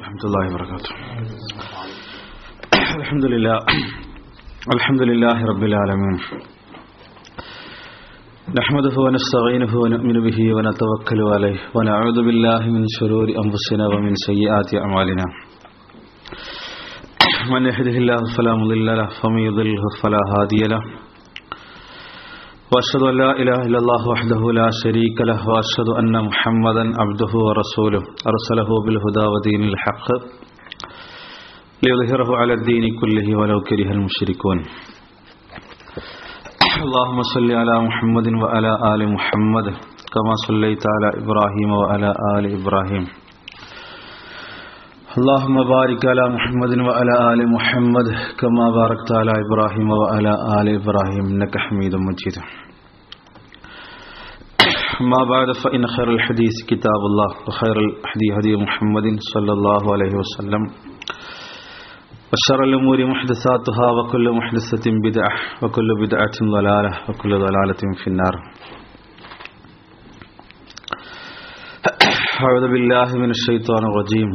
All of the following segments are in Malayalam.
ورحمة الله وبركاته الحمد لله الحمد لله رب العالمين نحمده ونستعينه ونؤمن به ونتوكل عليه ونعوذ بالله من شرور أنفسنا ومن سيئات أعمالنا من يهده الله فلا مضل له ومن يضلله فلا هادي له واشهد ان لا اله الا الله وحده لا شريك له واشهد ان محمدا عبده ورسوله ارسله بالهدى ودين الحق ليظهره على الدين كله ولو كره المشركون اللهم صل على محمد وعلى ال محمد كما صليت على ابراهيم وعلى ال ابراهيم اللهم بارك على محمد وعلى ال محمد كما باركت على ابراهيم وعلى ال ابراهيم انك حميد مجيد ما بعد فان خير الحديث كتاب الله وخير الهدي هدي محمد صلى الله عليه وسلم وشر الامور محدثاتها وكل محدثه بدعه وكل بدعه ضلاله وكل ضلاله في النار أعوذ بالله من الشيطان الرجيم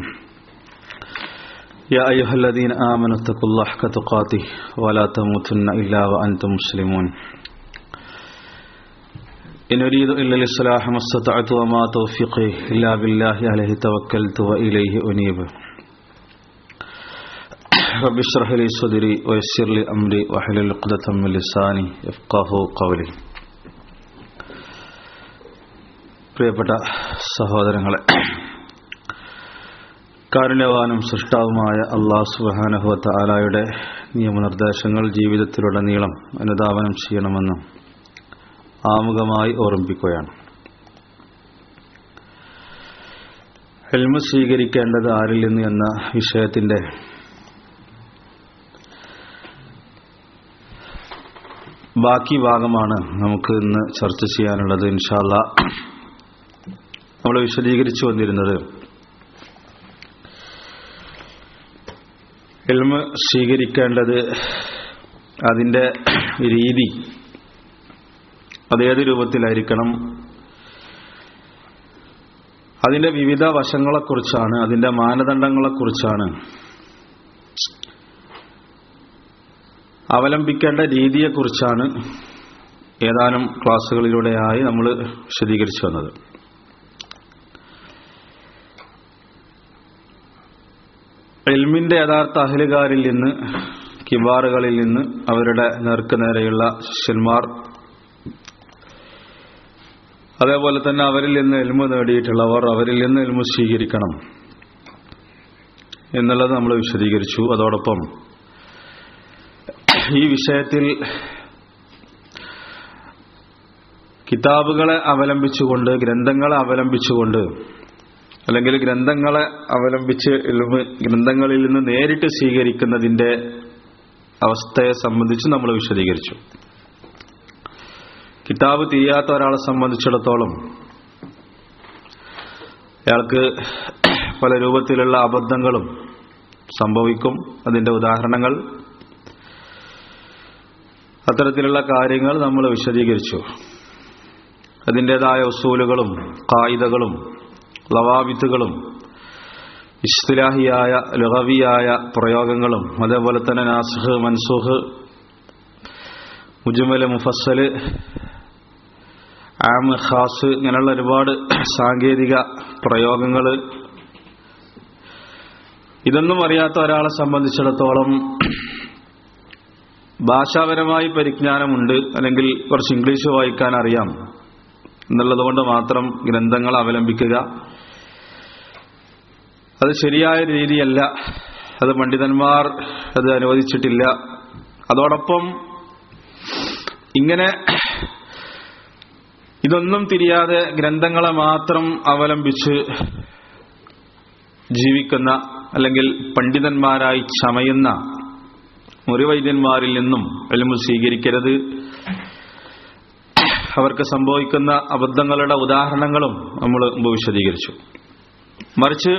يا أيها الذين آمنوا اتقوا الله حق تقاته ولا تموتن إلا وأنتم مسلمون إن أريد إلا الإصلاح ما استطعت وما توفيقي إلا بالله عليه توكلت وإليه أنيب رب اشرح لي صدري ويسر لي أمري واحلل عقدة من لساني يفقه قولي പ്രിയപ്പെട്ട സഹോദരങ്ങളെ കാരുണ്യവാനും സൃഷ്ടാവുമായ അള്ളാഹു സുബാനഹുവത്ത ആലായുടെ നിയമനിർദ്ദേശങ്ങൾ ജീവിതത്തിലുടനീളം അനുധാവനം ചെയ്യണമെന്നും ആമുഖമായി ഓർമ്മിപ്പിക്കുകയാണ് ഹെൽമ സ്വീകരിക്കേണ്ടത് ആരിൽ നിന്ന് എന്ന വിഷയത്തിന്റെ ബാക്കി ഭാഗമാണ് നമുക്ക് ഇന്ന് ചർച്ച ചെയ്യാനുള്ളത് ഇൻഷാല്ല നമ്മൾ വിശദീകരിച്ചു വന്നിരുന്നത് എൽമ സ്വീകരിക്കേണ്ടത് അതിൻ്റെ രീതി അതേത് രൂപത്തിലായിരിക്കണം അതിൻ്റെ വിവിധ വശങ്ങളെക്കുറിച്ചാണ് അതിൻ്റെ മാനദണ്ഡങ്ങളെക്കുറിച്ചാണ് അവലംബിക്കേണ്ട രീതിയെക്കുറിച്ചാണ് ഏതാനും ക്ലാസ്സുകളിലൂടെയായി നമ്മൾ വിശദീകരിച്ചു വന്നത് എൽമിന്റെ യഥാർത്ഥ അഹലുകാരിൽ നിന്ന് കിബാറുകളിൽ നിന്ന് അവരുടെ നേർക്ക് നേരെയുള്ള ശിഷ്യന്മാർ അതേപോലെ തന്നെ അവരിൽ നിന്ന് എൽമ നേടിയിട്ടുള്ളവർ അവരിൽ നിന്ന് എൽമ സ്വീകരിക്കണം എന്നുള്ളത് നമ്മൾ വിശദീകരിച്ചു അതോടൊപ്പം ഈ വിഷയത്തിൽ കിതാബുകളെ അവലംബിച്ചുകൊണ്ട് ഗ്രന്ഥങ്ങളെ അവലംബിച്ചുകൊണ്ട് അല്ലെങ്കിൽ ഗ്രന്ഥങ്ങളെ അവലംബിച്ച് ഗ്രന്ഥങ്ങളിൽ നിന്ന് നേരിട്ട് സ്വീകരിക്കുന്നതിന്റെ അവസ്ഥയെ സംബന്ധിച്ച് നമ്മൾ വിശദീകരിച്ചു കിതാബ് തിരിയാത്ത ഒരാളെ സംബന്ധിച്ചിടത്തോളം അയാൾക്ക് പല രൂപത്തിലുള്ള അബദ്ധങ്ങളും സംഭവിക്കും അതിന്റെ ഉദാഹരണങ്ങൾ അത്തരത്തിലുള്ള കാര്യങ്ങൾ നമ്മൾ വിശദീകരിച്ചു അതിൻ്റെതായ ഉസൂലുകളും കായികകളും ലവാബിത്തുകളും ഇസ്തിലാഹിയായ ലഹവിയായ പ്രയോഗങ്ങളും അതേപോലെ തന്നെ നാസുഹ് മൻസൂഹ് മുജുമല് മുഫസ്സല് ആമ് ഖാസ് ഇങ്ങനെയുള്ള ഒരുപാട് സാങ്കേതിക പ്രയോഗങ്ങൾ ഇതൊന്നും അറിയാത്ത ഒരാളെ സംബന്ധിച്ചിടത്തോളം ഭാഷാപരമായി പരിജ്ഞാനമുണ്ട് അല്ലെങ്കിൽ കുറച്ച് ഇംഗ്ലീഷ് വായിക്കാൻ അറിയാം എന്നുള്ളതുകൊണ്ട് മാത്രം ഗ്രന്ഥങ്ങൾ അവലംബിക്കുക അത് ശരിയായ രീതിയല്ല അത് പണ്ഡിതന്മാർ അത് അനുവദിച്ചിട്ടില്ല അതോടൊപ്പം ഇങ്ങനെ ഇതൊന്നും തിരിയാതെ ഗ്രന്ഥങ്ങളെ മാത്രം അവലംബിച്ച് ജീവിക്കുന്ന അല്ലെങ്കിൽ പണ്ഡിതന്മാരായി ചമയുന്ന മുറിവൈദ്യന്മാരിൽ നിന്നും എൽമു സ്വീകരിക്കരുത് അവർക്ക് സംഭവിക്കുന്ന അബദ്ധങ്ങളുടെ ഉദാഹരണങ്ങളും നമ്മൾ മുമ്പ് വിശദീകരിച്ചു മറിച്ച്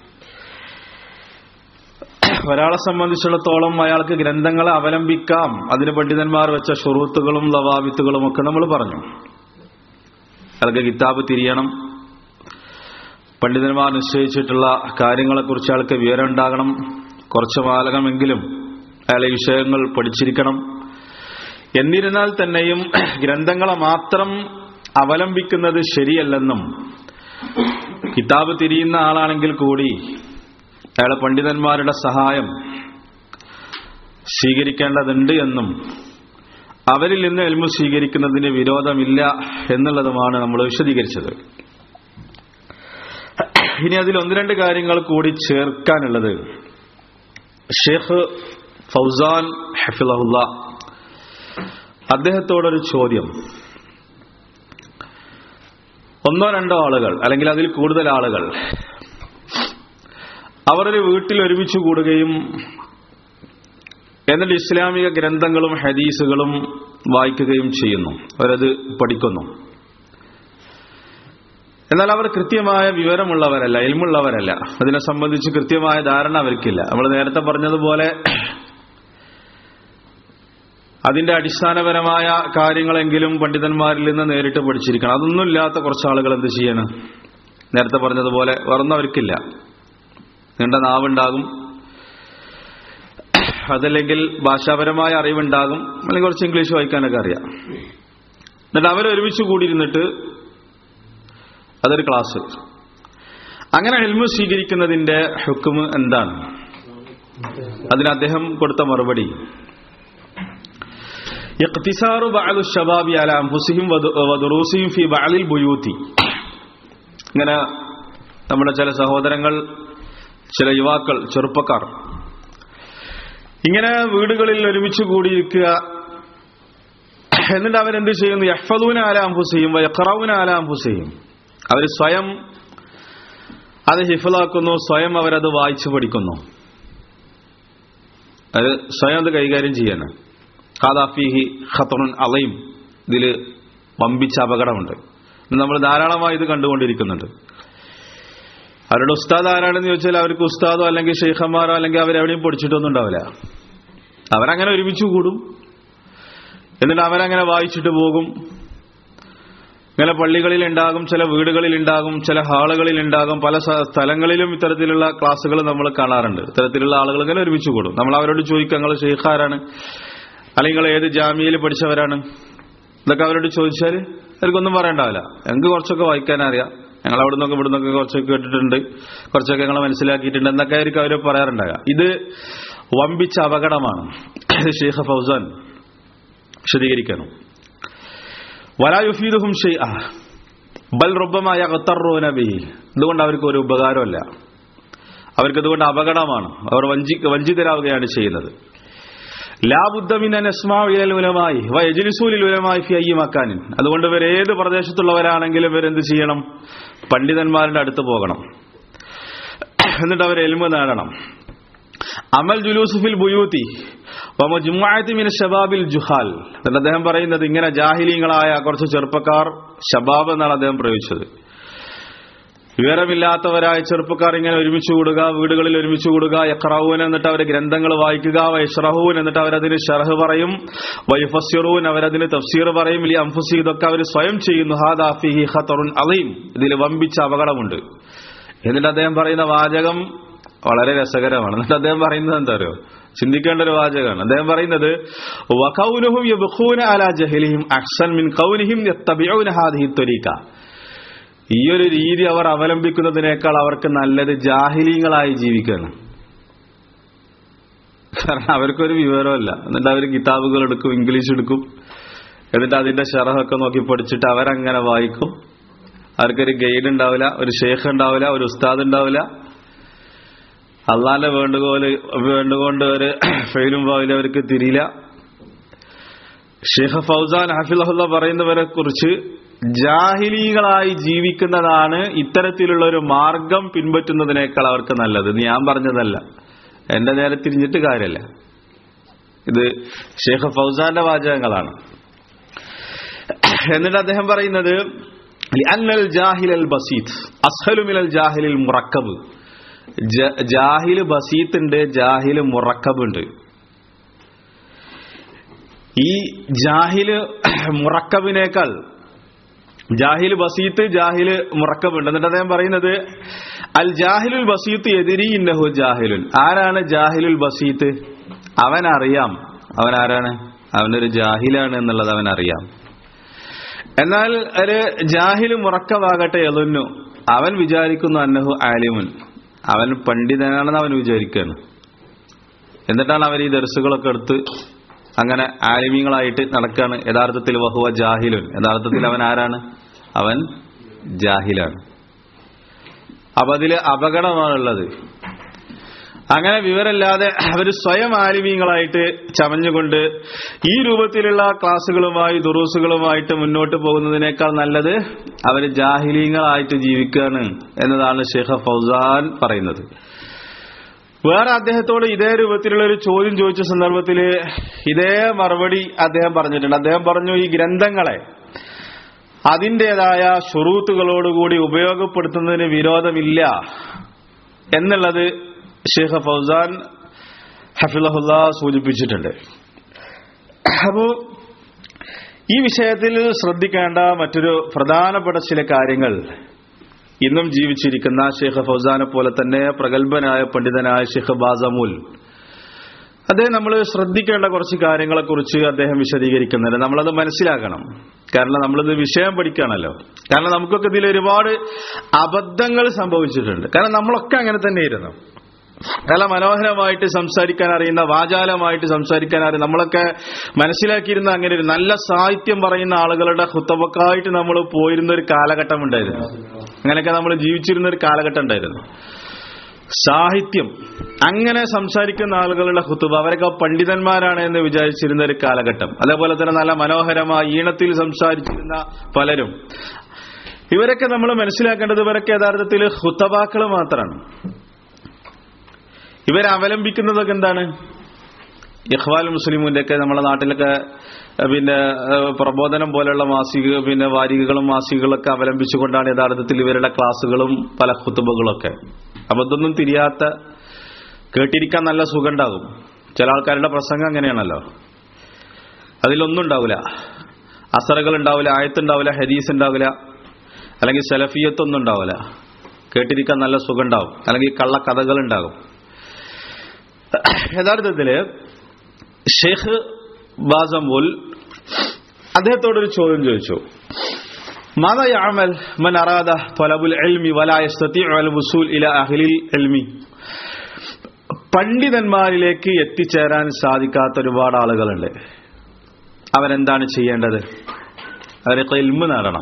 ഒരാളെ സംബന്ധിച്ചിടത്തോളം അയാൾക്ക് ഗ്രന്ഥങ്ങളെ അവലംബിക്കാം അതിന് പണ്ഡിതന്മാർ വെച്ച ഷുറൂത്തുകളും ലവാബിത്തുകളും ഒക്കെ നമ്മൾ പറഞ്ഞു അയാൾക്ക് കിതാബ് തിരിയണം പണ്ഡിതന്മാർ നിശ്ചയിച്ചിട്ടുള്ള കാര്യങ്ങളെക്കുറിച്ച് അയാൾക്ക് വിവരം ഉണ്ടാകണം കുറച്ച് കാലമെങ്കിലും അയാളെ വിഷയങ്ങൾ പഠിച്ചിരിക്കണം എന്നിരുന്നാൽ തന്നെയും ഗ്രന്ഥങ്ങളെ മാത്രം അവലംബിക്കുന്നത് ശരിയല്ലെന്നും കിതാബ് തിരിയുന്ന ആളാണെങ്കിൽ കൂടി അയാളെ പണ്ഡിതന്മാരുടെ സഹായം സ്വീകരിക്കേണ്ടതുണ്ട് എന്നും അവരിൽ നിന്ന് എൽമു സ്വീകരിക്കുന്നതിന് വിരോധമില്ല എന്നുള്ളതുമാണ് നമ്മൾ വിശദീകരിച്ചത് ഇനി അതിൽ ഒന്ന് രണ്ട് കാര്യങ്ങൾ കൂടി ചേർക്കാനുള്ളത് ഷേഖ് ഫൗസാൻ ഹഫിളഹുല്ല അദ്ദേഹത്തോടൊരു ചോദ്യം ഒന്നോ രണ്ടോ ആളുകൾ അല്ലെങ്കിൽ അതിൽ കൂടുതൽ ആളുകൾ അവരൊരു വീട്ടിൽ ഒരുമിച്ച് കൂടുകയും എന്നിട്ട് ഇസ്ലാമിക ഗ്രന്ഥങ്ങളും ഹദീസുകളും വായിക്കുകയും ചെയ്യുന്നു അവരത് പഠിക്കുന്നു എന്നാൽ അവർ കൃത്യമായ വിവരമുള്ളവരല്ല എൽമുള്ളവരല്ല അതിനെ സംബന്ധിച്ച് കൃത്യമായ ധാരണ അവർക്കില്ല നമ്മൾ നേരത്തെ പറഞ്ഞതുപോലെ അതിന്റെ അടിസ്ഥാനപരമായ കാര്യങ്ങളെങ്കിലും പണ്ഡിതന്മാരിൽ നിന്ന് നേരിട്ട് പഠിച്ചിരിക്കണം അതൊന്നുമില്ലാത്ത കുറച്ച് ആളുകൾ എന്ത് ചെയ്യണം നേരത്തെ പറഞ്ഞതുപോലെ വേറൊന്നും അവർക്കില്ല നീണ്ട നാവുണ്ടാകും അതല്ലെങ്കിൽ ഭാഷാപരമായ അറിവുണ്ടാകും അല്ലെങ്കിൽ കുറച്ച് ഇംഗ്ലീഷ് വായിക്കാനൊക്കെ അറിയാം എന്നിട്ട് അവരൊരുമിച്ച് കൂടിയിരുന്നിട്ട് അതൊരു ക്ലാസ് അങ്ങനെ ഹെൽമു സ്വീകരിക്കുന്നതിന്റെ ഹുക്കുമ് എന്താണ് അതിന് അദ്ദേഹം കൊടുത്ത മറുപടി ഇഖ്തിസാറു ബഅദു ശബാബി അല അൻഫുസിഹിം വദുറൂസിഹിം ഫി ബഅലിൽ ബുയൂതി ഇങ്ങനെ നമ്മുടെ ചില സഹോദരങ്ങൾ ചില യുവാക്കൾ ചെറുപ്പക്കാർ ഇങ്ങനെ വീടുകളിൽ ഒരുമിച്ച് കൂടിയിരിക്കുക എന്നിട്ട് അവരെന്ത് ചെയ്യുന്നു യഹ്ഫദൂന അല അംഫുസയും യഖറൌന അല അംഫുസയും അവർ സ്വയം അത് ഹിഫലാക്കുന്നു സ്വയം അവരത് വായിച്ചു പഠിക്കുന്നു അത് സ്വയം അത് കൈകാര്യം ചെയ്യാണ് ഖാദാഫിഹി ഖത്തറുൻ അലയും ഇതിൽ വമ്പിച്ച അപകടമുണ്ട് നമ്മൾ ധാരാളമായി ഇത് കണ്ടുകൊണ്ടിരിക്കുന്നുണ്ട് അവരുടെ ഉസ്താദ് ആരാണെന്ന് ചോദിച്ചാൽ അവർക്ക് ഉസ്താദോ അല്ലെങ്കിൽ ഷെയ്ഖന്മാരോ അല്ലെങ്കിൽ അവരെവിടെയും പൊടിച്ചിട്ടൊന്നും ഉണ്ടാവില്ല അവരങ്ങനെ ഒരുമിച്ച് കൂടും എന്നിട്ട് അവരങ്ങനെ വായിച്ചിട്ട് പോകും ഇങ്ങനെ പള്ളികളിൽ ഉണ്ടാകും ചില വീടുകളിൽ ഉണ്ടാകും ചില ഹാളുകളിൽ ഉണ്ടാകും പല സ്ഥലങ്ങളിലും ഇത്തരത്തിലുള്ള ക്ലാസ്സുകൾ നമ്മൾ കാണാറുണ്ട് ഇത്തരത്തിലുള്ള ആളുകൾ ഇങ്ങനെ ഒരുമിച്ച് കൂടും നമ്മൾ അവരോട് ചോദിക്കുക നിങ്ങൾ ഷെയ്ഖാരാണ് അല്ലെങ്കിൽ ഏത് ജാമ്യയിൽ പഠിച്ചവരാണ് ഇതൊക്കെ അവരോട് ചോദിച്ചാൽ അവർക്കൊന്നും പറയണ്ടാവില്ല എനിക്ക് കുറച്ചൊക്കെ വായിക്കാൻ അറിയാം ഞങ്ങൾ അവിടെ നിന്നൊക്കെ ഇവിടെ നിന്നൊക്കെ കുറച്ചൊക്കെ കേട്ടിട്ടുണ്ട് കുറച്ചൊക്കെ ഞങ്ങൾ മനസ്സിലാക്കിയിട്ടുണ്ട് എന്നൊക്കെ ആയിരിക്കും അവർ പറയാറുണ്ടാകുക ഇത് വമ്പിച്ച അപകടമാണ് ഷെയ്ഖ് ഫൗസാൻ വിശദീകരിക്കണം വലായുഫീദുഹും ഷെയ് ബൽ റുബമായ നബി ഇതുകൊണ്ട് അവർക്ക് ഒരു ഉപകാരമല്ല അവർക്ക് ഇതുകൊണ്ട് അപകടമാണ് അവർ വഞ്ചി വഞ്ചിതരാവുകയാണ് ചെയ്യുന്നത് ലാബുദ്ധമിനുലമായി വയജിലിസൂലിലുലമായി ഫി അയ്യി മക്കാനിൻ അതുകൊണ്ട് ഇവർ ഏത് പ്രദേശത്തുള്ളവരാണെങ്കിലും ഇവരെന്ത് ചെയ്യണം പണ്ഡിതന്മാരുടെ അടുത്ത് പോകണം എന്നിട്ട് അവർ എൽമ നേടണം അമൽ ജുലൂസുഫിൽ ബുയൂത്തി മിന ഷബാബിൽ ജുഹാൽ എന്നിട്ട് അദ്ദേഹം പറയുന്നത് ഇങ്ങനെ ജാഹിലീങ്ങളായ കുറച്ച് ചെറുപ്പക്കാർ ഷബാബ് എന്നാണ് അദ്ദേഹം പ്രയോഗിച്ചത് വിവരമില്ലാത്തവരായ ചെറുപ്പക്കാർ ഇങ്ങനെ ഒരുമിച്ച് കൂടുക വീടുകളിൽ ഒരുമിച്ച് കൂടുക യഖ്റഊൻ എന്നിട്ട് അവർ ഗ്രന്ഥങ്ങൾ വായിക്കുക വൈഷ്റഹൂൻ എന്നിട്ട് അവരതിന് ഷർഹ് പറയും വൈഫസിറൂൻ അവരതിന് തഫ്സീർ പറയും ലി അംഫുസി ഇതൊക്കെ അവർ സ്വയം ചെയ്യുന്നു ഹാദാഫിഹി ഖത്തറുൻ അലീം ഇതിൽ വമ്പിച്ച അപകടമുണ്ട് എന്നിട്ട് അദ്ദേഹം പറയുന്ന വാചകം വളരെ രസകരമാണ് എന്നിട്ട് അദ്ദേഹം പറയുന്നത് എന്താ അറിയോ ചിന്തിക്കേണ്ട ഒരു വാചകമാണ് അദ്ദേഹം പറയുന്നത് വഖൗനുഹും യബ്ഖൂന അലാ ജഹലിഹിം അഹ്സൻ മിൻ ഖൗനിഹിം യത്തബിഊന ഹാദിഹി ത്വരീക ഈ ഒരു രീതി അവർ അവലംബിക്കുന്നതിനേക്കാൾ അവർക്ക് നല്ലത് ജാഹിലീങ്ങളായി ജീവിക്കുകയാണ് കാരണം അവർക്കൊരു വിവരമല്ല എന്നിട്ട് അവർ കിതാബുകൾ എടുക്കും ഇംഗ്ലീഷ് എടുക്കും എന്നിട്ട് അതിന്റെ ഷറഹൊക്കെ നോക്കി പഠിച്ചിട്ട് അവരങ്ങനെ വായിക്കും അവർക്കൊരു ഗൈഡ് ഉണ്ടാവില്ല ഒരു ഷേഖ് ഉണ്ടാവില്ല ഒരു ഉസ്താദ് ഉണ്ടാവില്ല അള്ളാന്റെ വേണ്ടുകോല് വേണ്ടുകൊണ്ട് ഒരു ഫെയിലും പാവില്ല അവർക്ക് തിരിയില്ല ഷെയ്ഖ് ഫൗസാൻ ഹഫിലഹുല്ല പറയുന്നവരെ കുറിച്ച് ജാഹിലീകളായി ജീവിക്കുന്നതാണ് ഇത്തരത്തിലുള്ള ഒരു മാർഗം പിൻപറ്റുന്നതിനേക്കാൾ അവർക്ക് നല്ലത് ഇത് ഞാൻ പറഞ്ഞതല്ല എന്റെ നേരെ തിരിഞ്ഞിട്ട് കാര്യമല്ല ഇത് ഷെയ്ഖ് ഫൗസാന്റെ വാചകങ്ങളാണ് എന്നിട്ട് അദ്ദേഹം പറയുന്നത് അന്നൽ ജാഹിൽ അൽ ബസീത്ത് അസ്ഹലുമിൽ ജാഹിലിൽ മുറക്കബ് ജാഹില് ബസീത്ത് ഉണ്ട് ജാഹില് മുറക്കബ് ഉണ്ട് ഈ ജാഹില് മുറക്കബിനേക്കാൾ ജാഹിൽ ബസീത്ത് ജാഹിൽ മുറക്കമുണ്ട് എന്നിട്ട് അദ്ദേഹം പറയുന്നത് അൽ ജാഹിലുൽ ബസീത്ത് എതിരി ഇന്നഹു ജാഹിലുൻ ആരാണ് ജാഹിലുൽ ബസീത്ത് അവൻ അറിയാം അവൻ ആരാണ് അവനൊരു ജാഹിലാണ് എന്നുള്ളത് അവൻ അറിയാം എന്നാൽ ഒരു ജാഹിൽ മുറക്കമാകട്ടെ എളുന്നു അവൻ വിചാരിക്കുന്നു അന്നഹു ആലിമുൻ അവൻ പണ്ഡിതനാണെന്ന് അവൻ വിചാരിക്കുകയാണ് എന്നിട്ടാണ് അവർ ഈ ദർസുകളൊക്കെ എടുത്ത് അങ്ങനെ ആലിമീങ്ങളായിട്ട് നടക്കുകയാണ് യഥാർത്ഥത്തിൽ വഹുവ ജാഹിലുൻ യഥാർത്ഥത്തിൽ അവൻ ആരാണ് അവൻ ജാഹിലാണ് അപ്പൊ അതില് അപകടമാണുള്ളത് അങ്ങനെ വിവരമില്ലാതെ അവർ സ്വയം ആലിമീങ്ങളായിട്ട് ചമഞ്ഞുകൊണ്ട് ഈ രൂപത്തിലുള്ള ക്ലാസ്സുകളുമായി ദുറൂസുകളുമായിട്ട് മുന്നോട്ട് പോകുന്നതിനേക്കാൾ നല്ലത് അവർ ജാഹിലീങ്ങളായിട്ട് ജീവിക്കുകയാണ് എന്നതാണ് ഷെയ്ഖ് ഫൗസാൻ പറയുന്നത് വേറെ അദ്ദേഹത്തോട് ഇതേ രൂപത്തിലുള്ള ഒരു ചോദ്യം ചോദിച്ച സന്ദർഭത്തിൽ ഇതേ മറുപടി അദ്ദേഹം പറഞ്ഞിട്ടുണ്ട് അദ്ദേഹം പറഞ്ഞു ഈ ഗ്രന്ഥങ്ങളെ അതിൻ്റെതായ ഷുറൂത്തുകളോടുകൂടി ഉപയോഗപ്പെടുത്തുന്നതിന് വിരോധമില്ല എന്നുള്ളത് ഷെയ്ഖ് ഫൗസാൻ ഹഫിലഹുല്ല സൂചിപ്പിച്ചിട്ടുണ്ട് അപ്പോ ഈ വിഷയത്തിൽ ശ്രദ്ധിക്കേണ്ട മറ്റൊരു പ്രധാനപ്പെട്ട ചില കാര്യങ്ങൾ ഇന്നും ജീവിച്ചിരിക്കുന്ന ഷെയ്ഖ് ഫൗസാനെ പോലെ തന്നെ പ്രഗത്ഭനായ പണ്ഡിതനായ ഷെയ്ഖ് ബാസമുൽ അദ്ദേഹം നമ്മൾ ശ്രദ്ധിക്കേണ്ട കുറച്ച് കാര്യങ്ങളെ കുറിച്ച് അദ്ദേഹം വിശദീകരിക്കുന്നുണ്ട് നമ്മളത് മനസ്സിലാക്കണം കാരണം നമ്മളിത് വിഷയം പഠിക്കുകയാണല്ലോ കാരണം നമുക്കൊക്കെ ഇതിൽ ഒരുപാട് അബദ്ധങ്ങൾ സംഭവിച്ചിട്ടുണ്ട് കാരണം നമ്മളൊക്കെ അങ്ങനെ തന്നെയായിരുന്നു നല്ല മനോഹരമായിട്ട് സംസാരിക്കാൻ അറിയുന്ന വാചാലമായിട്ട് സംസാരിക്കാൻ അറിയുന്ന നമ്മളൊക്കെ മനസ്സിലാക്കിയിരുന്ന അങ്ങനെ ഒരു നല്ല സാഹിത്യം പറയുന്ന ആളുകളുടെ ഹുത്തബക്കായിട്ട് നമ്മൾ പോയിരുന്ന ഒരു കാലഘട്ടം ഉണ്ടായിരുന്നു അങ്ങനെയൊക്കെ നമ്മൾ ജീവിച്ചിരുന്ന ഒരു കാലഘട്ടം ഉണ്ടായിരുന്നു സാഹിത്യം അങ്ങനെ സംസാരിക്കുന്ന ആളുകളുടെ ഹുത്തുബ അവരൊക്കെ പണ്ഡിതന്മാരാണ് എന്ന് വിചാരിച്ചിരുന്ന ഒരു കാലഘട്ടം അതേപോലെ തന്നെ നല്ല മനോഹരമായ ഈണത്തിൽ സംസാരിച്ചിരുന്ന പലരും ഇവരൊക്കെ നമ്മൾ മനസ്സിലാക്കേണ്ടത് ഇവരൊക്കെ യഥാർത്ഥത്തിൽ ഹുത്തബാക്കൾ മാത്രമാണ് ഇവരെ അവലംബിക്കുന്നതൊക്കെ എന്താണ് ഇഖ്വാൽ മുസ്ലിമിന്റെ ഒക്കെ നമ്മുടെ നാട്ടിലൊക്കെ പിന്നെ പ്രബോധനം പോലെയുള്ള മാസിക പിന്നെ വാരികകളും മാസികകളൊക്കെ അവലംബിച്ചുകൊണ്ടാണ് യഥാർത്ഥത്തിൽ ഇവരുടെ ക്ലാസ്സുകളും പല കുത്തുബകളൊക്കെ അപ്പൊ ഇതൊന്നും തിരിയാത്ത കേട്ടിരിക്കാൻ നല്ല സുഖം ഉണ്ടാകും ചില ആൾക്കാരുടെ പ്രസംഗം അങ്ങനെയാണല്ലോ അതിലൊന്നും ഉണ്ടാവില്ല അസറുകൾ ഉണ്ടാവില്ല ആയത്തുണ്ടാവില്ല ഹദീസ് ഉണ്ടാവില്ല അല്ലെങ്കിൽ സെലഫിയത്തൊന്നും ഉണ്ടാവില്ല കേട്ടിരിക്കാൻ നല്ല സുഖം ഉണ്ടാവും അല്ലെങ്കിൽ കള്ളക്കഥകൾ ഉണ്ടാകും യഥാർത്ഥത്തില് ഷെയ്ഖ് ബാസമുൽ അദ്ദേഹത്തോടൊരു ചോദ്യം ചോദിച്ചു ماذا يعمل من أراد طلب العلم ولا يستطيع الوصول إلى أهل العلم പണ്ഡിതന്മാരിലേക്ക് എത്തിച്ചേരാൻ സാധിക്കാത്ത ഒരുപാട് ആളുകളുണ്ട് അവരെന്താണ് ചെയ്യേണ്ടത് അവരൊക്കെ ഇൽമ നേടണം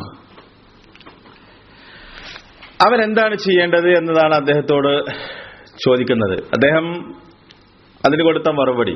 അവരെന്താണ് ചെയ്യേണ്ടത് എന്നതാണ് അദ്ദേഹത്തോട് ചോദിക്കുന്നത് അദ്ദേഹം അതിന് കൊടുത്ത മറുപടി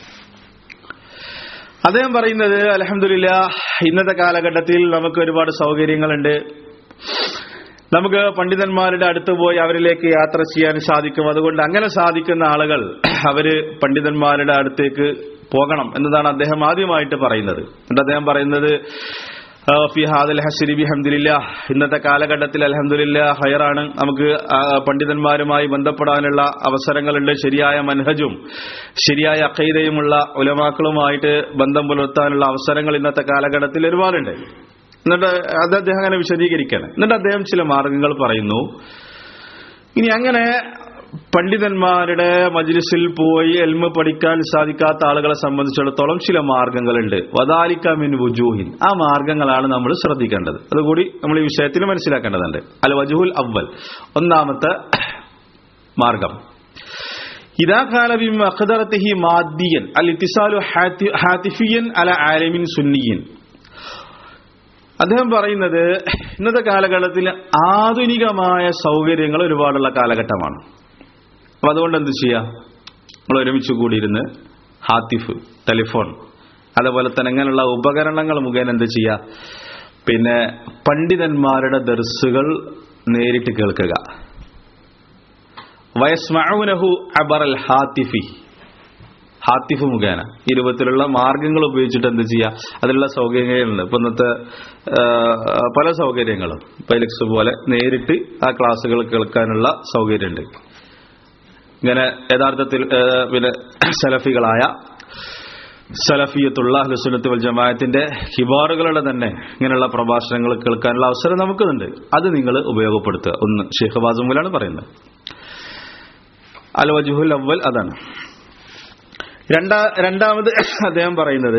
അദ്ദേഹം പറയുന്നത് അലഹമില്ല ഇന്നത്തെ കാലഘട്ടത്തിൽ നമുക്ക് ഒരുപാട് സൗകര്യങ്ങളുണ്ട് നമുക്ക് പണ്ഡിതന്മാരുടെ അടുത്ത് പോയി അവരിലേക്ക് യാത്ര ചെയ്യാൻ സാധിക്കും അതുകൊണ്ട് അങ്ങനെ സാധിക്കുന്ന ആളുകൾ അവര് പണ്ഡിതന്മാരുടെ അടുത്തേക്ക് പോകണം എന്നതാണ് അദ്ദേഹം ആദ്യമായിട്ട് പറയുന്നത് എന്നിട്ട് അദ്ദേഹം പറയുന്നത് ഫി ഹാദൽ ഹഷരി ബിഹംദില്ല ഇന്നത്തെ കാലഘട്ടത്തിൽ അലഹമില്ല ഹയറാണ് നമുക്ക് പണ്ഡിതന്മാരുമായി ബന്ധപ്പെടാനുള്ള അവസരങ്ങളുണ്ട് ശരിയായ മൻഹജും ശരിയായ അക്കൈതയുമുള്ള ഉലമാക്കളുമായിട്ട് ബന്ധം പുലർത്താനുള്ള അവസരങ്ങൾ ഇന്നത്തെ കാലഘട്ടത്തിൽ ഒരുപാടുണ്ട് എന്നിട്ട് അത് അദ്ദേഹം അങ്ങനെ വിശദീകരിക്കണം എന്നിട്ട് അദ്ദേഹം ചില മാർഗങ്ങൾ പറയുന്നു ഇനി അങ്ങനെ പണ്ഡിതന്മാരുടെ മജ്ലിസിൽ പോയി എൽമ പഠിക്കാൻ സാധിക്കാത്ത ആളുകളെ സംബന്ധിച്ചിടത്തോളം ചില മാർഗങ്ങളുണ്ട് വദാലിക്ക മിൻ വുജൂഹിൻ ആ മാർഗങ്ങളാണ് നമ്മൾ ശ്രദ്ധിക്കേണ്ടത് അതുകൂടി നമ്മൾ ഈ വിഷയത്തിൽ മനസ്സിലാക്കേണ്ടതുണ്ട് അൽ വജുഹുൽ അവൽ ഒന്നാമത്തെ മാർഗം ഇതാ കാലബിം അഖദറത്തിഹി മാദിയൻ അൽ ഇത്തിസാലു ഹാത്തിഫിയൻ അല ആലമിൻ സുന്നിയൻ അദ്ദേഹം പറയുന്നത് ഇന്നത്തെ കാലഘട്ടത്തിൽ ആധുനികമായ സൗകര്യങ്ങൾ ഒരുപാടുള്ള കാലഘട്ടമാണ് അപ്പൊ അതുകൊണ്ട് എന്ത് ചെയ്യാം നമ്മൾ ഒരുമിച്ച് കൂടിയിരുന്ന് ഹാത്തിഫ് ടെലിഫോൺ അതേപോലെ തന്നെ ഇങ്ങനെയുള്ള ഉപകരണങ്ങൾ മുഖേന എന്ത് ചെയ്യുക പിന്നെ പണ്ഡിതന്മാരുടെ ദർസുകൾ നേരിട്ട് കേൾക്കുക വയസ്മഅുനഹു അബറൽ ഹാത്തിഫി ഹാത്തിഫ് മുഖേന ഈ രൂപത്തിലുള്ള മാർഗങ്ങൾ ഉപയോഗിച്ചിട്ട് എന്ത് ചെയ്യുക അതിലുള്ള സൗകര്യങ്ങളുണ്ട് ഇപ്പൊ ഇന്നത്തെ പല സൗകര്യങ്ങളും പൈലക്സ് പോലെ നേരിട്ട് ആ ക്ലാസ്സുകൾ കേൾക്കാനുള്ള സൗകര്യമുണ്ട് ഇങ്ങനെ യഥാർത്ഥത്തിൽ പിന്നെ സെലഫികളായ സലഫിയത്തുള്ള അഹ്ലുസുന്നത്ത് വൽ ജമാഅത്തിന്റെ ഹിബാറുകളുടെ തന്നെ ഇങ്ങനെയുള്ള പ്രഭാഷണങ്ങൾ കേൾക്കാനുള്ള അവസരം നമുക്കുണ്ട് അത് നിങ്ങൾ ഉപയോഗപ്പെടുത്തുക ഒന്ന് ഷെയ്ഖ് ബാസുമുലാണ് പറയുന്നത് അൽ വജുഹുൽ അവൽ അതാണ് രണ്ടാ രണ്ടാമത് അദ്ദേഹം പറയുന്നത്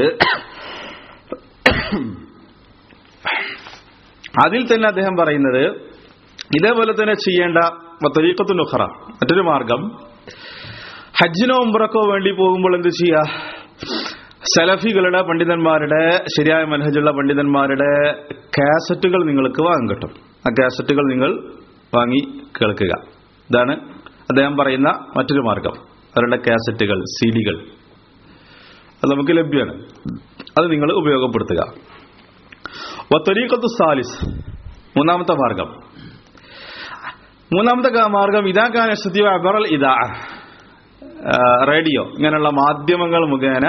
അതിൽ തന്നെ അദ്ദേഹം പറയുന്നത് ഇതേപോലെ തന്നെ ചെയ്യേണ്ട തരീക്കത്തു നുഖറ മറ്റൊരു മാർഗം ഹജ്ജിനോ ഉംറക്കോ വേണ്ടി പോകുമ്പോൾ എന്ത് ചെയ്യുക സലഫികളുടെ പണ്ഡിതന്മാരുടെ ശരിയായ മനഹജുള്ള പണ്ഡിതന്മാരുടെ കാസറ്റുകൾ നിങ്ങൾക്ക് വാങ്ങാൻ കിട്ടും ആ കാസറ്റുകൾ നിങ്ങൾ വാങ്ങി കേൾക്കുക ഇതാണ് അദ്ദേഹം പറയുന്ന മറ്റൊരു മാർഗം അവരുടെ കാസറ്റുകൾ സി ഡികൾ അത് നമുക്ക് ലഭ്യമാണ് അത് നിങ്ങൾ ഉപയോഗപ്പെടുത്തുക വത്തൊരീക്കത്തു സാലിസ് മൂന്നാമത്തെ മാർഗം മൂന്നാമത്തെ ക- മാർഗം ഇതാ കാനസ്തീവ അബറൽ ഇതാ ആ, റേഡിയോ ഇങ്ങനെയുള്ള മാധ്യമങ്ങൾ മുഖേന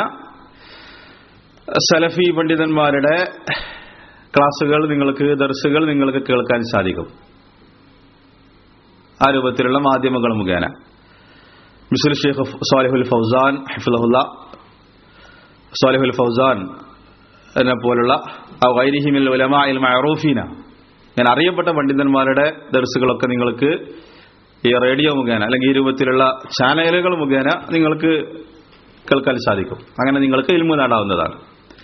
സലഫി പണ്ഡിതന്മാരുടെ ക്ലാസുകൾ നിങ്ങൾക്ക് ദർസുകൾ നിങ്ങൾക്ക് കേൾക്കാൻ സാധിക്കും ആ രൂപത്തിലുള്ള മാധ്യമങ്ങൾ മുഖേന മിസുൽ ഷെയ്ഖ് സാലിഹുൽ ഫൗസാൻ ഹിഫുലഹുല്ല സാലിഹുൽ ഫൗസാൻ എന്നെ പോലുള്ള വൈരിഹിമിൽ ഉലമായിൽ മഅറൂഫീന ഞാൻ അറിയപ്പെട്ട പണ്ഡിതന്മാരുടെ ദർസുകളൊക്കെ നിങ്ങൾക്ക് ഈ റേഡിയോ മുഖേന അല്ലെങ്കിൽ ഈ രൂപത്തിലുള്ള ചാനലുകൾ മുഖേന നിങ്ങൾക്ക് കേൾക്കാൻ സാധിക്കും അങ്ങനെ നിങ്ങൾക്ക് ഇൽമു നേടാവുന്നതാണ്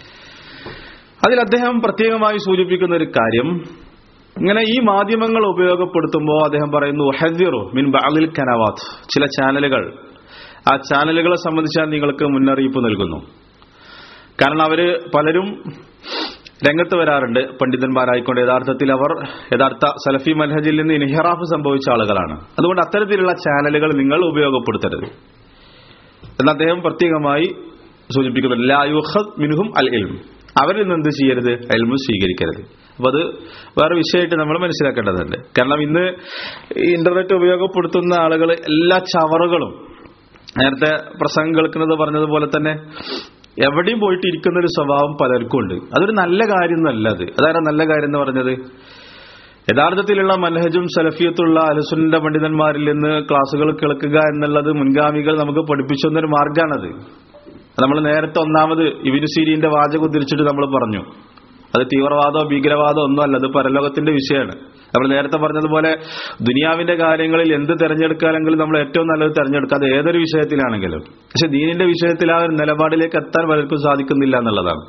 അതിൽ അദ്ദേഹം പ്രത്യേകമായി സൂചിപ്പിക്കുന്ന ഒരു കാര്യം ഇങ്ങനെ ഈ മാധ്യമങ്ങൾ ഉപയോഗപ്പെടുത്തുമ്പോൾ അദ്ദേഹം പറയുന്നു ഹദിറു മിൻ ബാലിൽ കനവാത്ത് ചില ചാനലുകൾ ആ ചാനലുകളെ സംബന്ധിച്ചാൽ നിങ്ങൾക്ക് മുന്നറിയിപ്പ് നൽകുന്നു കാരണം അവര് പലരും രംഗത്ത് വരാറുണ്ട് പണ്ഡിതന്മാരായിക്കൊണ്ട് യഥാർത്ഥത്തിൽ അവർ യഥാർത്ഥ സലഫി മൻഹജിൽ നിന്ന് ഇൻഹിറാഫ് സംഭവിച്ച ആളുകളാണ് അതുകൊണ്ട് അത്തരത്തിലുള്ള ചാനലുകൾ നിങ്ങൾ ഉപയോഗപ്പെടുത്തരുത് എന്ന് അദ്ദേഹം പ്രത്യേകമായി സൂചിപ്പിക്കുന്നുണ്ട് ലാ യുഖദ് മിൻഹും അൽ ഇൽം അവരിൽ നിന്ന് എന്ത് ചെയ്യരുത് എൽമു സ്വീകരിക്കരുത് അപ്പൊ അത് വേറെ വിഷയമായിട്ട് നമ്മൾ മനസ്സിലാക്കേണ്ടതുണ്ട് കാരണം ഇന്ന് ഈ ഇന്റർനെറ്റ് ഉപയോഗപ്പെടുത്തുന്ന ആളുകൾ എല്ലാ ചവറുകളും നേരത്തെ പ്രസംഗം കേൾക്കുന്നത് പറഞ്ഞതുപോലെ തന്നെ എവിടെയും പോയിട്ട് ഇരിക്കുന്ന ഒരു സ്വഭാവം പലർക്കും ഉണ്ട് അതൊരു നല്ല കാര്യം എന്നല്ല അത് അതാണ് നല്ല കാര്യം എന്ന് പറഞ്ഞത് യഥാർത്ഥത്തിലുള്ള മനഹജും സലഫിയത്തുള്ള അലസുന്റെ പണ്ഡിതന്മാരിൽ നിന്ന് ക്ലാസ്സുകൾ കേൾക്കുക എന്നുള്ളത് മുൻഗാമികൾ നമുക്ക് പഠിപ്പിച്ചു തന്നൊരു മാർഗമാണത് നമ്മൾ നേരത്തെ ഒന്നാമത് ഇബിനു സീരീന്റെ വാചകം ഉദ്ധരിച്ചിട്ട് നമ്മൾ പറഞ്ഞു അത് തീവ്രവാദമോ ഭീകരവാദമോ ഒന്നും അല്ല അത് പരലോകത്തിന്റെ വിഷയമാണ് നമ്മൾ നേരത്തെ പറഞ്ഞതുപോലെ ദുനിയാവിന്റെ കാര്യങ്ങളിൽ എന്ത് തെരഞ്ഞെടുക്കാനെങ്കിലും നമ്മൾ ഏറ്റവും നല്ലത് തെരഞ്ഞെടുക്കുക അത് ഏതൊരു വിഷയത്തിലാണെങ്കിലും പക്ഷെ ദീനിന്റെ വിഷയത്തിൽ ആ ഒരു നിലപാടിലേക്ക് എത്താൻ പലർക്കും സാധിക്കുന്നില്ല എന്നുള്ളതാണ്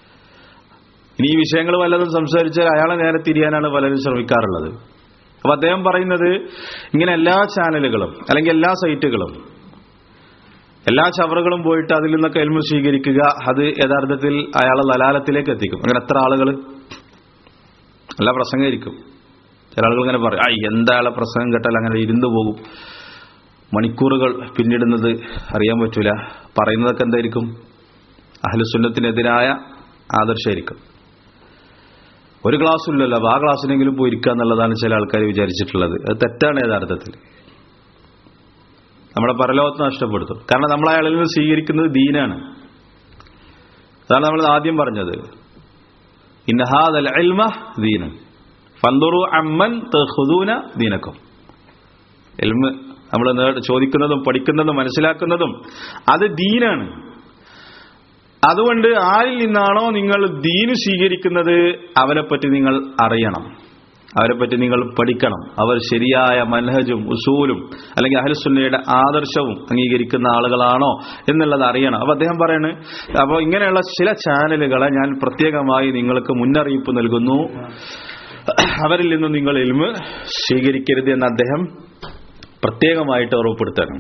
ഇനി ഈ വിഷയങ്ങൾ വല്ലതും സംസാരിച്ചാൽ അയാളെ നേരെ തിരിയാനാണ് പലരും ശ്രമിക്കാറുള്ളത് അപ്പൊ അദ്ദേഹം പറയുന്നത് ഇങ്ങനെ എല്ലാ ചാനലുകളും അല്ലെങ്കിൽ എല്ലാ സൈറ്റുകളും എല്ലാ ചവറുകളും പോയിട്ട് അതിൽ നിന്നൊക്കെ എൽമു സ്വീകരിക്കുക അത് യഥാർത്ഥത്തിൽ അയാളെ ലലാലത്തിലേക്ക് എത്തിക്കും അങ്ങനെ എത്ര ആളുകൾ നല്ല പ്രസംഗമായിരിക്കും ചില ആളുകൾ ഇങ്ങനെ പറയും ആ എന്താ ആളെ പ്രസംഗം കേട്ടാൽ അങ്ങനെ ഇരുന്നു പോകും മണിക്കൂറുകൾ പിന്നിടുന്നത് അറിയാൻ പറ്റൂല പറയുന്നതൊക്കെ എന്തായിരിക്കും അഹ്ലുസുന്നത്തിനെതിരായ ആദർശമായിരിക്കും ഒരു ക്ലാസ്സും ഇല്ലല്ലോ അപ്പൊ ആ ക്ലാസ്സിനെങ്കിലും പോയി ഇരിക്കുക എന്നുള്ളതാണ് ചില ആൾക്കാർ വിചാരിച്ചിട്ടുള്ളത് അത് തെറ്റാണ് യഥാർത്ഥത്തിൽ നമ്മുടെ പരലോകത്ത് നഷ്ടപ്പെടുത്തും കാരണം നമ്മൾ അയാളിൽ നിന്ന് സ്വീകരിക്കുന്നത് ദീനാണ് അതാണ് നമ്മൾ ആദ്യം പറഞ്ഞത് ഇന്നഹാദൽ ഇൽമ ദീന ഫന്തുറു അമ്മൻ തഹുദൂന ദീനക്കും എൽമ് നമ്മൾ നേട- ചോദിക്കുന്നതും പഠിക്കുന്നതും മനസ്സിലാക്കുന്നതും അത് ദീനാണ് അതുകൊണ്ട് ആരിൽ നിന്നാണോ നിങ്ങൾ ദീന് സ്വീകരിക്കുന്നത് അവരെപ്പറ്റി നിങ്ങൾ അറിയണം അവരെപ്പറ്റി നിങ്ങൾ പഠിക്കണം അവർ ശരിയായ മനഹജും ഉസൂലും അല്ലെങ്കിൽ അഹലുസുന്നയുടെ ആദർശവും അംഗീകരിക്കുന്ന ആളുകളാണോ എന്നുള്ളത് അറിയണം അപ്പൊ അദ്ദേഹം പറയാണ് അപ്പോൾ ഇങ്ങനെയുള്ള ചില ചാനലുകളെ ഞാൻ പ്രത്യേകമായി നിങ്ങൾക്ക് മുന്നറിയിപ്പ് നൽകുന്നു അവരിൽ നിന്ന് നിങ്ങൾ ഇൽമ് സ്വീകരിക്കരുത് എന്ന് അദ്ദേഹം പ്രത്യേകമായിട്ട് ഉറപ്പെടുത്തണം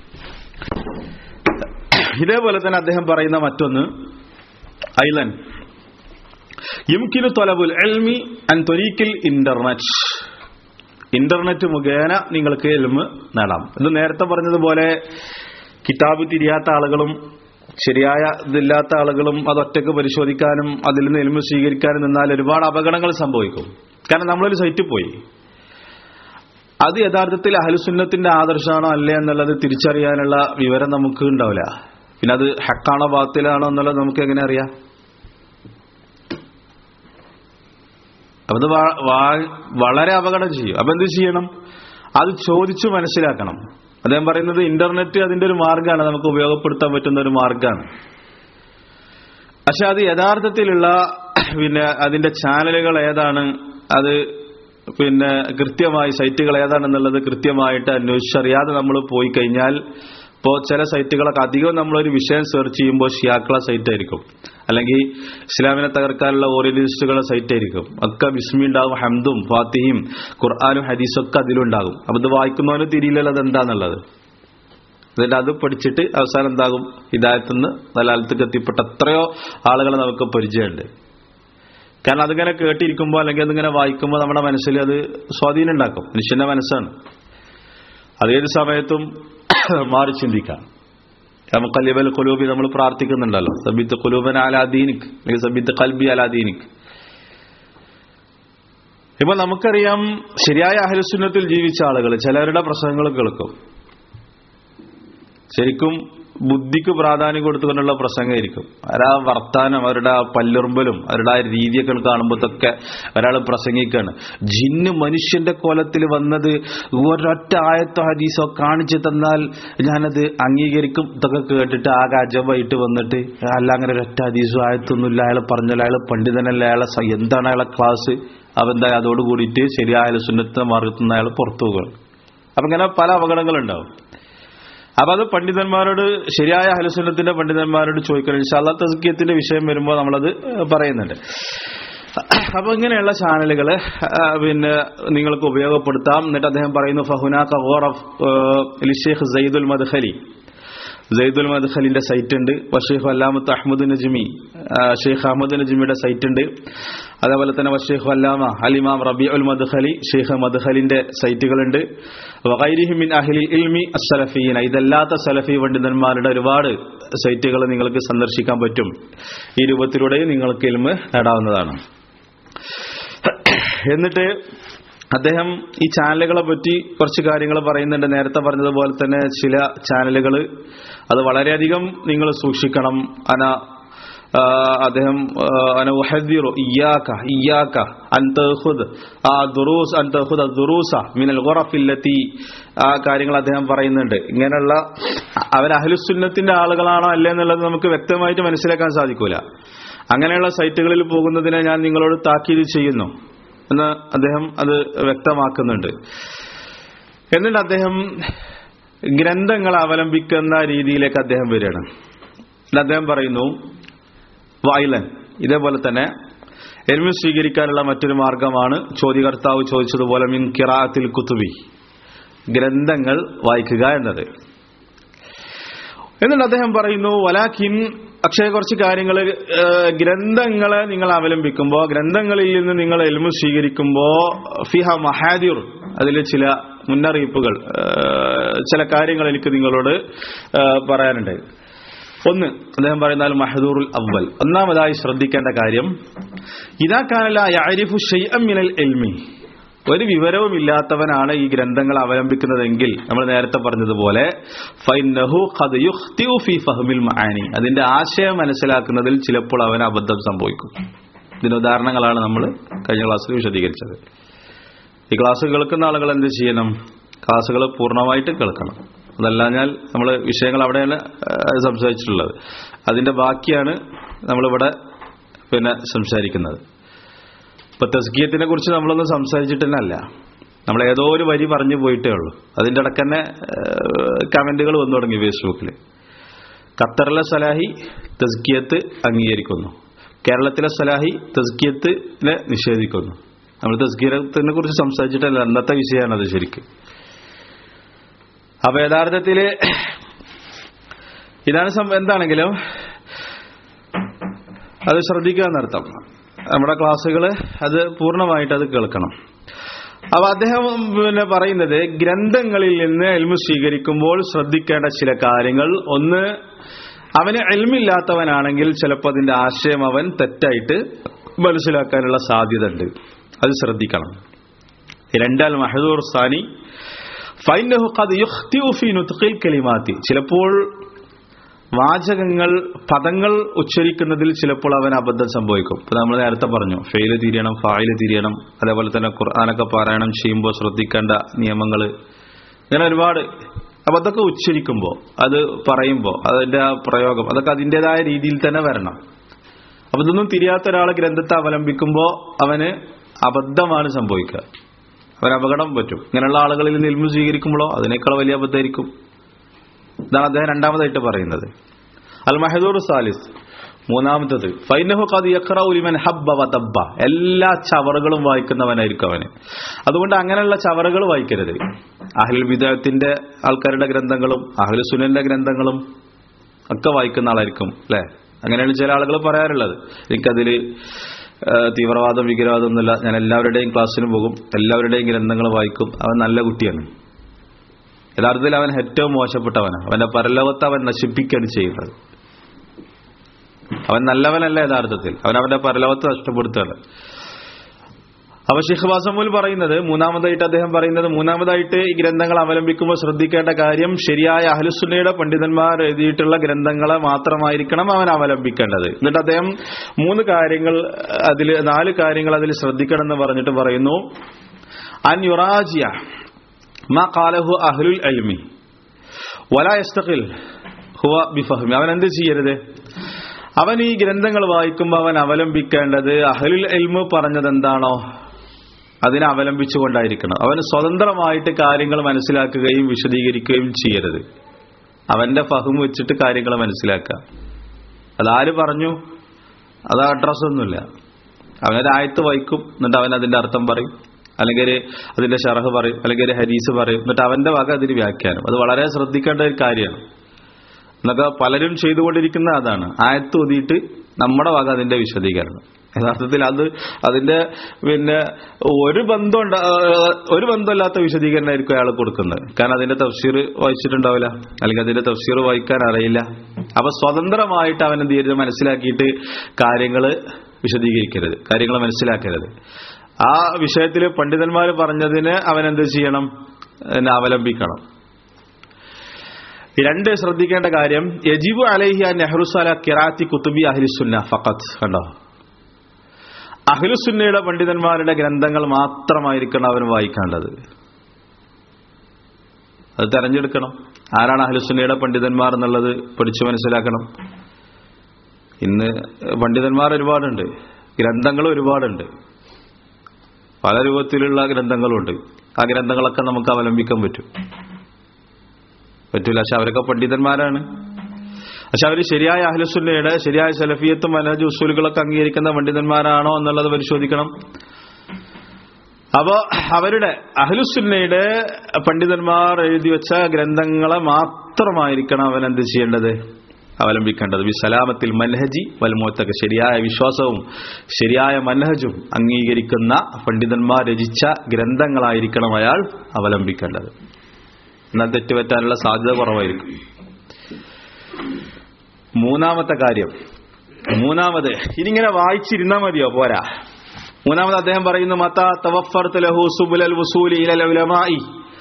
ഇതേപോലെ തന്നെ അദ്ദേഹം പറയുന്ന മറ്റൊന്ന് ഐലൻ യുംകിനു തൊലബുൽ എൽമി അൻ തൊരീക്കിൽ ഇന്റർനെറ്റ് ഇന്റർനെറ്റ് മുഖേന നിങ്ങൾക്ക് എൽമ് നേടാം ഇത് നേരത്തെ പറഞ്ഞതുപോലെ കിതാബ് തിരിയാത്ത ആളുകളും ശരിയായ ഇതില്ലാത്ത ആളുകളും അത് ഒറ്റക്ക് പരിശോധിക്കാനും അതിൽ നിന്ന് എൽമ് സ്വീകരിക്കാനും നിന്നാൽ ഒരുപാട് അപകടങ്ങൾ സംഭവിക്കും കാരണം നമ്മളൊരു സൈറ്റിൽ പോയി അത് യഥാർത്ഥത്തിൽ അഹലുസുന്നത്തിന്റെ ആദർശമാണോ അല്ലേ എന്നുള്ളത് തിരിച്ചറിയാനുള്ള വിവരം നമുക്ക് ഉണ്ടാവില്ല പിന്നെ അത് ഹക്കാണോ ബാത്തിലാണോ എന്നുള്ളത് നമുക്ക് എങ്ങനെ അറിയാം അപ്പൊ അത് വ- വ- വളരെ അപകടം ചെയ്യും അപ്പൊ എന്ത് ചെയ്യണം അത് ചോദിച്ചു മനസ്സിലാക്കണം അദ്ദേഹം പറയുന്നത് ഇന്റർനെറ്റ് അതിന്റെ ഒരു മാർഗ്ഗമാണ് നമുക്ക് ഉപയോഗപ്പെടുത്താൻ പറ്റുന്ന ഒരു മാർഗ്ഗമാണ് പക്ഷെ അത് യഥാർത്ഥത്തിലുള്ള പിന്നെ അതിന്റെ ചാനലുകൾ ഏതാണ് അത് പിന്നെ കൃത്യമായി സൈറ്റുകൾ ഏതാണെന്നുള്ളത് കൃത്യമായിട്ട് അന്വേഷിച്ചറിയാതെ നമ്മൾ പോയി കഴിഞ്ഞാൽ ഇപ്പോൾ ചില സൈറ്റുകളൊക്കെ അധികം നമ്മളൊരു വിഷയം സെർച്ച് ചെയ്യുമ്പോൾ ഷിയാക്കള സൈറ്റ് ആയിരിക്കും അല്ലെങ്കിൽ ഇസ്ലാമിനെ തകർക്കാനുള്ള ഓറിയന്റലിസ്റ്റുകളുടെ സൈറ്റ് ആയിരിക്കും ഒക്കെ ബിസ്മി ഉണ്ടാകും ഹംദും ഫാത്തിഹിയും ഖുർആാനും ഹദീസും ഒക്കെ അതിലുണ്ടാകും അപ്പൊ ഇത് വായിക്കുന്നവന് തിരിയില്ലല്ലോ അത് എന്താന്നുള്ളത് എന്നിട്ട് അത് പഠിച്ചിട്ട് അവസാനം എന്താകും ഹിദായത്തുനിന്ന് നലാലത്തേക്ക് എത്തിപ്പെട്ട എത്രയോ ആളുകളെ നമുക്ക് പരിചയമുണ്ട് കാരണം അതിങ്ങനെ കേട്ടിരിക്കുമ്പോൾ അല്ലെങ്കിൽ അതിങ്ങനെ വായിക്കുമ്പോൾ നമ്മുടെ മനസ്സിൽ അത് സ്വാധീനം ഉണ്ടാക്കും മനുഷ്യന്റെ മനസ്സാണ് അതേത് സമയത്തും മാറി ചിന്തിക്കാം നമുക്കല്ലിബൽ കുലൂബി നമ്മൾ പ്രാർത്ഥിക്കുന്നുണ്ടല്ലോ സബിത്ത് കുലൂബൻ അലാദീനിക് അല്ലെങ്കിൽ സബിത്ത് കൽബി അലാദീനിക് ഇപ്പൊ നമുക്കറിയാം ശരിയായ അഹലുസുന്നത്തിൽ ജീവിച്ച ആളുകൾ ചിലരുടെ പ്രസംഗങ്ങൾ കേൾക്കും ശരിക്കും ബുദ്ധിക്ക് പ്രാധാന്യം കൊടുത്തുകൊണ്ടുള്ള പ്രസംഗമായിരിക്കും അവരാ വർത്താനം അവരുടെ ആ പല്ലുറുമ്പലും അവരുടെ ആ രീതിയൊക്കെ കാണുമ്പോഴത്തൊക്കെ ഒരാൾ പ്രസംഗിക്കാണ് ജിന്ന് മനുഷ്യന്റെ കോലത്തിൽ വന്നത് ഒരൊറ്റ ആയത്തോ ഹദീസോ കാണിച്ചു തന്നാൽ ഞാനത് അംഗീകരിക്കും ഇതൊക്കെ കേട്ടിട്ട് ആകെ അജബായിട്ട് വന്നിട്ട് അല്ല അങ്ങനെ ഒരൊറ്റ ഹദീസോ ആയത്തൊന്നുമില്ല അയാൾ പറഞ്ഞല്ലോ അയാൾ പണ്ഡിതനല്ല അയാളെ സ- എന്താണ് അയാളെ ക്ലാസ് അവന്താ അതോട് കൂടിയിട്ട് ശരിയായ സുന്നത്തെ മാർഗത്തുനിന്ന് അയാൾ പുറത്തു പോകുകയാണ് അപ്പൊ ഇങ്ങനെ പല അപകടങ്ങളുണ്ടാവും അപ്പൊ അത് പണ്ഡിതന്മാരോട് ശരിയായ ഹലസുന്നത്തിന്റെ പണ്ഡിതന്മാരോട് ചോദിക്കണം ഇൻഷാല്ല തസ്കിയത്തിന്റെ വിഷയം വരുമ്പോൾ നമ്മളത് പറയുന്നുണ്ട് അപ്പൊ ഇങ്ങനെയുള്ള ചാനലുകള് ആ, പിന്നെ നിങ്ങൾക്ക് ഉപയോഗപ്പെടുത്താം എന്നിട്ട് അദ്ദേഹം പറയുന്നു ഫഹുന ലിഷേഖ് സയ്യിദുൽ മദ്ഖലി സയ്യിദുൽ മദ്ഖലിന്റെ സൈറ്റ് ഉണ്ട് വഷീഖ് അല്ലാമത്ത് അഹമ്മദ് നജ്മി ആ, ഷെയ്ഖ് അഹമ്മദ് നജ്മിയുടെ സൈറ്റ് ഉണ്ട് അതേപോലെ തന്നെ വഷീഖ് അല്ലാമ അലിമാം റബി ഉൽ മദ്ഖലി ഷെയ്ഖ് മദ്ഖലിന്റെ സൈറ്റുകളുണ്ട് വഗൈരിഹി മിൻ അഹ്ലി ഇൽമി അസ്സലഫീന ഇതല്ലാത്ത സലഫി പണ്ഡിതന്മാരുടെ ഒരുപാട് സൈറ്റുകൾ നിങ്ങൾക്ക് സന്ദർശിക്കാൻ പറ്റും ഈ രൂപത്തിലൂടെയും നിങ്ങൾക്ക് ഇൽമ് നേടാവുന്നതാണ് എന്നിട്ട് അദ്ദേഹം ഈ ചാനലുകളെ പറ്റി കുറച്ച് കാര്യങ്ങൾ പറയുന്നുണ്ട് നേരത്തെ പറഞ്ഞതുപോലെ തന്നെ ചില ചാനലുകൾ അത് വളരെയധികം നിങ്ങൾ സൂക്ഷിക്കണം അന ആ, അദ്ദേഹം ആ, അന ഉഹദ്ദിറു ഇയ്യാക ഇയ്യാക അൻ തഖുദ് ആ ദുറൂസ് അൻ തഖുദ ദുറൂസ മിനൽ ഖുറഫില്ലത്തി ആ കാര്യങ്ങൾ അദ്ദേഹം പറയുന്നുണ്ട് ഇങ്ങനെയുള്ള അവർ അഹ്ലുസുന്നത്തിന്റെ ആളുകളാണോ അല്ലേ എന്നുള്ളത് നമുക്ക് വ്യക്തമായിട്ട് മനസ്സിലാക്കാൻ സാധിക്കൂല അങ്ങനെയുള്ള സൈറ്റുകളിൽ പോകുന്നതിനെ ഞാൻ നിങ്ങളോട് താക്കീത് ചെയ്യുന്നു എന്ന് അദ്ദേഹം അത് വ്യക്തമാക്കുന്നുണ്ട് എന്നിട്ട് അദ്ദേഹം ഗ്രന്ഥങ്ങൾ അവലംബിക്കുന്ന രീതിയിലേക്ക് അദ്ദേഹം വരികയാണ് എന്നിട്ട് അദ്ദേഹം പറയുന്നു വയലൻ ഇതേപോലെ തന്നെ എൽമി സ്വീകരിക്കാനുള്ള മറ്റൊരു മാർഗമാണ് ചോദ്യകർത്താവ് ചോദിച്ചതുപോലെ മിൻ കിറാത്തിൽ കുത്തുബി ഗ്രന്ഥങ്ങൾ വായിക്കുക എന്നത് എന്നിട്ട് അദ്ദേഹം പറയുന്നു വലാഖിൻ പക്ഷേ കുറച്ച് കാര്യങ്ങൾ ഗ്രന്ഥങ്ങളെ നിങ്ങൾ അവലംബിക്കുമ്പോൾ ഗ്രന്ഥങ്ങളിൽ നിന്ന് നിങ്ങൾ എൽമു സ്വീകരിക്കുമ്പോൾ ഫിഹ മഹാദിർ അതിൽ ചില മുന്നറിയിപ്പുകൾ ആ, ചില കാര്യങ്ങൾ എനിക്ക് നിങ്ങളോട് ആ, പറയാനുണ്ട് ഒന്ന് അദ്ദേഹം പറയുന്നാൽ മഹദൂറുൽ അവൽ ഒന്നാമതായി ശ്രദ്ധിക്കേണ്ട കാര്യം ഇതാ കാനല യാരിഫു ഷൈഅം മിനൽ എൽമി ഒരു വിവരവും ഇല്ലാത്തവനാണ് ഈ ഗ്രന്ഥങ്ങൾ അവലംബിക്കുന്നതെങ്കിൽ നമ്മൾ നേരത്തെ പറഞ്ഞതുപോലെ ഫൈന്നഹു ഖദ് യുഖ്തിഉ ഫീ ഫഹ്മിൽ മആനി അതിന്റെ ആശയം മനസ്സിലാക്കുന്നതിൽ ചിലപ്പോൾ അവന് അബദ്ധം സംഭവിക്കും ഇതിന് ഉദാഹരണങ്ങളാണ് നമ്മൾ കഴിഞ്ഞ ക്ലാസ്സിൽ വിശദീകരിച്ചത് ഈ ക്ലാസ് കേൾക്കുന്ന ആളുകൾ എന്ത് ചെയ്യണം ക്ലാസ്സുകൾ പൂർണ്ണമായിട്ട് കേൾക്കണം അതല്ലാഞ്ഞാൽ നമ്മൾ വിഷയങ്ങൾ അവിടെയാണ് ആ, സംസാരിച്ചിട്ടുള്ളത് അതിന്റെ ബാക്കിയാണ് നമ്മളിവിടെ പിന്നെ സംസാരിക്കുന്നത് ഇപ്പൊ തസ്കീയത്തിനെ കുറിച്ച് നമ്മളൊന്നും സംസാരിച്ചിട്ട് തന്നെ അല്ല നമ്മൾ ഏതോ ഒരു വരി പറഞ്ഞു പോയിട്ടേ ഉള്ളൂ അതിന്റെ ഇടയ്ക്ക് തന്നെ കമന്റുകൾ വന്നു തുടങ്ങി ഫേസ്ബുക്കിൽ ഖത്തറിലെ സലാഹി തസ്കിയത്ത് അംഗീകരിക്കുന്നു കേരളത്തിലെ സലാഹി തസ്കിയത്തിനെ നിഷേധിക്കുന്നു നമ്മൾ തസ്കീരത്തിനെ കുറിച്ച് സംസാരിച്ചിട്ടല്ല അന്നത്തെ വിഷയമാണ് അത് ശരിക്കും അപ്പൊ യഥാർത്ഥത്തില് ഇതാണ് സം- എന്താണെങ്കിലും അത് ശ്രദ്ധിക്കുക എന്നർത്ഥം നമ്മുടെ ക്ലാസ്സുകൾ അത് പൂർണ്ണമായിട്ട് അത് കേൾക്കണം അപ്പൊ അദ്ദേഹം പിന്നെ പറയുന്നത് ഗ്രന്ഥങ്ങളിൽ നിന്ന് എൽമു സ്വീകരിക്കുമ്പോൾ ശ്രദ്ധിക്കേണ്ട ചില കാര്യങ്ങൾ ഒന്ന് അവന് എൽമില്ലാത്തവനാണെങ്കിൽ ചിലപ്പോൾ അതിന്റെ ആശയം അവൻ തെറ്റായിട്ട് മനസ്സിലാക്കാനുള്ള സാധ്യത ഉണ്ട് അത് ശ്രദ്ധിക്കണം രണ്ടാൽ മഹദൂർ സാനി ഫൈനഹു ഖദ് യുഖ്തിഉ ഫീ നുത്ഖിൽ കലിമാത്തി ചിലപ്പോൾ വാചകങ്ങൾ പദങ്ങൾ ഉച്ചരിക്കുന്നതിൽ ചിലപ്പോൾ അവൻ അബദ്ധം സംഭവിക്കും ഇപ്പൊ നമ്മൾ നേരത്തെ പറഞ്ഞു ഫെയില് തിരിയണം ഫായില് തിരിയണം അതേപോലെ തന്നെ ഖുർആാനൊക്കെ പാരായണം ചെയ്യുമ്പോൾ ശ്രദ്ധിക്കേണ്ട നിയമങ്ങൾ ഇങ്ങനെ ഒരുപാട് അപ്പൊ അതൊക്കെ ഉച്ചരിക്കുമ്പോൾ അത് പറയുമ്പോൾ അതിന്റെ ആ പ്രയോഗം അതൊക്കെ അതിൻ്റെതായ രീതിയിൽ തന്നെ വരണം അപ്പൊ ഇതൊന്നും തിരിയാത്ത ഒരാൾ ഗ്രന്ഥത്തെ അവലംബിക്കുമ്പോൾ അവന് അബദ്ധമാണ് സംഭവിക്കുക അവന് അപകടം പറ്റും ഇങ്ങനെയുള്ള ആളുകളിൽ നിന്ന് ഇൽമു സ്വീകരിക്കുമ്പോഴോ അതിനേക്കാൾ വലിയ അബദ്ധമായിരിക്കും ഇതാണ് അദ്ദേഹം രണ്ടാമതായിട്ട് പറയുന്നത് അൽ മഹദൂർ സാലിസ് മൂന്നാമത്തത് ഫൈനഹു ഖദ് യഖറഉ ലിമൻ ഹബ്ബ വതബ്ബ എല്ലാ ചവറുകളും വായിക്കുന്നവനായിരിക്കും അവന് അതുകൊണ്ട് അങ്ങനെയുള്ള ചവറുകൾ വായിക്കരുത് അഹ്ലുൽ വിദഅത്തിന്റെ ആൾക്കാരുടെ ഗ്രന്ഥങ്ങളും അഹ്ലു സുനന്റെ ഗ്രന്ഥങ്ങളും ഒക്കെ വായിക്കുന്ന ആളായിരിക്കും അല്ലെ അങ്ങനെയാണ് ചില ആളുകൾ പറയാറുള്ളത് എനിക്കതില് ആ, തീവ്രവാദം വിഗ്രവാദം ഒന്നുമില്ല ഞാൻ എല്ലാവരുടെയും ക്ലാസ്സിന് പോകും എല്ലാവരുടെയും ഗ്രന്ഥങ്ങൾ വായിക്കും അവൻ നല്ല കുട്ടിയാണ് യഥാർത്ഥത്തിൽ അവൻ ഏറ്റവും മോശപ്പെട്ടവനാണ് അവന്റെ പരലോകത്ത് അവൻ നശിപ്പിക്കുകയാണ് ചെയ്യുന്നത് അവൻ നല്ലവനല്ല യഥാർത്ഥത്തിൽ അവൻ അവന്റെ പരലോകത്ത് നഷ്ടപ്പെടുത്തുകയാണ് അപ്പൊ ഷെയ്ഖ് വാസമൂൽ പറയുന്നത് മൂന്നാമതായിട്ട് അദ്ദേഹം പറയുന്നത് മൂന്നാമതായിട്ട് ഈ ഗ്രന്ഥങ്ങൾ അവലംബിക്കുമ്പോൾ ശ്രദ്ധിക്കേണ്ട കാര്യം ശരിയായ അഹ്ലുസുന്നയുടെ പണ്ഡിതന്മാർ എഴുതിയിട്ടുള്ള ഗ്രന്ഥങ്ങളെ മാത്രമായിരിക്കണം അവൻ അവലംബിക്കേണ്ടത് എന്നിട്ട് അദ്ദേഹം മൂന്ന് കാര്യങ്ങൾ അതിൽ നാല് കാര്യങ്ങൾ അതിൽ ശ്രദ്ധിക്കണം എന്ന് പറഞ്ഞിട്ട് പറയുന്നു അൻ യുറാജിയ മാ ഖാലഹു അഹ്ലുൽ അൽമി വലാ യസ്തഖിൽ ഹുവ ബിഫഹ്മി അവൻ എന്ത് ചെയ്യരുത് അവൻ ഈ ഗ്രന്ഥങ്ങൾ വായിക്കുമ്പോൾ അവൻ അവലംബിക്കേണ്ടത് അഹ്ലുൽ എൽമു പറഞ്ഞത് എന്താണോ അതിനെ അവലംബിച്ചുകൊണ്ടായിരിക്കണം അവന് സ്വതന്ത്രമായിട്ട് കാര്യങ്ങൾ മനസ്സിലാക്കുകയും വിശദീകരിക്കുകയും ചെയ്യരുത് അവന്റെ ഫഹം വെച്ചിട്ട് കാര്യങ്ങൾ മനസ്സിലാക്കുക അതാര് പറഞ്ഞു അത് അഡ്രസ് ഒന്നുമില്ല അവനൊരു ആയത്ത് വായിക്കും എന്നിട്ട് അവൻ അതിന്റെ അർത്ഥം പറയും അല്ലെങ്കിൽ അതിന്റെ ഷറഹ് പറയും അല്ലെങ്കിൽ ഒരു ഹരീസ് പറയും എന്നിട്ട് അവന്റെ വക അതിന് വ്യാഖ്യാനം അത് വളരെ ശ്രദ്ധിക്കേണ്ട ഒരു കാര്യമാണ് എന്നൊക്കെ പലരും ചെയ്തുകൊണ്ടിരിക്കുന്ന അതാണ് ആയത്ത് ഒതിയിട്ട് നമ്മുടെ വക അതിന്റെ വിശദീകരണം യഥാർത്ഥത്തിൽ അത് അതിന്റെ പിന്നെ ഒരു ബന്ധം ഉണ്ടാ- ഒരു ബന്ധമില്ലാത്ത വിശദീകരണമായിരിക്കും അയാൾ കൊടുക്കുന്നത് കാരണം അതിന്റെ തഫ്സീർ വായിച്ചിട്ടുണ്ടാവില്ല അല്ലെങ്കിൽ അതിന്റെ തഫ്സീർ വായിക്കാൻ അറിയില്ല അപ്പൊ സ്വതന്ത്രമായിട്ട് അവൻ എന്ത് ചെയ്യരുത് മനസ്സിലാക്കിയിട്ട് കാര്യങ്ങൾ വിശദീകരിക്കരുത് കാര്യങ്ങൾ മനസ്സിലാക്കരുത് ആ വിഷയത്തിൽ പണ്ഡിതന്മാർ പറഞ്ഞതിന് അവൻ എന്ത് ചെയ്യണം എന്നെ അവലംബിക്കണം രണ്ട് ശ്രദ്ധിക്കേണ്ട കാര്യം യജിബു അലൈഹി നെഹ്റുസല കിറാത്തി കുത്തുബി അഹ്ലുസുന്ന ഫഖത്ത് കണ്ടോ അഹ്ലുസുന്നയുടെ പണ്ഡിതന്മാരുടെ ഗ്രന്ഥങ്ങൾ മാത്രമായിരിക്കണം അവൻ വായിക്കേണ്ടത് അത് തെരഞ്ഞെടുക്കണം ആരാണ് അഹ്ലുസുന്നയുടെ പണ്ഡിതന്മാർ എന്നുള്ളത് പഠിച്ചു മനസ്സിലാക്കണം ഇന്ന് പണ്ഡിതന്മാർ ഒരുപാടുണ്ട് ഗ്രന്ഥങ്ങൾ ഒരുപാടുണ്ട് പല രൂപത്തിലുള്ള ഗ്രന്ഥങ്ങളുണ്ട് ആ ഗ്രന്ഥങ്ങളൊക്കെ നമുക്ക് അവലംബിക്കാൻ പറ്റും പറ്റൂല പക്ഷെ അവരൊക്കെ പണ്ഡിതന്മാരാണ് പക്ഷെ അവർ ശരിയായ അഹ്ലുസുന്നയുടെ ശരിയായ സലഫിയത്തും മനഹജ് ഉസൂലുകളൊക്കെ അംഗീകരിക്കുന്ന പണ്ഡിതന്മാരാണോ എന്നുള്ളത് പരിശോധിക്കണം അപ്പോ അവരുടെ അഹ്ലുസുന്നയുടെ പണ്ഡിതന്മാർ എഴുതി വെച്ച ഗ്രന്ഥങ്ങളെ മാത്രമായിരിക്കണം അവൻ എന്ത് ചെയ്യേണ്ടത് അവലംബിക്കേണ്ടത് വിസലാമത്തിൽ മൻഹജി വൽമോത്തക ശരിയായ വിശ്വാസവും ശരിയായ മൻഹജും അംഗീകരിക്കുന്ന പണ്ഡിതന്മാർ രചിച്ച ഗ്രന്ഥങ്ങളായിരിക്കണം അയാൾ അവലംബിക്കേണ്ടത് എന്നാൽ തെറ്റുപറ്റാനുള്ള സാധ്യത കുറവായിരിക്കും മൂന്നാമത്തെ കാര്യം മൂന്നാമത് ഇനിങ്ങനെ വായിച്ചിരുന്നാ മതിയോ പോരാ മൂന്നാമത് അദ്ദേഹം പറയുന്നു മത തവഫർത്ത് ലഹു സുബുലൽ വസൂലി ഇലൽ ഉലമായി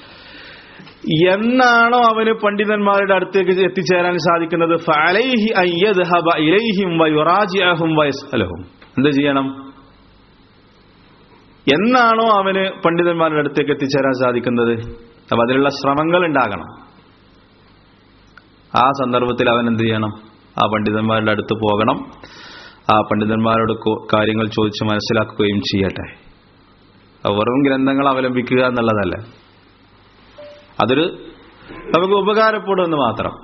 എന്നാണോ അവന് പണ്ഡിതന്മാരുടെ അടുത്തേക്ക് എത്തിച്ചേരാൻ സാധിക്കുന്നത് ഫഅലൈഹി അൻ യദ്ഹബ ഇലൈഹിം വയുറാജിഅഹും വയസ്അലഹും എന്ത് ചെയ്യണം എന്നാണോ അവന് പണ്ഡിതന്മാരുടെ അടുത്തേക്ക് എത്തിച്ചേരാൻ സാധിക്കുന്നത് അപ്പൊ അതിനുള്ള ശ്രമങ്ങൾ ഉണ്ടാകണം ആ സന്ദർഭത്തിൽ അവൻ എന്ത് ചെയ്യണം ആ പണ്ഡിതന്മാരുടെ അടുത്ത് പോകണം ആ പണ്ഡിതന്മാരോട് കോ- കാര്യങ്ങൾ ചോദിച്ച് മനസ്സിലാക്കുകയും ചെയ്യട്ടെ അത് വെറും ഗ്രന്ഥങ്ങൾ അവലംബിക്കുക എന്നുള്ളതല്ല അതൊരു നമുക്ക് ഉപകാരപ്പെടുമെന്ന് മാത്രം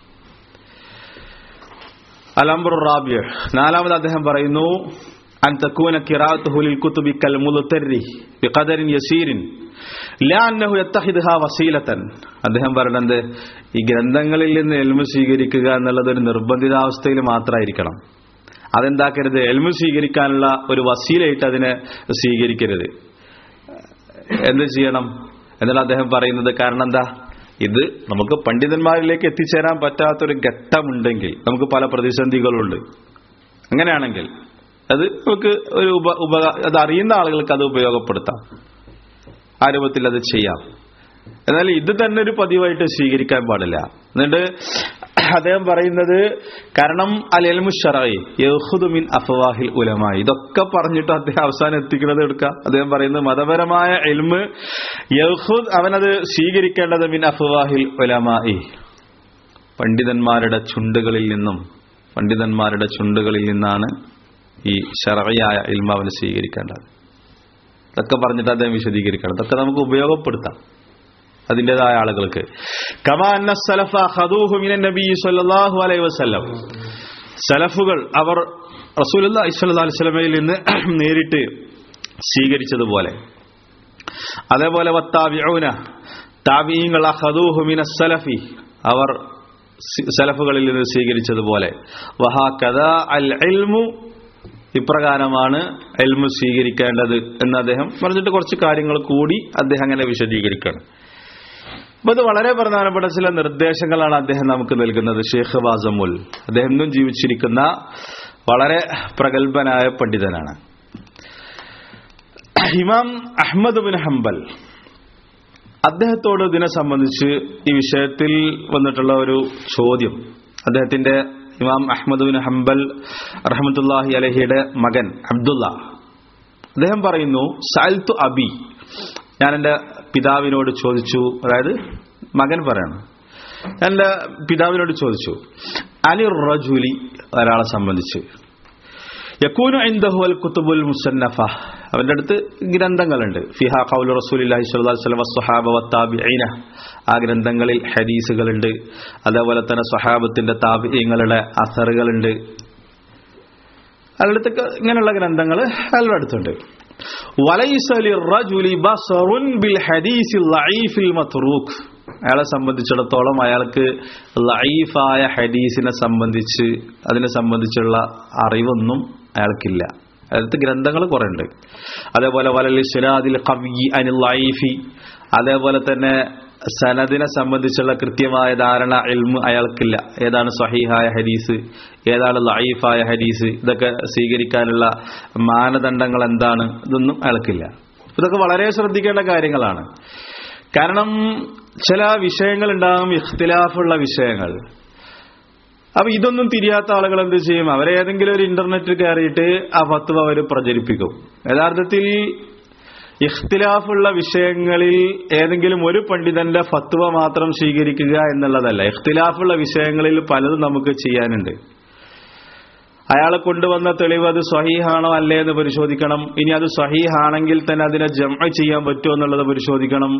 അലംബുർ റാബിയ നാലാമത് അദ്ദേഹം പറയുന്നു അൻ തക്കൂന കിറാത്തുഹു ലിൽ കുതുബി കൽ മുദ്തരി ബിഖദരിൻ യസീരിൻ ലാ അന്നഹു യത്തഖിദ്ഹാ വസീലതൻ അദ്ദേഹം പറയുന്നത് ഈ ഗ്രന്ഥങ്ങളിൽ നിന്ന് എൽമു സ്വീകരിക്കുക എന്നുള്ളത് ഒരു നിർബന്ധിതാവസ്ഥയിൽ മാത്രമായിരിക്കണം അതെന്താക്കരുത് എൽമു സ്വീകരിക്കാനുള്ള ഒരു വസീലയായിട്ട് അതിനെ സ്വീകരിക്കരുത് എന്ത് ചെയ്യണം എന്നാണ് അദ്ദേഹം പറയുന്നത് കാരണം എന്താ ഇത് നമുക്ക് പണ്ഡിതന്മാരിലേക്ക് എത്തിച്ചേരാൻ പറ്റാത്തൊരു ഘട്ടമുണ്ടെങ്കിൽ നമുക്ക് പല പ്രതിസന്ധികളുണ്ട് അങ്ങനെയാണെങ്കിൽ അത് നമുക്ക് ഒരു ഉപ ഉപ അത് അറിയുന്ന ആളുകൾക്ക് അത് ഉപയോഗപ്പെടുത്താം ആ രൂപത്തിൽ അത് ചെയ്യാം എന്നാൽ ഇത് തന്നെ ഒരു പതിവായിട്ട് സ്വീകരിക്കാൻ പാടില്ല എന്നിട്ട് അദ്ദേഹം പറയുന്നത് കാരണം അൽ എൽമുഷറായി മിൻ അഫവാഹിൽ ഉലമായി ഇതൊക്കെ പറഞ്ഞിട്ട് അദ്ദേഹം അവസാനം എത്തിക്കുന്നത് എടുക്കാം അദ്ദേഹം പറയുന്നത് മതപരമായ എൽമ് യഹുദ് അവനത് സ്വീകരിക്കേണ്ടത് മിൻ അഫവാഹിൽ ഉലമായി പണ്ഡിതന്മാരുടെ ചുണ്ടുകളിൽ നിന്നും പണ്ഡിതന്മാരുടെ ചുണ്ടുകളിൽ നിന്നാണ് ഈ ഷറയായ ഇൽമ അവന് സ്വീകരിക്കേണ്ടത് ഇതൊക്കെ പറഞ്ഞിട്ട് അദ്ദേഹം വിശദീകരിക്കണം ഇതൊക്കെ നമുക്ക് ഉപയോഗപ്പെടുത്താം അതിൻ്റെതായ ആളുകൾക്ക് കമാ അന്ന സലഫ ഖദൂഹു മിനൻ നബി സല്ലല്ലാഹു അലൈഹി വസല്ലം സലഫുകൾ അവർ റസൂലുള്ളാഹി സ്വല്ലല്ലാഹു അലൈഹി വസല്ലമയിൽ നിന്ന് നേരിട്ട് സ്വീകരിച്ചതുപോലെ അതേപോലെ വത്താബിഊന താബിഈങ്ങൾ അഖദൂഹു മിനസ് സലഫി അവർ സി- സലഫുകളിൽ നിന്ന് സ്വീകരിച്ചതുപോലെ വഹാകദ അൽ ഇൽമു ഇപ്രകാരമാണ് എൽമു സ്വീകരിക്കേണ്ടത് എന്ന് അദ്ദേഹം പറഞ്ഞിട്ട് കുറച്ച് കാര്യങ്ങൾ കൂടി അദ്ദേഹം അങ്ങനെ വിശദീകരിക്കണം അപ്പൊ ഇത് വളരെ പ്രധാനപ്പെട്ട ചില നിർദ്ദേശങ്ങളാണ് അദ്ദേഹം നമുക്ക് നൽകുന്നത് ഷേഖ് ബാസമുൽ അദ്ദേഹം ഇന്നും ജീവിച്ചിരിക്കുന്ന വളരെ പ്രഗത്ഭനായ പണ്ഡിതനാണ് ഇമാം അഹമ്മദ് ബിൻ ഹംബൽ അദ്ദേഹത്തോട് ഇതിനെ സംബന്ധിച്ച് ഈ വിഷയത്തിൽ വന്നിട്ടുള്ള ഒരു ചോദ്യം അദ്ദേഹത്തിന്റെ ഇമാം അഹമ്മദ് ബിൻ ഹംബൽ റഹമത്തുല്ലാഹി അലഹിയുടെ മകൻ അബ്ദുള്ള അദ്ദേഹം പറയുന്നു സാൽത്തു അബി ഞാൻ എൻ്റെ പിതാവിനോട് ചോദിച്ചു അതായത് മകൻ പറയണം എൻ്റെ പിതാവിനോട് ചോദിച്ചു അലി റജുലി ഒരാളെ സംബന്ധിച്ച് യക്കൂനു ഇൻദഹു അൽ കുത്തുബുൽ മുസന്നഫ അവന്റെ അടുത്ത് ഗ്രന്ഥങ്ങളുണ്ട് ഫിഹ ഖൗലു റസൂലില്ലാഹി സ്വല്ലല്ലാഹു അലൈഹി വസല്ലം വസ്സഹാബ വത്താബിഈന ആ ഗ്രന്ഥങ്ങളിൽ ഹദീസുകളുണ്ട് അതേപോലെ തന്നെ സ്വഹാബത്തിന്റെ താബിഈങ്ങളുടെ അസറുകളുണ്ട് അയാളുടെ ഇങ്ങനെയുള്ള ഗ്രന്ഥങ്ങൾ അയാളുടെ അടുത്തുണ്ട് വലൈസ ലിർറജുലി ബസറുൻ ബിൽ ഹദീസിൽ ലഈഫിൽ മത്റൂക്ക് അയാളെ സംബന്ധിച്ചിടത്തോളം അയാൾക്ക് ലൈഫായ ഹദീസിനെ സംബന്ധിച്ച് അതിനെ സംബന്ധിച്ചുള്ള അറിവൊന്നും അയാൾക്കില്ല അതായത് ഗ്രന്ഥങ്ങൾ കുറെ ഉണ്ട് അതേപോലെ വലലി സിരാദിൽ കവി അനിൽ ലൈഫി അതേപോലെ തന്നെ സനദിനെ സംബന്ധിച്ചുള്ള കൃത്യമായ ധാരണ ഇൽമ് അയാൾക്കില്ല ഏതാണ് സഹീഹായ ഹദീസ് ഏതാണ് ലൈഫായ ഹദീസ് ഇതൊക്കെ സ്വീകരിക്കാനുള്ള മാനദണ്ഡങ്ങൾ എന്താണ് ഇതൊന്നും അയാൾക്കില്ല ഇതൊക്കെ വളരെ ശ്രദ്ധിക്കേണ്ട കാര്യങ്ങളാണ് കാരണം ചില വിഷയങ്ങൾ ഉണ്ടാകും ഇഖ്തിലാഫുള്ള വിഷയങ്ങൾ അപ്പൊ ഇതൊന്നും തിരിയാത്ത ആളുകൾ എന്ത് ചെയ്യും അവരേതെങ്കിലും ഒരു ഇന്റർനെറ്റിൽ കയറിയിട്ട് ആ ഫത്വ അവർ പ്രചരിപ്പിക്കും യഥാർത്ഥത്തിൽ ഇഖ്തിലാഫുള്ള വിഷയങ്ങളിൽ ഏതെങ്കിലും ഒരു പണ്ഡിതന്റെ ഫത്വ മാത്രം സ്വീകരിക്കുക എന്നുള്ളതല്ല ഇഖ്തിലാഫുള്ള വിഷയങ്ങളിൽ പലതും നമുക്ക് ചെയ്യാനുണ്ട് അയാളെ കൊണ്ടുവന്ന തെളിവ് അത് സ്വഹീഹാണോ അല്ലേ എന്ന് പരിശോധിക്കണം ഇനി അത് സ്വഹീഹാണെങ്കിൽ തന്നെ അതിനെ ജമ ചെയ്യാൻ പറ്റുമോ എന്നുള്ളത് പരിശോധിക്കണം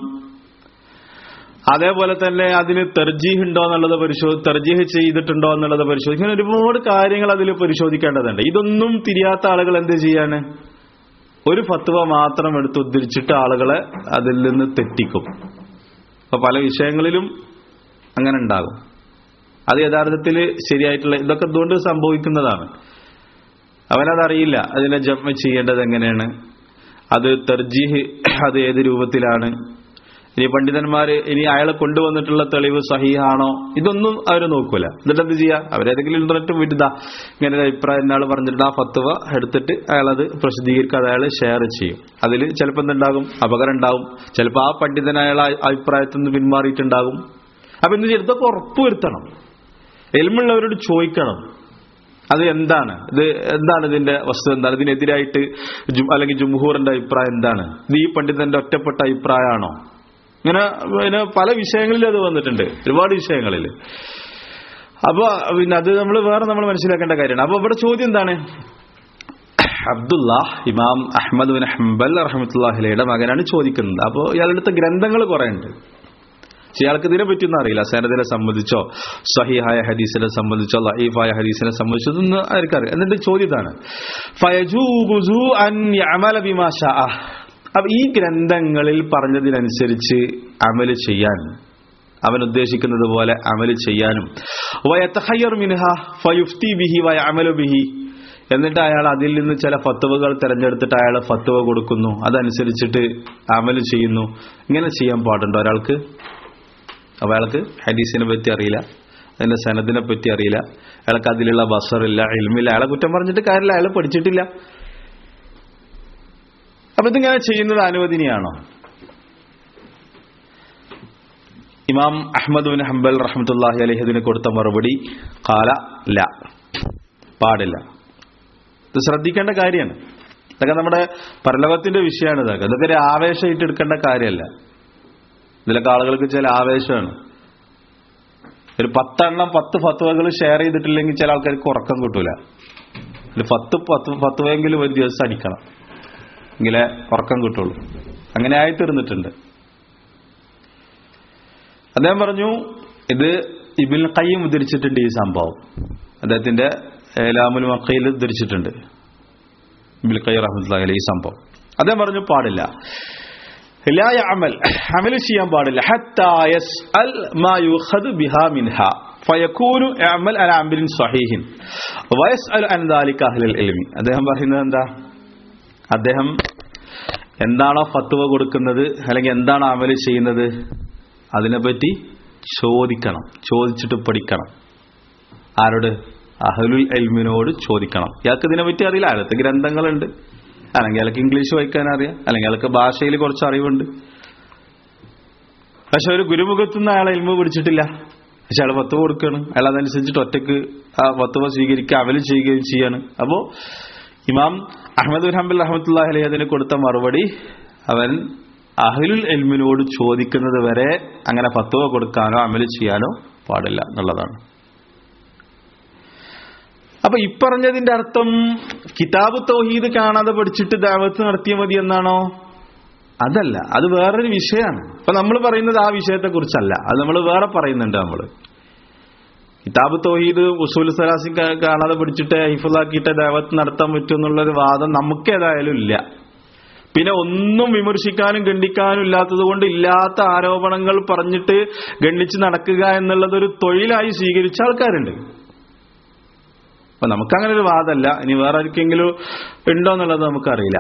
അതേപോലെ തന്നെ അതിന് തെർജീഹ് ഉണ്ടോ എന്നുള്ളത് പരിശോധി തെർജീഹ് ചെയ്തിട്ടുണ്ടോ എന്നുള്ളത് പരിശോധിക്കും ഇങ്ങനെ ഒരുപാട് കാര്യങ്ങൾ അതിൽ പരിശോധിക്കേണ്ടതുണ്ട് ഇതൊന്നും തിരിയാത്ത ആളുകൾ എന്ത് ചെയ്യാണ് ഒരു ഫത്വ മാത്രം എടുത്ത് ഉദ്ധരിച്ചിട്ട് ആളുകളെ അതിൽ നിന്ന് തെറ്റിക്കും അപ്പൊ പല വിഷയങ്ങളിലും അങ്ങനെ ഉണ്ടാകും അത് യഥാർത്ഥത്തിൽ ശരിയായിട്ടുള്ള ഇതൊക്കെ എന്തുകൊണ്ട് സംഭവിക്കുന്നതാണ് അവനതറിയില്ല അതിനെ ജമ ചെയ്യേണ്ടത് എങ്ങനെയാണ് അത് തെർജീഹ് അത് ഏത് രൂപത്തിലാണ് ഇനി പണ്ഡിതന്മാര് ഇനി അയാളെ കൊണ്ടുവന്നിട്ടുള്ള തെളിവ് സഹിയാണോ ഇതൊന്നും അവർ നോക്കൂല എന്നിട്ട് എന്ത് ചെയ്യാ അവരേതെങ്കിലും ഇന്റർനെറ്റ് വിട്ടുതാ ഇങ്ങനെ ഒരു അഭിപ്രായം എന്നാൾ പറഞ്ഞിട്ട് ആ ഫത്വ എടുത്തിട്ട് അയാളത് പ്രസിദ്ധീകരിക്കാതെ അയാൾ ഷെയർ ചെയ്യും അതിൽ ചിലപ്പോൾ എന്തുണ്ടാകും അപകടം ഉണ്ടാവും ചിലപ്പോൾ ആ പണ്ഡിതൻ അയാളെ അഭിപ്രായത്തിൽ നിന്ന് പിന്മാറിയിട്ടുണ്ടാകും അപ്പൊ എന്ത് ചെയ്യും ഇതൊക്കെ ഉറപ്പുവരുത്തണം എൽമുള്ളവരോട് ചോദിക്കണം അത് എന്താണ് ഇത് എന്താണ് ഇതിന്റെ വസ്തുത എന്താണ് ഇതിനെതിരായിട്ട് ജു- അല്ലെങ്കിൽ ജുംഹൂറിന്റെ അഭിപ്രായം എന്താണ് ഇത് ഈ പണ്ഡിതന്റെ ഒറ്റപ്പെട്ട അഭിപ്രായമാണോ ഇങ്ങനെ പിന്നെ പല വിഷയങ്ങളിൽ അത് വന്നിട്ടുണ്ട് ഒരുപാട് വിഷയങ്ങളിൽ അപ്പൊ പിന്നെ അത് നമ്മൾ വേറെ നമ്മൾ മനസ്സിലാക്കേണ്ട കാര്യമാണ് അപ്പൊ ഇവിടെ ചോദ്യം എന്താണ് അബ്ദുള്ള ഇമാം അഹമ്മദ് ബിൻ ഹംബൽ റഹമത്തുല്ലാഹിലയുടെ മകനാണ് ചോദിക്കുന്നത് അപ്പോൾ ഇയാളുടെ അടുത്ത് ഗ്രന്ഥങ്ങൾ കുറെ ഉണ്ട് പക്ഷെ ഇയാൾക്ക് ഇതിനെ പറ്റിയൊന്നും അറിയില്ല സേനദിനെ സംബന്ധിച്ചോ സഹിഹായ ഹദീസിനെ സംബന്ധിച്ചോ ലഹീഫായ ഹദീസിനെ സംബന്ധിച്ചോ ഇതൊന്നും ആർക്കറിയാം എന്നിട്ട് ചോദ്യം ഇതാണ് ഫയജൂസു അൻ യഅമല ബിമാ ശാഅ. അപ്പൊ ഈ ഗ്രന്ഥങ്ങളിൽ പറഞ്ഞതിനനുസരിച്ച് അമല് ചെയ്യാൻ അവൻ ഉദ്ദേശിക്കുന്നത് പോലെ അമല് ചെയ്യാനും വയത്തഹയ്യർ മിൻഹ ഫയുഫ്തി ബിഹി വയ അമലു ബിഹി എന്നിട്ട് അയാൾ അതിൽ നിന്ന് ചില ഫത്തുവകൾ തിരഞ്ഞെടുത്തിട്ട് അയാൾ ഫത്തുവ കൊടുക്കുന്നു അതനുസരിച്ചിട്ട് അമല് ചെയ്യുന്നു ഇങ്ങനെ ചെയ്യാൻ പാടുണ്ടോ ഒരാൾക്ക് അപ്പൊ അയാൾക്ക് ഹദീസിനെ പറ്റി അറിയില്ല അതിന്റെ സനദിനെ പറ്റി അറിയില്ല അയാൾക്ക് അതിലുള്ള ബസറില്ല ഇൽമില്ല അയാളെ കുറ്റം പറഞ്ഞിട്ട് കാര്യമില്ല അയാൾ പഠിച്ചിട്ടില്ല അപ്പൊ ഇതിങ്ങനെ ചെയ്യുന്നത് അനുവദനീയാണോ ഇമാം അഹമ്മദ് ബിൻ ഹംബൽ റഹ്മത്തുല്ലാഹി അലഹിദിന് കൊടുത്ത മറുപടി കാല ല പാടില്ല ഇത് ശ്രദ്ധിക്കേണ്ട കാര്യമാണ് ഇതൊക്കെ നമ്മുടെ പരലോകത്തിന്റെ വിഷയമാണ് ഇതൊക്കെ ഇതൊക്കെ ഒരു ആവേശമായിട്ട് എടുക്കേണ്ട കാര്യമല്ല ഇതിലൊക്കെ ആളുകൾക്ക് ചില ആവേശമാണ് ഒരു പത്തെണ്ണം പത്ത് ഫത്വകൾ ഷെയർ ചെയ്തിട്ടില്ലെങ്കിൽ ചില ആൾക്കാർക്ക് ഉറക്കം കിട്ടൂല ഒരു പത്ത് പത്ത് പത്തുവെങ്കിലും ഒരു ദിവസം അടിക്കണം എങ്കിലേ ഉറക്കം കിട്ടുള്ളൂ അങ്ങനെ ആയി തീർന്നിട്ടുണ്ട് അദ്ദേഹം പറഞ്ഞു ഇത് ഇബിൻ കയ്യം ഉദ്ധരിച്ചിട്ടുണ്ട് ഈ സംഭവം അദ്ദേഹത്തിന്റെ ലാമുൽ മക്കയിൽ ഉദ്ധരിച്ചിട്ടുണ്ട് ഇബിൻ കയ്യ റഹ്മത്തുള്ളാഹി ഈ സംഭവം അദ്ദേഹം പറഞ്ഞു പാടില്ല لا يعمل عمل ചെയ്യാൻ പാടില്ല حتى يسأل ما يؤخذ بها منها فيكون يعمل على عمل صحيح ويسأل عن ذلك أهل العلم അദ്ദേഹം പറയുന്നത് എന്താ അദ്ദേഹം എന്താണോ ഫത്വ കൊടുക്കുന്നത് അല്ലെങ്കിൽ എന്താണ് അമല് ചെയ്യുന്നത് അതിനെപ്പറ്റി ചോദിക്കണം ചോദിച്ചിട്ട് പഠിക്കണം ആരോട് അഹലുൽ എൽമിനോട് ചോദിക്കണം ഇയാൾക്ക് ഇതിനെപ്പറ്റി അറിയില്ല അയാൾക്ക് ഗ്രന്ഥങ്ങളുണ്ട് അല്ലെങ്കിൽ അയാൾക്ക് ഇംഗ്ലീഷ് വായിക്കാൻ അറിയാം അല്ലെങ്കിൽ അയാൾക്ക് ഭാഷയിൽ കുറച്ച് അറിവുണ്ട് പക്ഷെ ഒരു ഗുരുമുഖത്തു നിന്ന് അയാൾ എൽമ പിടിച്ചിട്ടില്ല പക്ഷെ അയാൾ പത്തുവ കൊടുക്കുകയാണ് അയാൾ അതനുസരിച്ചിട്ട് ഒറ്റക്ക് ആ പത്തുവ സ്വീകരിക്കുക അവല് ചെയ്യുകയും ചെയ്യാണ് അപ്പോ ഇമാം അഹമ്മദ് ബിൻ ഹംബൽ അഹമ്മത്തുല്ലാഹി അലൈഹി അതിന് കൊടുത്ത മറുപടി അവൻ അഹ്ലുൽ എൽമിനോട് ചോദിക്കുന്നത് വരെ അങ്ങനെ ഫത്തുവ കൊടുക്കാനോ അമല് ചെയ്യാനോ പാടില്ല എന്നുള്ളതാണ് അപ്പൊ ഇപ്പറഞ്ഞതിന്റെ അർത്ഥം കിതാബ് തൗഹീദ് കാണാതെ പഠിച്ചിട്ട് ദാവത്ത് നടത്തിയ മതി എന്നാണോ അതല്ല അത് വേറൊരു വിഷയമാണ് അപ്പൊ നമ്മൾ പറയുന്നത് ആ വിഷയത്തെ കുറിച്ചല്ല അത് നമ്മൾ വേറെ പറയുന്നുണ്ട് നമ്മൾ കിതാബ് തൗഹീദ് ഉസൂൽ സലാസി കാണാതെ പഠിച്ചിട്ട് ഹിഫുലാക്കിയിട്ട് ദാവത്ത് നടത്താൻ പറ്റും എന്നുള്ളൊരു വാദം നമുക്ക് ഏതായാലും ഇല്ല പിന്നെ ഒന്നും വിമർശിക്കാനും ഗണ്ഡിക്കാനും ഇല്ലാത്തത് കൊണ്ട് ഇല്ലാത്ത ആരോപണങ്ങൾ പറഞ്ഞിട്ട് ഗണ്ഡിച്ച് നടക്കുക എന്നുള്ളത് ഒരു തൊഴിലായി സ്വീകരിച്ച ആൾക്കാരുണ്ട് അപ്പൊ നമുക്കങ്ങനെ ഒരു വാദമല്ല ഇനി വേറെ ആർക്കെങ്കിലും ഉണ്ടോ എന്നുള്ളത് നമുക്കറിയില്ല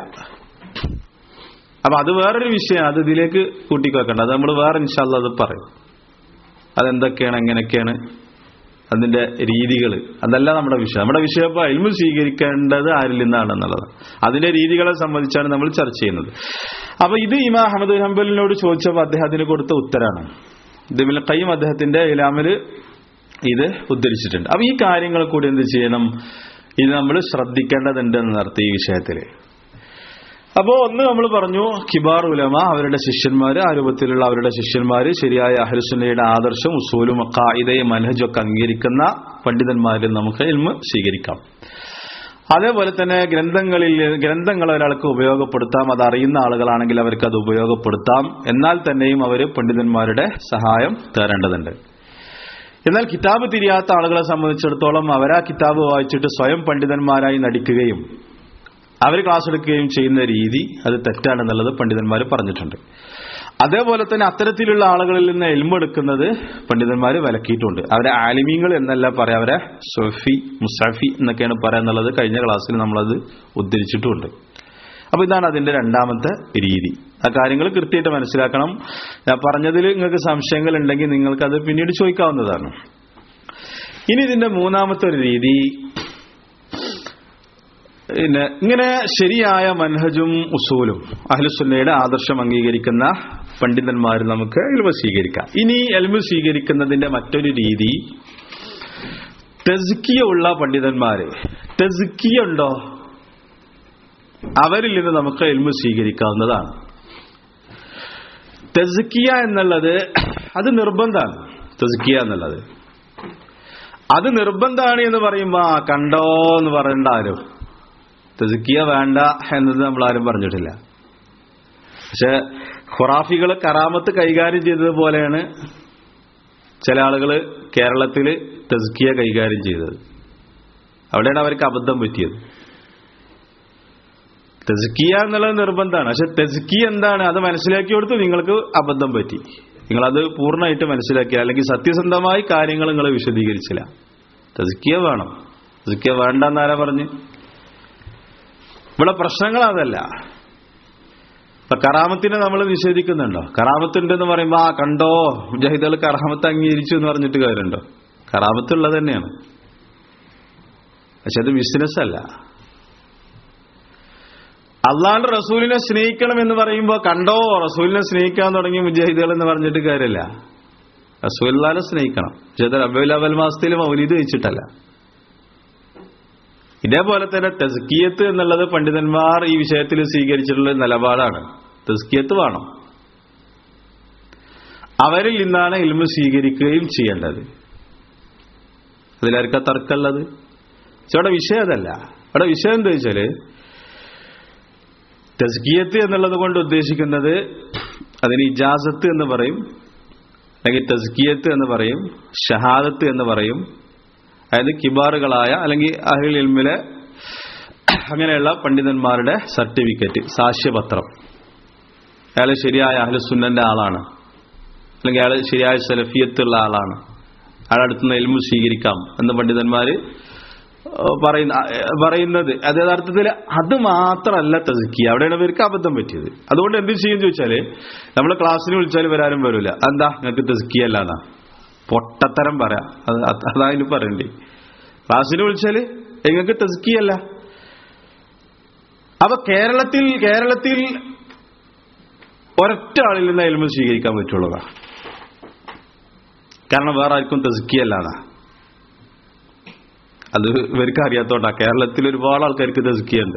അപ്പൊ അത് വേറൊരു വിഷയം അത് ഇതിലേക്ക് കൂട്ടിക്കൊക്കണ്ട അത് നമ്മൾ വേറെ ഇൻഷാല്ല അത് പറയും അതെന്തൊക്കെയാണ് എങ്ങനെയൊക്കെയാണ് അതിന്റെ രീതികൾ അതല്ല നമ്മുടെ വിഷയം നമ്മുടെ വിഷയം ഇപ്പൊ അൽമു സ്വീകരിക്കേണ്ടത് ആരിൽ നിന്നാണെന്നുള്ളത് അതിന്റെ രീതികളെ സംബന്ധിച്ചാണ് നമ്മൾ ചർച്ച ചെയ്യുന്നത് അപ്പൊ ഇത് ഇമാ അഹമ്മദ് ഹംബലിനോട് ചോദിച്ചപ്പോൾ അദ്ദേഹത്തിന് കൊടുത്ത ഉത്തരാണ് ഇതിൽ കയ്യും അദ്ദേഹത്തിന്റെ ഇലാമില് ഇത് ഉദ്ധരിച്ചിട്ടുണ്ട് അപ്പൊ ഈ കാര്യങ്ങൾ കൂടി എന്ത് ചെയ്യണം ഇത് നമ്മൾ ശ്രദ്ധിക്കേണ്ടതുണ്ട് എന്നർത്ഥം ഈ വിഷയത്തില് അപ്പോ ഒന്ന് നമ്മൾ പറഞ്ഞു കിബാർ ഉലമ അവരുടെ ശിഷ്യന്മാര് ആ രൂപത്തിലുള്ള അവരുടെ ശിഷ്യന്മാര് ശരിയായ അഹലുസുന്നയുടെ ആദർശം ഉസൂലും കായിതയും മനഹജൊക്കെ അംഗീകരിക്കുന്ന പണ്ഡിതന്മാരിൽ നമുക്ക് ഇൽമ സ്വീകരിക്കാം അതേപോലെ തന്നെ ഗ്രന്ഥങ്ങളിൽ ഗ്രന്ഥങ്ങൾ ഒരാൾക്ക് ഉപയോഗപ്പെടുത്താം അത് അറിയുന്ന ആളുകളാണെങ്കിൽ അവർക്ക് അത് ഉപയോഗപ്പെടുത്താം എന്നാൽ തന്നെയും അവർ പണ്ഡിതന്മാരുടെ സഹായം തേടേണ്ടതുണ്ട് എന്നാൽ കിതാബ് തിരിയാത്ത ആളുകളെ സംബന്ധിച്ചിടത്തോളം അവരാ കിതാബ് വായിച്ചിട്ട് സ്വയം പണ്ഡിതന്മാരായി നടിക്കുകയും അവർ ക്ലാസ് എടുക്കുകയും ചെയ്യുന്ന രീതി അത് തെറ്റാണെന്നുള്ളത് പണ്ഡിതന്മാർ പറഞ്ഞിട്ടുണ്ട് അതേപോലെ തന്നെ അത്തരത്തിലുള്ള ആളുകളിൽ നിന്ന് എൽമെടുക്കുന്നത് പണ്ഡിതന്മാർ വിലക്കിയിട്ടുണ്ട് അവരെ ആലിമീങ്ങൾ എന്നല്ല പറയാം അവരെ സൊഫി മുസാഫി എന്നൊക്കെയാണ് പറയാന്നുള്ളത് കഴിഞ്ഞ ക്ലാസ്സിൽ നമ്മളത് ഉദ്ധരിച്ചിട്ടുമുണ്ട് അപ്പൊ ഇതാണ് അതിന്റെ രണ്ടാമത്തെ രീതി ആ കാര്യങ്ങൾ കൃത്യമായിട്ട് മനസ്സിലാക്കണം ഞാൻ പറഞ്ഞതിൽ നിങ്ങൾക്ക് സംശയങ്ങൾ ഉണ്ടെങ്കിൽ നിങ്ങൾക്ക് അത് പിന്നീട് ചോദിക്കാവുന്നതാണ് ഇനി ഇതിന്റെ മൂന്നാമത്തെ ഒരു രീതി പിന്നെ ഇങ്ങനെ ശരിയായ മൻഹജും ഉസൂലും അഹ്ലുസുന്നയുടെ ആദർശം അംഗീകരിക്കുന്ന പണ്ഡിതന്മാർ നമുക്ക് എൽമ സ്വീകരിക്കാം ഇനി എൽമ സ്വീകരിക്കുന്നതിന്റെ മറ്റൊരു രീതി തെസ്കിയ ഉള്ള പണ്ഡിതന്മാര് തെസ്കിയ ഉണ്ടോ അവരിൽ നിന്ന് നമുക്ക് എൽമ സ്വീകരിക്കാവുന്നതാണ് തെസ്കിയ എന്നുള്ളത് അത് നിർബന്ധമാണ് തെസ്കിയ എന്നുള്ളത് അത് നിർബന്ധമാണ് എന്ന് പറയുമ്പോ ആ കണ്ടോ എന്ന് പറയണ്ട ആരും തെസ്കിയ വേണ്ട എന്നത് നമ്മൾ ആരും പറഞ്ഞിട്ടില്ല പക്ഷെ ഖുറാഫികൾ കറാമത്ത് കൈകാര്യം ചെയ്തതുപോലെയാണ് ചില ആളുകൾ കേരളത്തിൽ തെസ്കിയ കൈകാര്യം ചെയ്തത് അവിടെയാണ് അവർക്ക് അബദ്ധം പറ്റിയത് തെസ്കിയ എന്നുള്ളത് നിർബന്ധമാണ് പക്ഷെ തെസ്കിയ എന്താണ് അത് മനസ്സിലാക്കി കൊടുത്ത് നിങ്ങൾക്ക് അബദ്ധം പറ്റി നിങ്ങളത് പൂർണ്ണമായിട്ട് മനസ്സിലാക്കിയ അല്ലെങ്കിൽ സത്യസന്ധമായി കാര്യങ്ങൾ നിങ്ങൾ വിശദീകരിച്ചില്ല തെസ്കിയ വേണം തെസ്കിയ വേണ്ട എന്നാരാ പറഞ്ഞ് ഇവിടെ പ്രശ്നങ്ങൾ അതല്ല ഇപ്പൊ കറാമത്തിനെ നമ്മൾ നിഷേധിക്കുന്നുണ്ടോ കറാമത്തുണ്ടെന്ന് പറയുമ്പോ ആ കണ്ടോ മുജാഹിദുകൾ കറാമത്ത് അംഗീകരിച്ചു എന്ന് പറഞ്ഞിട്ട് കാര്യമുണ്ടോ കറാമത്തുള്ളത് തന്നെയാണ് പക്ഷെ അത് ബിസിനസ് അല്ല അള്ളാന്റെ റസൂലിനെ സ്നേഹിക്കണം എന്ന് പറയുമ്പോ കണ്ടോ റസൂലിനെ സ്നേഹിക്കാൻ തുടങ്ങി മുജാഹിദുകൾ എന്ന് പറഞ്ഞിട്ട് കാര്യമില്ല റസൂലിനെ സ്നേഹിക്കണം പക്ഷെ അത് റബുൽ അവൽ മാസത്തിൽ മൗലീദ് വെച്ചിട്ടല്ല ഇതേപോലെ തന്നെ തെസ്കിയത്ത് എന്നുള്ളത് പണ്ഡിതന്മാർ ഈ വിഷയത്തിൽ സ്വീകരിച്ചിട്ടുള്ള നിലപാടാണ് തെസ്കിയത്ത് വേണം അവരിൽ നിന്നാണ് ഇൽമ സ്വീകരിക്കുകയും ചെയ്യേണ്ടത് അതിലാർക്കാ തർക്കമുള്ളത് ഇവിടെ വിഷയം അതല്ല അവിടെ വിഷയം എന്താ വെച്ചാല് തസ്കിയത്ത് എന്നുള്ളത് കൊണ്ട് ഉദ്ദേശിക്കുന്നത് അതിന് ഇജാസത്ത് എന്ന് പറയും അല്ലെങ്കിൽ തസ്കിയത്ത് എന്ന് പറയും ഷഹാദത്ത് എന്ന് പറയും അതായത് കിബാറുകളായ അല്ലെങ്കിൽ അഹിൽ ഇൽമിലെ അങ്ങനെയുള്ള പണ്ഡിതന്മാരുടെ സർട്ടിഫിക്കറ്റ് സാക്ഷ്യപത്രം അയാൾ ശരിയായ അഹ്ലുസുന്നന്റെ ആളാണ് അല്ലെങ്കിൽ അയാൾ ശരിയായ സലഫിയത്തുള്ള ആളാണ് അയാളുടെ അടുത്തുനിന്ന് എൽമു സ്വീകരിക്കാം എന്ന് പണ്ഡിതന്മാര് പറയുന്ന പറയുന്നത് അത് യഥാർത്ഥത്തിൽ അത് മാത്രമല്ല തസ്കിയ അവിടെയാണ് ഇവർക്ക് അബദ്ധം പറ്റിയത് അതുകൊണ്ട് എന്ത് ചെയ്യും ചോദിച്ചാല് നമ്മൾ ക്ലാസ്സിന് വിളിച്ചാൽ വരാനും വരില്ല എന്താ നിങ്ങൾക്ക് തസ്കിയ അല്ലാന്നാ പൊട്ടത്തരം പറയാം അത് അതായത് പറയണ്ടേ ക്ലാസ്സിന് വിളിച്ചാല് നിങ്ങൾക്ക് തസ്കിയല്ല അപ്പൊ കേരളത്തിൽ കേരളത്തിൽ ഒരൊറ്റ ആളിൽ നിന്ന് എൽമ സ്വീകരിക്കാൻ പറ്റുള്ളതാ കാരണം വേറെ ആർക്കും തസ്കിയല്ലാതാ അത് ഇവർക്ക് അറിയാത്തോണ്ടാ കേരളത്തിൽ ഒരുപാട് ആൾക്കാർക്ക് തസ്കിയുണ്ട്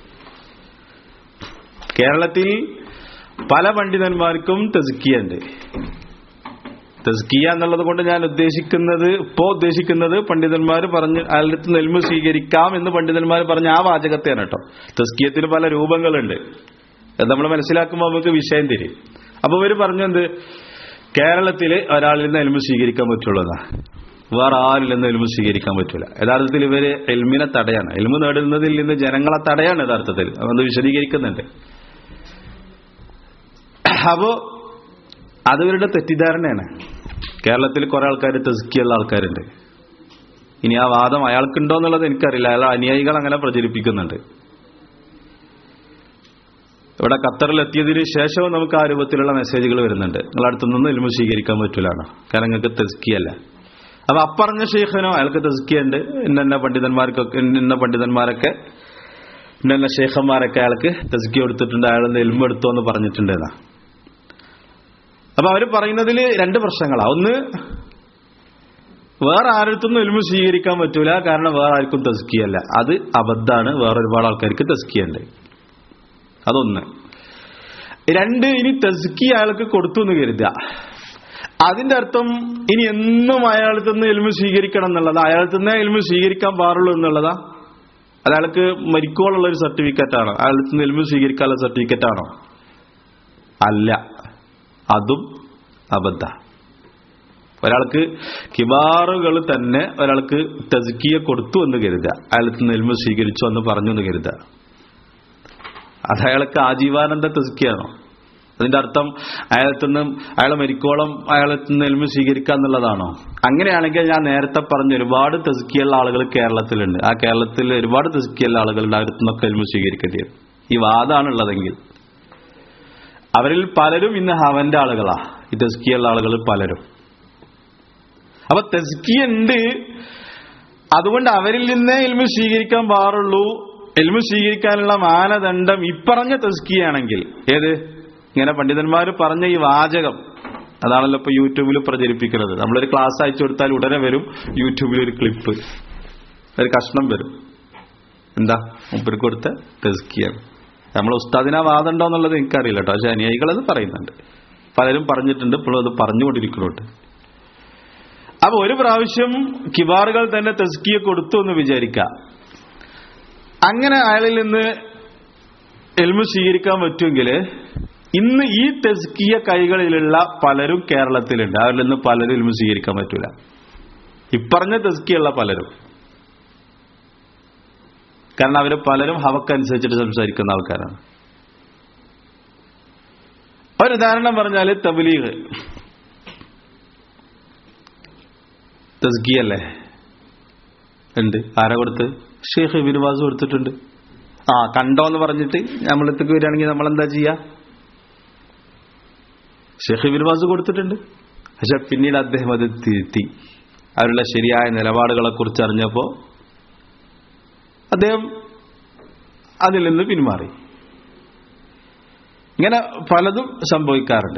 കേരളത്തിൽ പല പണ്ഡിതന്മാർക്കും തസ്കിയുണ്ട് തസ്കിയ എന്നുള്ളത് കൊണ്ട് ഞാൻ ഉദ്ദേശിക്കുന്നത് ഇപ്പോ ഉദ്ദേശിക്കുന്നത് പണ്ഡിതന്മാർ പറഞ്ഞ് അയാളുടെ നെൽമ സ്വീകരിക്കാം എന്ന് പണ്ഡിതന്മാർ പറഞ്ഞ ആ വാചകത്തെയാണ് കേട്ടോ തസ്കിയത്തിന് പല രൂപങ്ങളുണ്ട് അത് നമ്മൾ മനസ്സിലാക്കുമ്പോൾ നമുക്ക് വിഷയം തരും അപ്പൊ ഇവര് പറഞ്ഞെന്ത് കേരളത്തില് ഒരാളിൽ നിന്ന് എൽമ സ്വീകരിക്കാൻ പറ്റുള്ളതാ വേറെ ആരിൽ നിന്ന് എൽമ സ്വീകരിക്കാൻ പറ്റൂല യഥാർത്ഥത്തിൽ ഇവര് എൽമിനെ തടയാണ് എൽമ നേടുന്നതിൽ നിന്ന് ജനങ്ങളെ തടയാണ് യഥാർത്ഥത്തിൽ അത് വിശദീകരിക്കുന്നുണ്ട് അപ്പോ അത് ഇവരുടെ തെറ്റിദ്ധാരണയാണ് കേരളത്തിൽ കുറെ ആൾക്കാർ തെസ്കിയുള്ള ആൾക്കാരുണ്ട് ഇനി ആ വാദം അയാൾക്കുണ്ടോ എന്നുള്ളത് എനിക്കറിയില്ല അയാൾ അനുയായികൾ അങ്ങനെ പ്രചരിപ്പിക്കുന്നുണ്ട് ഇവിടെ ഖത്തറിൽ എത്തിയതിന് ശേഷവും നമുക്ക് ആ രൂപത്തിലുള്ള മെസ്സേജുകൾ വരുന്നുണ്ട് നിങ്ങളുടെ അടുത്തുനിന്ന് ഇൽമു സ്വീകരിക്കാൻ പറ്റൂലാണ് കാരണം നിങ്ങൾക്ക് തെസ്കിയല്ല അപ്പൊ അപ്പറഞ്ഞ ഷെയ്ഖനോ അയാൾക്ക് തെസ്കിയുണ്ട് ഇന്ന പണ്ഡിതന്മാർക്കൊക്കെ ഇന്ന പണ്ഡിതന്മാരൊക്കെ ഇന്ന ഷെയ്ഖന്മാരൊക്കെ അയാൾക്ക് തെസ്കി കൊടുത്തിട്ടുണ്ട് അയാൾ ഇൽമ എടുത്തോ എന്ന് പറഞ്ഞിട്ടുണ്ട് എന്നാ അപ്പൊ അവര് പറയുന്നതിൽ രണ്ട് പ്രശ്നങ്ങളാ ഒന്ന് വേറെ ആരടുത്തൊന്നും എൽമു സ്വീകരിക്കാൻ പറ്റൂല കാരണം വേറെ ആർക്കും തസ്കിയല്ല അത് അബദ്ധാണ് വേറെ ഒരുപാട് ആൾക്കാർക്ക് തസ്കിയുണ്ട് അതൊന്ന് രണ്ട് ഇനി തസ്കി അയാൾക്ക് കൊടുത്തു എന്ന് കരുതുക അതിന്റെ അർത്ഥം ഇനി എന്നും അയാളത്തിൽ നിന്ന് എൽമു സ്വീകരിക്കണം എന്നുള്ളതാ അയാളത്തിൽ നിന്ന് എൽമു സ്വീകരിക്കാൻ പാടുള്ളൂ എന്നുള്ളതാ അത് അയാൾക്ക് മരിക്കോളുള്ള ഒരു സർട്ടിഫിക്കറ്റ് ആണോ അയാളത്തിൽ നിന്ന് എൽമു സ്വീകരിക്കാനുള്ള സർട്ടിഫിക്കറ്റ് ആണോ അല്ല അതും അബദ്ധ ഒരാൾക്ക് കിബാറുകൾ തന്നെ ഒരാൾക്ക് തസ്കിയ കൊടുത്തു എന്ന് കരുതുക അയാൾക്ക് നെൽമ സ്വീകരിച്ചു എന്ന് പറഞ്ഞു എന്ന് കരുതുക അത് അയാൾക്ക് ആജീവാനന്ദ തസ്കിയാണോ അതിന്റെ അർത്ഥം അയാളത്തുനിന്ന് അയാൾ മരിക്കോളം അയാളത്തുനിന്ന് നെൽമ സ്വീകരിക്കുക എന്നുള്ളതാണോ അങ്ങനെയാണെങ്കിൽ ഞാൻ നേരത്തെ പറഞ്ഞ ഒരുപാട് തസ്കിയുള്ള ആളുകൾ കേരളത്തിലുണ്ട് ആ കേരളത്തിൽ ഒരുപാട് തസ്കിയുള്ള ആളുകളുടെ അടുത്തുനിന്നൊക്കെ എൽമ സ്വീകരിക്കേണ്ടി വരും ഈ വാദാണുള്ളതെങ്കിൽ അവരിൽ പലരും ഇന്ന് ഹവന്റെ ആളുകളാ ഈ തെസ്കിയുള്ള ആളുകൾ പലരും അപ്പൊ തെസ്കി ഉണ്ട് അതുകൊണ്ട് അവരിൽ നിന്നേ എൽമു സ്വീകരിക്കാൻ പാടുള്ളൂ എൽമു സ്വീകരിക്കാനുള്ള മാനദണ്ഡം ഇപ്പറഞ്ഞ തെസ്കിയാണെങ്കിൽ ഏത് ഇങ്ങനെ പണ്ഡിതന്മാർ പറഞ്ഞ ഈ വാചകം അതാണല്ലോ ഇപ്പൊ യൂട്യൂബിൽ പ്രചരിപ്പിക്കുന്നത് നമ്മളൊരു ക്ലാസ് അയച്ചു കൊടുത്താൽ ഉടനെ വരും യൂട്യൂബിൽ ഒരു ക്ലിപ്പ് ഒരു കഷ്ണം വരും എന്താ മുപ്പര് കൊടുത്ത തെസ്കിയാണ് നമ്മൾ ഉസ്താദിന വാദം ഉണ്ടോ എന്നുള്ളത് എനിക്കറിയില്ല കേട്ടോ പക്ഷെ അനുയായികൾ അത് പറയുന്നുണ്ട് പലരും പറഞ്ഞിട്ടുണ്ട് ഇപ്പോഴും അത് പറഞ്ഞുകൊണ്ടിരിക്കുന്നുണ്ട് അപ്പൊ ഒരു പ്രാവശ്യം കിബാറുകൾ തന്നെ തെസ്കിയെ കൊടുത്തു എന്ന് വിചാരിക്കാം അങ്ങനെ അയാളിൽ നിന്ന് എൽമു സ്വീകരിക്കാൻ പറ്റുമെങ്കിൽ ഇന്ന് ഈ തെസ്കിയ കൈകളിലുള്ള പലരും കേരളത്തിലുണ്ട് അവരിൽ നിന്ന് പലരും എൽമു സ്വീകരിക്കാൻ പറ്റൂല ഇപ്പറഞ്ഞ തെസ്കിയുള്ള പലരും കാരണം അവർ പലരും ഹവക്കനുസരിച്ചിട്ട് സംസാരിക്കുന്ന ആൾക്കാരാണ് ഒരു ഉദാഹരണം പറഞ്ഞാൽ തബ്ലീഗ് തസ്കിയല്ലേ ഉണ്ട് ആരാ കൊടുത്ത് ഷെയ്ഖ് ബിനുവാസ് കൊടുത്തിട്ടുണ്ട് ആ കണ്ടോ എന്ന് പറഞ്ഞിട്ട് നമ്മളെത്തേക്ക് വരികയാണെങ്കിൽ നമ്മൾ എന്താ ചെയ്യാ ഷെയ്ഖ് ബിനുവാസ് കൊടുത്തിട്ടുണ്ട് പക്ഷെ പിന്നീട് അദ്ദേഹം അത് തിരുത്തി അവരുടെ ശരിയായ നിലപാടുകളെ കുറിച്ച് അറിഞ്ഞപ്പോ അദ്ദേഹം അതിൽ നിന്ന് പിന്മാറി ഇങ്ങനെ പലതും സംഭവിക്കാറുണ്ട്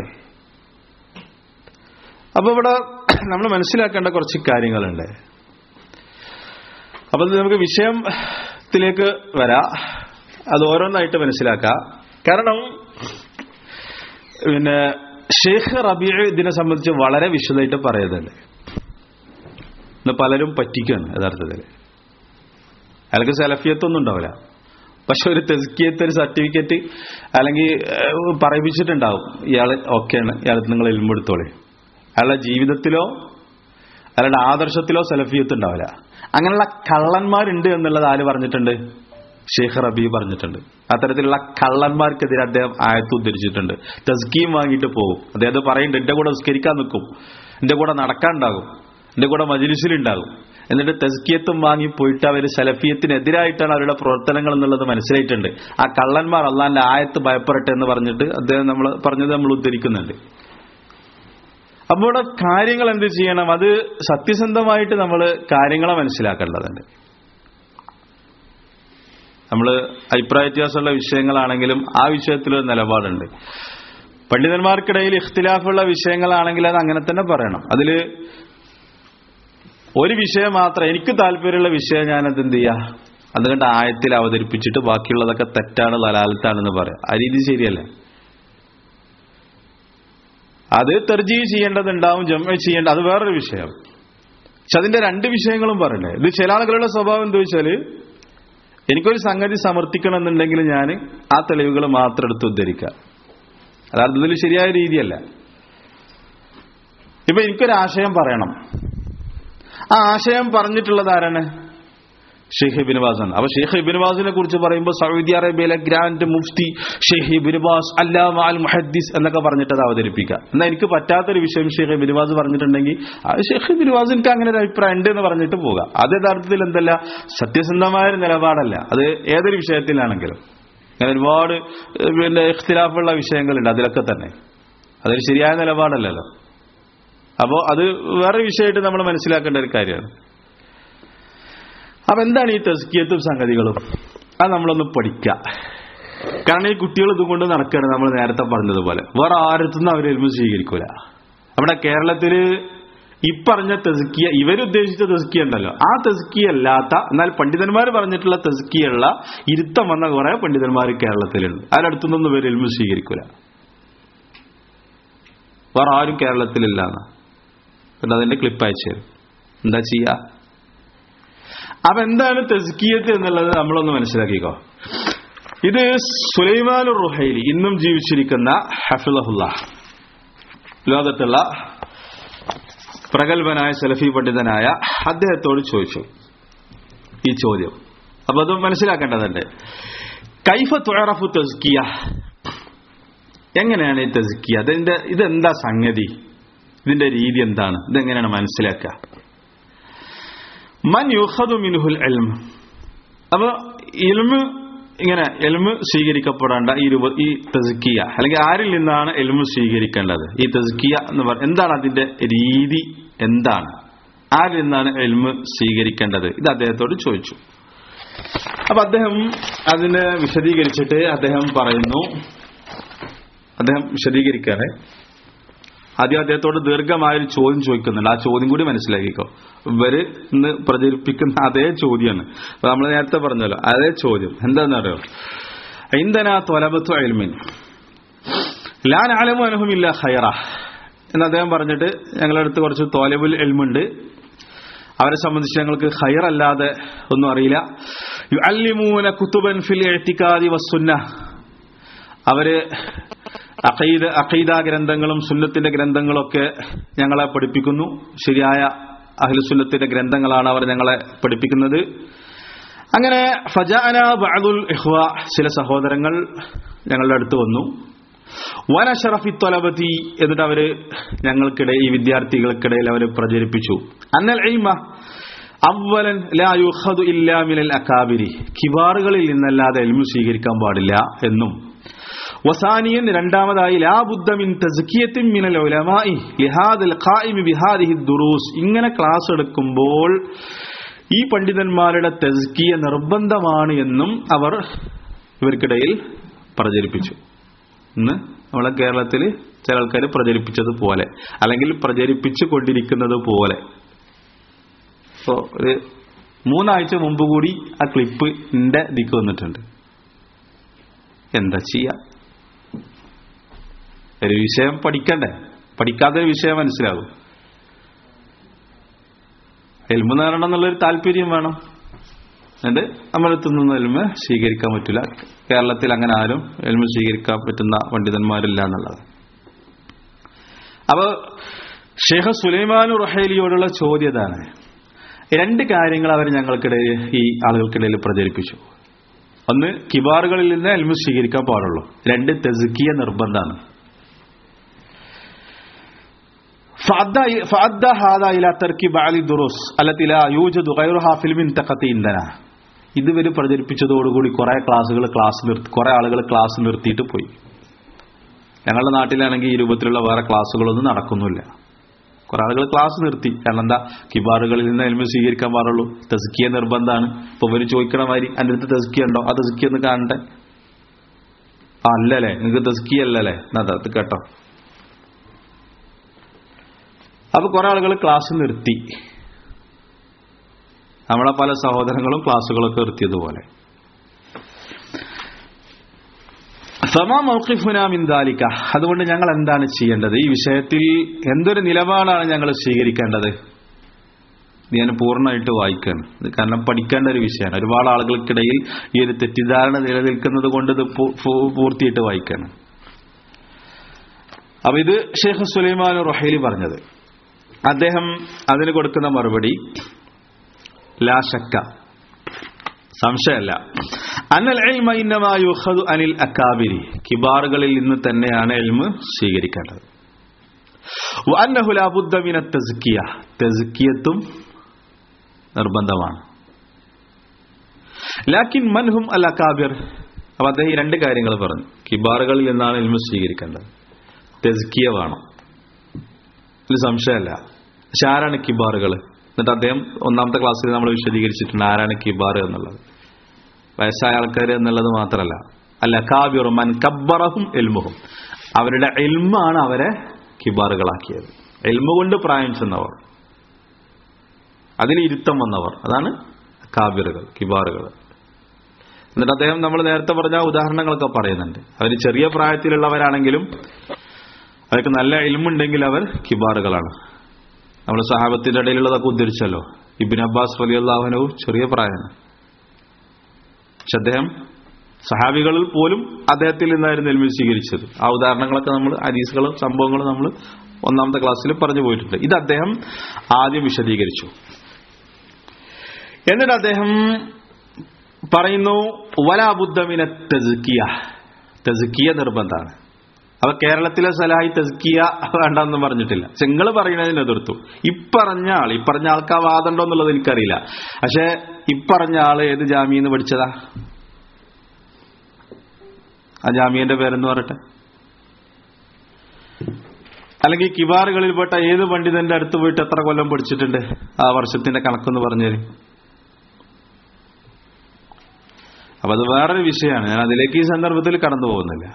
അപ്പൊ ഇവിടെ നമ്മൾ മനസ്സിലാക്കേണ്ട കുറച്ച് കാര്യങ്ങളുണ്ട് അപ്പൊ നമുക്ക് വിഷയത്തിലേക്ക് വരാം അത് ഓരോന്നായിട്ട് മനസ്സിലാക്കാം കാരണം പിന്നെ ഷെയ്ഖ് റബീ ഇതിനെ സംബന്ധിച്ച് വളരെ വിശദമായിട്ട് പറയുന്നുണ്ട് ഇന്ന് പലരും പറ്റിക്കാണ് യഥാർത്ഥത്തിൽ അയാൾക്ക് സെലഫിയത്തൊന്നും ഉണ്ടാവില്ല പക്ഷെ ഒരു തെസ്കിയത്ത് ഒരു സർട്ടിഫിക്കറ്റ് അല്ലെങ്കിൽ ഏഹ്, പറയിപ്പിച്ചിട്ടുണ്ടാവും ഇയാൾ ഓക്കെയാണ് ഇയാൾ നിങ്ങൾ എൽമെടുത്തോളെ അയാളുടെ ജീവിതത്തിലോ അയാളുടെ ആദർശത്തിലോ സെലഫിയത്ത് ഉണ്ടാവില്ല അങ്ങനെയുള്ള കള്ളന്മാരുണ്ട് എന്നുള്ളത് ആര് പറഞ്ഞിട്ടുണ്ട് ഷെയ്ഖ് റബി പറഞ്ഞിട്ടുണ്ട് അത്തരത്തിലുള്ള കള്ളന്മാർക്കെതിരെ അദ്ദേഹം ആയത്ത് ഉദ്ധരിച്ചിട്ടുണ്ട് തസ്കീം വാങ്ങിയിട്ട് പോകും അദ്ദേഹം പറയുന്നുണ്ട് എന്റെ കൂടെ നിസ്കരിക്കാൻ നിൽക്കും എന്റെ കൂടെ നടക്കാനുണ്ടാകും എന്റെ കൂടെ മജിലിസിലുണ്ടാകും എന്നിട്ട് തസ്കിയത്തും വാങ്ങി പോയിട്ട് അവർ സലഫിയത്തിനെതിരായിട്ടാണ് അവരുടെ പ്രവർത്തനങ്ങൾ എന്നുള്ളത് മനസ്സിലായിട്ടുണ്ട് ആ കള്ളന്മാർ അള്ളാന്റെ ആയത്ത് ഭയപ്പെടട്ടെ എന്ന് പറഞ്ഞിട്ട് അദ്ദേഹം നമ്മൾ പറഞ്ഞത് നമ്മൾ ഉദ്ധരിക്കുന്നുണ്ട് അപ്പോൾ ഇവിടെ കാര്യങ്ങൾ എന്ത് ചെയ്യണം അത് സത്യസന്ധമായിട്ട് നമ്മൾ കാര്യങ്ങളെ മനസ്സിലാക്കേണ്ടതുണ്ട് നമ്മൾ അഭിപ്രായ വ്യത്യാസമുള്ള വിഷയങ്ങളാണെങ്കിലും ആ വിഷയത്തിൽ ഒരു നിലപാടുണ്ട് പണ്ഡിതന്മാർക്കിടയിൽ ഇഖ്തിലാഫുള്ള വിഷയങ്ങളാണെങ്കിൽ അത് അങ്ങനെ തന്നെ പറയണം അതിൽ ഒരു വിഷയം മാത്രം എനിക്ക് താല്പര്യമുള്ള വിഷയം ഞാനത് എന്ത് ചെയ്യാ അതുകൊണ്ട് ആയത്തിൽ അവതരിപ്പിച്ചിട്ട് ബാക്കിയുള്ളതൊക്കെ തെറ്റാണ് ലലാലത്താണെന്ന് പറയാം ആ രീതി ശരിയല്ല അത് തെർജീവ് ചെയ്യേണ്ടതുണ്ടാവും ജമ്മ ചെയ്യേണ്ട അത് വേറൊരു വിഷയം പക്ഷെ അതിന്റെ രണ്ട് വിഷയങ്ങളും പറയണ്ടേ ഇത് ചില ആളുകളുടെ സ്വഭാവം എന്താ വെച്ചാല് എനിക്കൊരു സംഗതി സമർത്ഥിക്കണം എന്നുണ്ടെങ്കിൽ ഞാൻ ആ തെളിവുകൾ മാത്രം എടുത്ത് ഉദ്ധരിക്കുക അതായത് ഇതിൽ ശരിയായ രീതിയല്ല ഇപ്പൊ എനിക്കൊരു ആശയം പറയണം ആ ആശയം പറഞ്ഞിട്ടുള്ളത് ആരാണ് ഷെയ്ഖ് ഇബിൻബാസ് ആണ് അപ്പൊ ഷെയ്ഖ് ഇബിൻബാസിനെ കുറിച്ച് പറയുമ്പോൾ സൗദി അറേബ്യയിലെ ഗ്രാൻഡ് മുഫ്തി ഷെയ്ഖ് ഇബിൻബാസ് അല്ലാമ അൽ മുഹദ്ദിസ് എന്നൊക്കെ പറഞ്ഞിട്ട് അത് അവതരിപ്പിക്കുക എന്നാൽ എനിക്ക് പറ്റാത്തൊരു വിഷയം ഷെയ്ഖ് ഇബിൻബാസ് പറഞ്ഞിട്ടുണ്ടെങ്കിൽ ആ ഷെയ്ഖ് ഇബിൻബാസ് എനിക്ക് അങ്ങനെ ഒരു അഭിപ്രായം ഉണ്ട് എന്ന് പറഞ്ഞിട്ട് പോകാം അത് യഥാർത്ഥത്തിൽ എന്തല്ല സത്യസന്ധമായ ഒരു നിലപാടല്ല അത് ഏതൊരു വിഷയത്തിലാണെങ്കിലും അങ്ങനെ ഒരുപാട് ഏഹ്, പിന്നെ ഇഖ്തിലാഫുള്ള വിഷയങ്ങളുണ്ട് അതിലൊക്കെ തന്നെ അതൊരു ശരിയായ നിലപാടല്ലല്ലോ അപ്പോൾ അത് വേറെ വിഷയമായിട്ട് നമ്മൾ മനസ്സിലാക്കേണ്ട ഒരു കാര്യമാണ് അപ്പൊ എന്താണ് ഈ തസ്കിയത്തും സംഗതികളും അത് നമ്മളൊന്ന് പഠിക്കുക കാരണം ഈ കുട്ടികൾ ഇതുകൊണ്ട് നടക്കുകയാണ് നമ്മൾ നേരത്തെ പറഞ്ഞതുപോലെ വേറെ ആരത്തുനിന്ന് അവർ എൽമ സ്വീകരിക്കൂല നമ്മുടെ കേരളത്തില് ഈ പറഞ്ഞ തെസ്കിയ ഇവരുദ്ദേശിച്ച തെസ്കിയ ഉണ്ടല്ലോ ആ തെസ്കിയ അല്ലാത്ത എന്നാൽ പണ്ഡിതന്മാർ പറഞ്ഞിട്ടുള്ള തെസ്കിയുള്ള ഇരുത്തം വന്ന കുറെ പണ്ഡിതന്മാർ കേരളത്തിലുണ്ട് അതിനടുത്തുനിന്നൊന്നും ഇവർ എൽമ സ്വീകരിക്കൂല വേറെ ആരും കേരളത്തിലില്ല എന്ന് പിന്നെ അതിന്റെ ക്ലിപ്പ് അയച്ചു തരും എന്താ ചെയ്യാ അപ്പൊ എന്താണ് തെസ്കിയത്ത് എന്നുള്ളത് നമ്മളൊന്ന് മനസ്സിലാക്കിക്കോ ഇത് സുലൈമാൻ റുഹൈലി ഇന്നും ജീവിച്ചിരിക്കുന്ന ഹഫിളഹുല്ല ലോകത്തുള്ള പ്രഗത്ഭനായ സലഫി പണ്ഡിതനായ അദ്ദേഹത്തോട് ചോദിച്ചു ഈ ചോദ്യം അപ്പൊ അത് മനസ്സിലാക്കേണ്ടതുണ്ട് കൈഫ തുഴറഫു തെസ്കിയ എങ്ങനെയാണ് ഈ തെസ്കിയ അതിന്റെ ഇതെന്താ സംഗതി ഇതിന്റെ രീതി എന്താണ് ഇതെങ്ങനെയാണ് മനസ്സിലാക്കുക മൻ യുഹദു മിൻഹുൽ എൽമ് അപ്പൊ ഇൽമ് ഇങ്ങനെ എൽമ് സ്വീകരിക്കപ്പെടേണ്ട ഈ രൂപ ഈ തസ്കിയ അല്ലെങ്കിൽ ആരിൽ നിന്നാണ് എൽമ് സ്വീകരിക്കേണ്ടത് ഈ തസ്കിയ എന്ന് പറ എന്താണ് അതിന്റെ രീതി എന്താണ് ആരിൽ നിന്നാണ് എൽമ് സ്വീകരിക്കേണ്ടത് ഇത് അദ്ദേഹത്തോട് ചോദിച്ചു അപ്പൊ അദ്ദേഹം അതിനെ വിശദീകരിച്ചിട്ട് അദ്ദേഹം പറയുന്നു അദ്ദേഹം വിശദീകരിക്കാണ് ആദ്യം അദ്ദേഹത്തോട് ദീർഘമായൊരു ചോദ്യം ചോദിക്കുന്നുണ്ട് ആ ചോദ്യം കൂടി മനസ്സിലാക്കിക്കോ ഇവര് ഇന്ന് പ്രചരിപ്പിക്കുന്ന അതേ ചോദ്യമാണ് അപ്പൊ നമ്മൾ നേരത്തെ പറഞ്ഞല്ലോ അതേ ചോദ്യം എന്താണെന്നറിയോ ഇന്ദന തൊലബത്തു അയൽമിൻ ലാൻ അലമു അനുഭവമില്ല ഹൈറ എന്ന് അദ്ദേഹം പറഞ്ഞിട്ട് ഞങ്ങളുടെ അടുത്ത് കുറച്ച് തോലബുൽ എൽമുണ്ട് അവരെ സംബന്ധിച്ച് ഞങ്ങൾക്ക് ഹൈർ അല്ലാതെ ഒന്നും അറിയില്ല യു അല്ലിമൂന കുത്തുബൻ ഫിൽ എഴുത്തിക്കാതി വസുന്ന അവര് അഖീദ അഖീദ ഗ്രന്ഥങ്ങളും സുന്നത്തിന്റെ ഗ്രന്ഥങ്ങളൊക്കെ ഞങ്ങളെ പഠിപ്പിക്കുന്നു ശരിയായ അഹ്ലുസുന്നത്തിന്റെ ഗ്രന്ഥങ്ങളാണ് അവർ ഞങ്ങളെ പഠിപ്പിക്കുന്നത് അങ്ങനെ ഫജാന ബഅദുൽ ഇഖ്വ ചില സഹോദരങ്ങൾ ഞങ്ങളുടെ അടുത്ത് വന്നു വന ഷറഫി തൊലബത്തി എന്നിട്ട് അവര് ഞങ്ങൾക്കിടയിൽ ഈ വിദ്യാർത്ഥികൾക്കിടയിൽ അവർ പ്രചരിപ്പിച്ചു അന്നൽ ഇൽമ അവലൻ ലാ യുഖദു ഇല്ലാ മിനൽ അകാബിരി കിബാറുകളിൽ നിന്നല്ലാതെ എൽമു സ്വീകരിക്കാൻ പാടില്ല എന്നും വസാനിയൻ രണ്ടാമതായി ലാ ബുദ്ധ മിൻ തസ്കിയത്തിൻ മിനൽ ഉലമായി ലിഹാദൽ ഖായിമി ബിഹാദിഹി ദുറൂസ് ഇങ്ങനെ ക്ലാസ് എടുക്കുമ്പോൾ ഈ പണ്ഡിതന്മാരുടെ തസ്കിയ നിർബന്ധമാണ് എന്നും അവർ ഇവർക്കിടയിൽ പ്രചരിപ്പിച്ചു ഇന്ന് നമ്മളെ കേരളത്തിൽ ചില ആൾക്കാർ പ്രചരിപ്പിച്ചത് പോലെ അല്ലെങ്കിൽ പ്രചരിപ്പിച്ചു കൊണ്ടിരിക്കുന്നത് പോലെ സോ ഒരു മൂന്നാഴ്ച മുമ്പ് കൂടി ആ ക്ലിപ്പ് എന്റെ ദിക്ക് വന്നിട്ടുണ്ട് എന്താ ചെയ്യാ ഒരു വിഷയം പഠിക്കണ്ടേ പഠിക്കാത്തൊരു വിഷയം മനസ്സിലാകും എൽമ നേടണം എന്നുള്ളൊരു താല്പര്യം വേണം എന്നിട്ട് നമ്മളെടുത്തു നിന്ന് എൽമ സ്വീകരിക്കാൻ പറ്റില്ല കേരളത്തിൽ അങ്ങനെ ആരും എൽമ സ്വീകരിക്കാൻ പറ്റുന്ന പണ്ഡിതന്മാരില്ല എന്നുള്ളത് അപ്പൊ ഷെയ്ഖ് സുലൈമാൻ റഹേലിയോടുള്ള ചോദ്യം ഇതാണ് രണ്ട് കാര്യങ്ങൾ അവർ ഞങ്ങൾക്കിടയിൽ ഈ ആളുകൾക്കിടയിൽ പ്രചരിപ്പിച്ചു ഒന്ന് കിബാറുകളിൽ നിന്ന് എൽമ സ്വീകരിക്കാൻ പാടുള്ളൂ രണ്ട് തെസുക്കിയ നിർബന്ധമാണ് فأدى هذا إلى ترك بعض الدروس التي لا يوجد غيرها في المنطقة عندنا ഇതുവരെ പ്രചരിപ്പിച്ചതോടുകൂടി കുറെ ക്ലാസ്സുകൾ ക്ലാസ് നിർത്തി കുറെ ആളുകൾ ക്ലാസ് നിർത്തിയിട്ട് പോയി ഞങ്ങളുടെ നാട്ടിലാണെങ്കിൽ ഈ രൂപത്തിലുള്ള വേറെ ക്ലാസ്സുകളൊന്നും നടക്കുന്നില്ല കുറെ ആളുകൾ ക്ലാസ് നിർത്തി കാരണം എന്താ കിബാറുകളിൽ നിന്ന് എൽമ സ്വീകരിക്കാൻ പാടുള്ളൂ തെസ്കിയ നിർബന്ധമാണ് ഇപ്പൊ ഇവര് ചോദിക്കണ മാതിരി എൻ്റെ അടുത്ത് തെസ്കിയ ഉണ്ടോ ആ തെസ്കിയ ഒന്ന് കാണട്ടെ ആ അല്ലല്ലേ നിങ്ങൾക്ക് തെസ്കിയ അല്ലല്ലേ എന്നാ അത് കേട്ടോ അപ്പൊ കുറെ ആളുകൾ ക്ലാസ് നിർത്തി നമ്മളെ പല സഹോദരങ്ങളും ക്ലാസ്സുകളൊക്കെ നിർത്തിയതുപോലെ സമ മൗഖിഫുനാമിന്ദാലിക്ക അതുകൊണ്ട് ഞങ്ങൾ എന്താണ് ചെയ്യേണ്ടത് ഈ വിഷയത്തിൽ എന്തൊരു നിലപാടാണ് ഞങ്ങൾ സ്വീകരിക്കേണ്ടത് ഞാൻ പൂർണ്ണമായിട്ട് വായിക്കണം ഇത് കാരണം പഠിക്കേണ്ട ഒരു വിഷയമാണ് ഒരുപാട് ആളുകൾക്കിടയിൽ ഈ ഒരു തെറ്റിദ്ധാരണ നിലനിൽക്കുന്നത് കൊണ്ട് ഇത് പൂർത്തിയായിട്ട് വായിക്കണം അപ്പൊ ഇത് ഷെയ്ഖ് സുലൈമാൻ റൊഹേലി പറഞ്ഞത് അദ്ദേഹം അതിന് കൊടുക്കുന്ന മറുപടി ലാശക്ക സംശയമല്ല അനൽ ഇന്നമായുഹദു അനിൽ അക്കാബിരി കിബാറുകളിൽ നിന്ന് തന്നെയാണ് എൽമ് സ്വീകരിക്കേണ്ടത് അന്നഹുലാബുദ്ദമിന തെസ്കിയ തെസ്കിയത്തും നിർബന്ധമാണ് ലാക്കിൻ മൻഹും അൽ അക്കാബിർ അപ്പൊ അദ്ദേഹം ഈ രണ്ട് കാര്യങ്ങൾ പറഞ്ഞു കിബാറുകളിൽ നിന്നാണ് എൽമ് സ്വീകരിക്കേണ്ടത് തെസ്കിയ വേണം ഇതിൽ സംശയമല്ല പക്ഷെ ആരാണ് കിബാറുകൾ എന്നിട്ട് അദ്ദേഹം ഒന്നാമത്തെ ക്ലാസ്സിൽ നമ്മൾ വിശദീകരിച്ചിട്ടുണ്ട് ആരാണ് കിബാർ എന്നുള്ളത് വയസ്സായ ആൾക്കാർ എന്നുള്ളത് മാത്രമല്ല അല്ല കാബിറും മൻ കബ്ബറഹും എൽമുഹും അവരുടെ എൽമാണ് അവരെ കിബാറുകളാക്കിയത് എൽമ കൊണ്ട് പ്രായം ചെന്നവർ അതിൽ ഇരുത്തം വന്നവർ അതാണ് കാബിറുകൾ കിബാറുകൾ എന്നിട്ട് അദ്ദേഹം നമ്മൾ നേരത്തെ പറഞ്ഞ ഉദാഹരണങ്ങളൊക്കെ പറയുന്നുണ്ട് അവർ ചെറിയ പ്രായത്തിലുള്ളവരാണെങ്കിലും അവർക്ക് നല്ല ഇൽമുണ്ടെങ്കിൽ അവർ കിബാറുകളാണ് നമ്മൾ സഹാബത്തിന്റെ ഇടയിലുള്ളതൊക്കെ ഉദ്ധരിച്ചല്ലോ ഇബിൻ അബ്ബാസ് വലിയ അള്ളാഹുനവും ചെറിയ പ്രായമാണ് പക്ഷെ അദ്ദേഹം സഹാബികളിൽ പോലും അദ്ദേഹത്തിൽ നിന്നായിരുന്നു എൽമി സ്വീകരിച്ചത് ആ ഉദാഹരണങ്ങളൊക്കെ നമ്മൾ ഹദീസുകളും സംഭവങ്ങളും നമ്മൾ ഒന്നാമത്തെ ക്ലാസ്സിൽ പറഞ്ഞു പോയിട്ടുണ്ട് ഇത് അദ്ദേഹം ആദ്യം വിശദീകരിച്ചു എന്നിട്ട് അദ്ദേഹം പറയുന്നു വലാബുദ്ധമിന തെസുക്കിയ തെസുക്കിയ നിർബന്ധമാണ് അപ്പൊ കേരളത്തിലെ സലാഹി തെസ്കിയ വേണ്ടെന്ന് പറഞ്ഞിട്ടില്ല നിങ്ങൾ പറയുന്നതിന് എതിർത്തു ഇപ്പറഞ്ഞ ആൾ ഇപ്പറഞ്ഞ ആൾക്ക് ആ വാദമുണ്ടോ എന്നുള്ളത് എനിക്കറിയില്ല പക്ഷെ ഇപ്പറഞ്ഞ ആള് ഏത് ജാമ്യെന്ന് പഠിച്ചതാ ആ ജാമ്യന്റെ പേരെന്ന് പറയട്ടെ അല്ലെങ്കിൽ കിബാറുകളിൽപ്പെട്ട ഏത് പണ്ഡിതന്റെ അടുത്ത് പോയിട്ട് എത്ര കൊല്ലം പഠിച്ചിട്ടുണ്ട് ആ വർഷത്തിന്റെ കണക്കൊന്ന് പറഞ്ഞുതരും അപ്പൊ അത് വേറൊരു വിഷയമാണ് ഞാൻ അതിലേക്ക് ഈ സന്ദർഭത്തിൽ കടന്നു പോകുന്നില്ല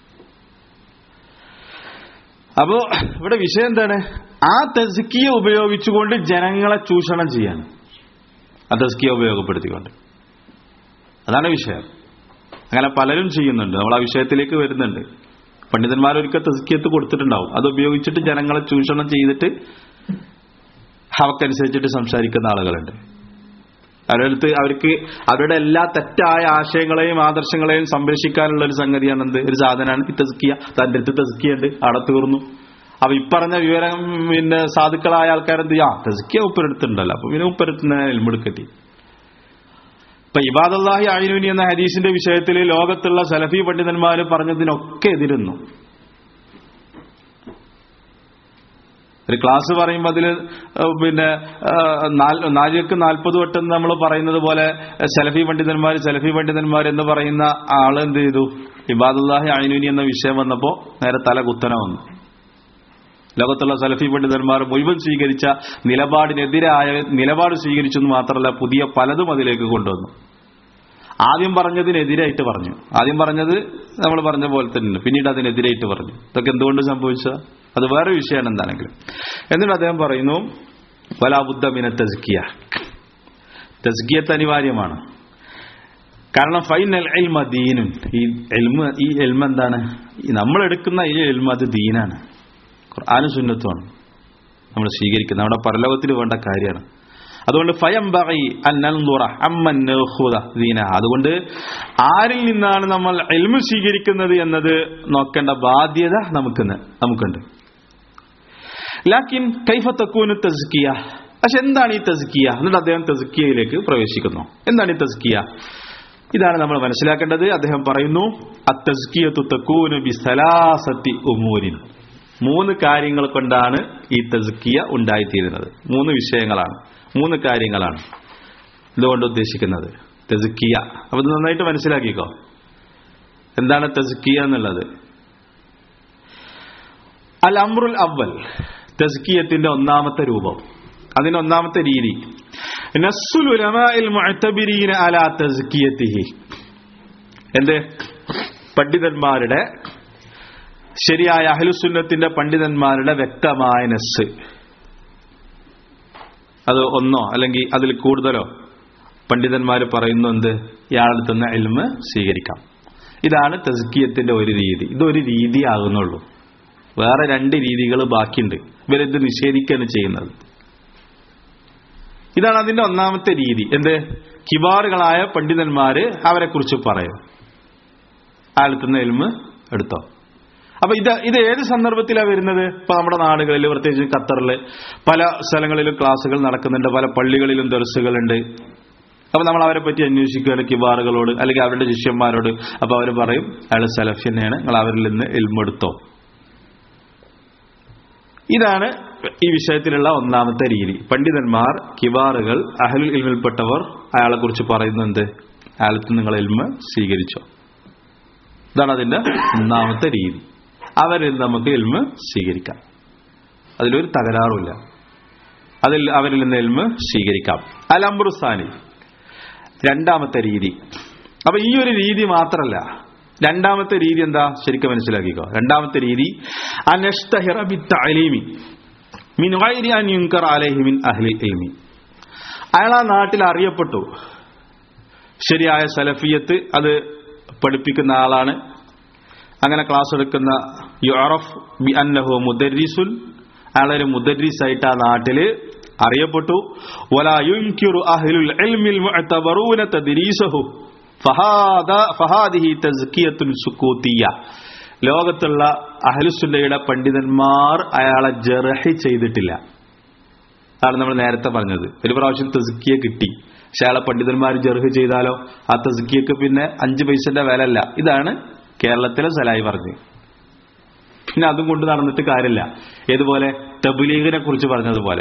അപ്പോ ഇവിടെ വിഷയം എന്താണ് ആ തെസ്കിയ ഉപയോഗിച്ചുകൊണ്ട് ജനങ്ങളെ ചൂഷണം ചെയ്യാണ് ആ തെസ്കിയ ഉപയോഗപ്പെടുത്തിക്കൊണ്ട് അതാണ് വിഷയം അങ്ങനെ പലരും ചെയ്യുന്നുണ്ട് നമ്മൾ ആ വിഷയത്തിലേക്ക് വരുന്നുണ്ട് പണ്ഡിതന്മാരൊരിക്കൽ തെസ്കിയത്ത് കൊടുത്തിട്ടുണ്ടാവും അത് ഉപയോഗിച്ചിട്ട് ജനങ്ങളെ ചൂഷണം ചെയ്തിട്ട് അവക്കനുസരിച്ചിട്ട് സംസാരിക്കുന്ന ആളുകളുണ്ട് അവരടുത്ത് അവർക്ക് അവരുടെ എല്ലാ തെറ്റായ ആശയങ്ങളെയും ആദർശങ്ങളെയും സംരക്ഷിക്കാനുള്ള ഒരു സംഗതിയാണ് എന്ത് ഒരു സാധനമാണ് ഈ തെസ്കിയ തന്റെ അടുത്ത് തെസ്കിയുണ്ട് അവിടെ തീർന്നു അപ്പൊ ഇപ്പറഞ്ഞ വിവരം പിന്നെ സാധുക്കളായ ആൾക്കാരെന്ത് ചെയ്യാ തെസ്കിയ ഉപ്പരെടുത്തുണ്ടല്ലോ അപ്പൊ പിന്നെ ഉപ്പരെടുത്തുന്ന എൽമെടുക്കെത്തി ഇപ്പൊ ഇബാദല്ലാഹി അഴിനുനി എന്ന ഹദീസിന്റെ വിഷയത്തിൽ ലോകത്തുള്ള സലഫി പണ്ഡിതന്മാർ പറഞ്ഞതിനൊക്കെ എതിരുന്നു ഒരു ക്ലാസ് പറയുമ്പോൾ അതിൽ പിന്നെ നാലുക്ക് നാൽപ്പത് വട്ടം നമ്മൾ പറയുന്നത് പോലെ സലഫി പണ്ഡിതന്മാർ സലഫി പണ്ഡിതന്മാർ എന്ന് പറയുന്ന ആള് എന്ത് ചെയ്തു ഇബാദുല്ലാഹി അയിനുനി എന്ന വിഷയം വന്നപ്പോൾ നേരെ തല കുത്തന വന്നു ലോകത്തുള്ള സലഫി പണ്ഡിതന്മാർ മുഴുവൻ സ്വീകരിച്ച നിലപാടിനെതിരായ നിലപാട് സ്വീകരിച്ചു എന്ന് മാത്രമല്ല പുതിയ പലതും അതിലേക്ക് കൊണ്ടുവന്നു ആദ്യം പറഞ്ഞതിനെതിരായിട്ട് പറഞ്ഞു ആദ്യം പറഞ്ഞത് നമ്മൾ പറഞ്ഞ പോലെ തന്നെ പിന്നീട് അതിനെതിരായിട്ട് പറഞ്ഞു ഇതൊക്കെ എന്തുകൊണ്ട് സംഭവിച്ച അത് വേറെ വിഷയമാണ് എന്താണെങ്കിലും എന്നിട്ട് അദ്ദേഹം പറയുന്നു വലാബുദ്ധമിന തസ്കിയ തസ്കിയത്ത് അനിവാര്യമാണ് കാരണം ഫൈനൽ എൽമ ദീനും ഈ എൽമ ഈ എൽമ എന്താണ് നമ്മൾ എടുക്കുന്ന ഈ എൽമ അത് ദീനാണ് ഖുർആാനും സുന്നത്തുമാണ് നമ്മൾ സ്വീകരിക്കുന്നത് നമ്മുടെ പരലോകത്തിൽ വേണ്ട കാര്യമാണ് അതുകൊണ്ട് ഫയംബഗി അൻ നൻദുറ അമ്മൻ നഖുദ ദീന അതുകൊണ്ട് ആരിൽ നിന്നാണ് നമ്മൾ ഇൽമു സ്വീകരിക്കുന്നത് എന്നത് നോക്കേണ്ട ബാധ്യത നമുക്ക് നമുക്കുണ്ട് ലാക്കിൻ കൈഫ തക്കൂന് തസ്കിയ പക്ഷെ എന്താണ് ഈ തസ്കിയ എന്നിട്ട് അദ്ദേഹം തസ്കിയയിലേക്ക് പ്രവേശിക്കുന്നു എന്താണ് ഈ തസ്കിയ ഇതാണ് നമ്മൾ മനസ്സിലാക്കേണ്ടത് അദ്ദേഹം പറയുന്നു അത്തസ്കിയത്തു തക്കൂന് ബി സലാസത്തി ഉമൂരിൻ മൂന്ന് കാര്യങ്ങൾ കൊണ്ടാണ് ഈ തസ്കിയ ഉണ്ടായിത്തീരുന്നത് മൂന്ന് വിഷയങ്ങളാണ് മൂന്ന് കാര്യങ്ങളാണ് ഇതുകൊണ്ട് ഉദ്ദേശിക്കുന്നത് തെസുക്കിയ അപ്പൊ ഇത് നന്നായിട്ട് മനസ്സിലാക്കിക്കോ എന്താണ് തെസുക്കിയ എന്നുള്ളത് അൽ അമ്രുൽ അവൽ തെസ്കിയത്തിന്റെ ഒന്നാമത്തെ രൂപം അതിന്റെ ഒന്നാമത്തെ രീതി നസ്സുൽ ഉലമാഇൽ മുഅ്തബിരീന അലാ തസ്കിയത്തിഹി എന്ത് പണ്ഡിതന്മാരുടെ ശരിയായ അഹ്ലുസുന്നത്തിന്റെ പണ്ഡിതന്മാരുടെ വ്യക്തമായ നസ് അത് ഒന്നോ അല്ലെങ്കിൽ അതിൽ കൂടുതലോ പണ്ഡിതന്മാർ പറയുന്നു എന്ത് ഇയാളെ തന്നെ എൽമ് സ്വീകരിക്കാം ഇതാണ് തസ്കിയത്തിന്റെ ഒരു രീതി ഇതൊരു രീതി ആകുന്നുള്ളൂ വേറെ രണ്ട് രീതികൾ ബാക്കിയുണ്ട് ഇവരിത് നിഷേധിക്കുകയാണ് ചെയ്യുന്നത് ഇതാണ് അതിന്റെ ഒന്നാമത്തെ രീതി എന്ത് കിബാറുകളായ പണ്ഡിതന്മാര് അവരെ കുറിച്ച് പറയും ആലത്തുന്ന എൽമ് എടുത്തോ അപ്പൊ ഇത് ഇത് ഏത് സന്ദർഭത്തിലാണ് വരുന്നത് ഇപ്പൊ നമ്മുടെ നാടുകളിൽ പ്രത്യേകിച്ച് ഖത്തറിൽ പല സ്ഥലങ്ങളിലും ക്ലാസ്സുകൾ നടക്കുന്നുണ്ട് പല പള്ളികളിലും ദർസുകളുണ്ട് അപ്പൊ നമ്മൾ അവരെ പറ്റി അന്വേഷിക്കുകയാണ് കിബാറുകളോട് അല്ലെങ്കിൽ അവരുടെ ശിഷ്യന്മാരോട് അപ്പൊ അവർ പറയും അയാൾ സലഫി തന്നെയാണ് നിങ്ങൾ അവരിൽ നിന്ന് എൽമെടുത്തോ ഇതാണ് ഈ വിഷയത്തിലുള്ള ഒന്നാമത്തെ രീതി പണ്ഡിതന്മാർ കിബാറുകൾ അഹലുൽ ഇൽമിൽപ്പെട്ടവർ അയാളെ കുറിച്ച് പറയുന്നുണ്ട് അയാളത്ത് നിങ്ങൾ എൽമ സ്വീകരിച്ചോ ഇതാണ് അതിന്റെ ഒന്നാമത്തെ രീതി അവരിൽ നമുക്ക് എൽമ സ്വീകരിക്കാം അതിലൊരു തകരാറുമില്ല അതിൽ അവരിൽ നിന്ന് എൽമ സ്വീകരിക്കാം അലംബുറുസ്ഥാനി രണ്ടാമത്തെ രീതി അപ്പൊ ഈ ഒരു രീതി മാത്രല്ല രണ്ടാമത്തെ രീതി എന്താ ശരിക്കും മനസ്സിലാക്കിക്കോ രണ്ടാമത്തെ രീതി അനഷ്തഹിറ ബിത്തഅലീമി മിൻ ഗൈരി അൻ യുൻകർ അലൈഹി മിൻ അഹ്ലി ഇൽമി അയാൾ ആ നാട്ടിൽ അറിയപ്പെട്ടു ശരിയായ സലഫിയത്ത് അത് പഠിപ്പിക്കുന്ന ആളാണ് അങ്ങനെ ക്ലാസ് എടുക്കുന്ന യുറഫ് ബി അന്നഹു മുദരിസുൻ അയാളൊരു മുദരിസായിട്ട് ആ നാട്ടില് അറിയപ്പെട്ടു വലാ യുൻകിറു അഹ്ലുൽ ഇൽമിൽ മുഅ്തബറൂന തദ്രീസഹു ഫഹാദിഹി തസ്കിയത്തുൻ സുക്കൂത്തിയ ലോകത്തുള്ള അഹ്ലുസുന്നയുടെ പണ്ഡിതന്മാർ അയാളെ ജറഹി ചെയ്തിട്ടില്ല അതാണ് നമ്മൾ നേരത്തെ പറഞ്ഞത് ഒരു പ്രാവശ്യം തസ്കിയ കിട്ടി പക്ഷെ അയാളെ പണ്ഡിതന്മാർ ജർഹ് ചെയ്താലോ ആ തസ്കിയക്ക് പിന്നെ അഞ്ച് പൈസന്റെ വില അല്ല ഇതാണ് കേരളത്തിലെ സലായി പറഞ്ഞത് പിന്നെ അതും കൊണ്ട് നടന്നിട്ട് കാര്യമില്ല ഏതുപോലെ തബുലീഗിനെ കുറിച്ച് പറഞ്ഞതുപോലെ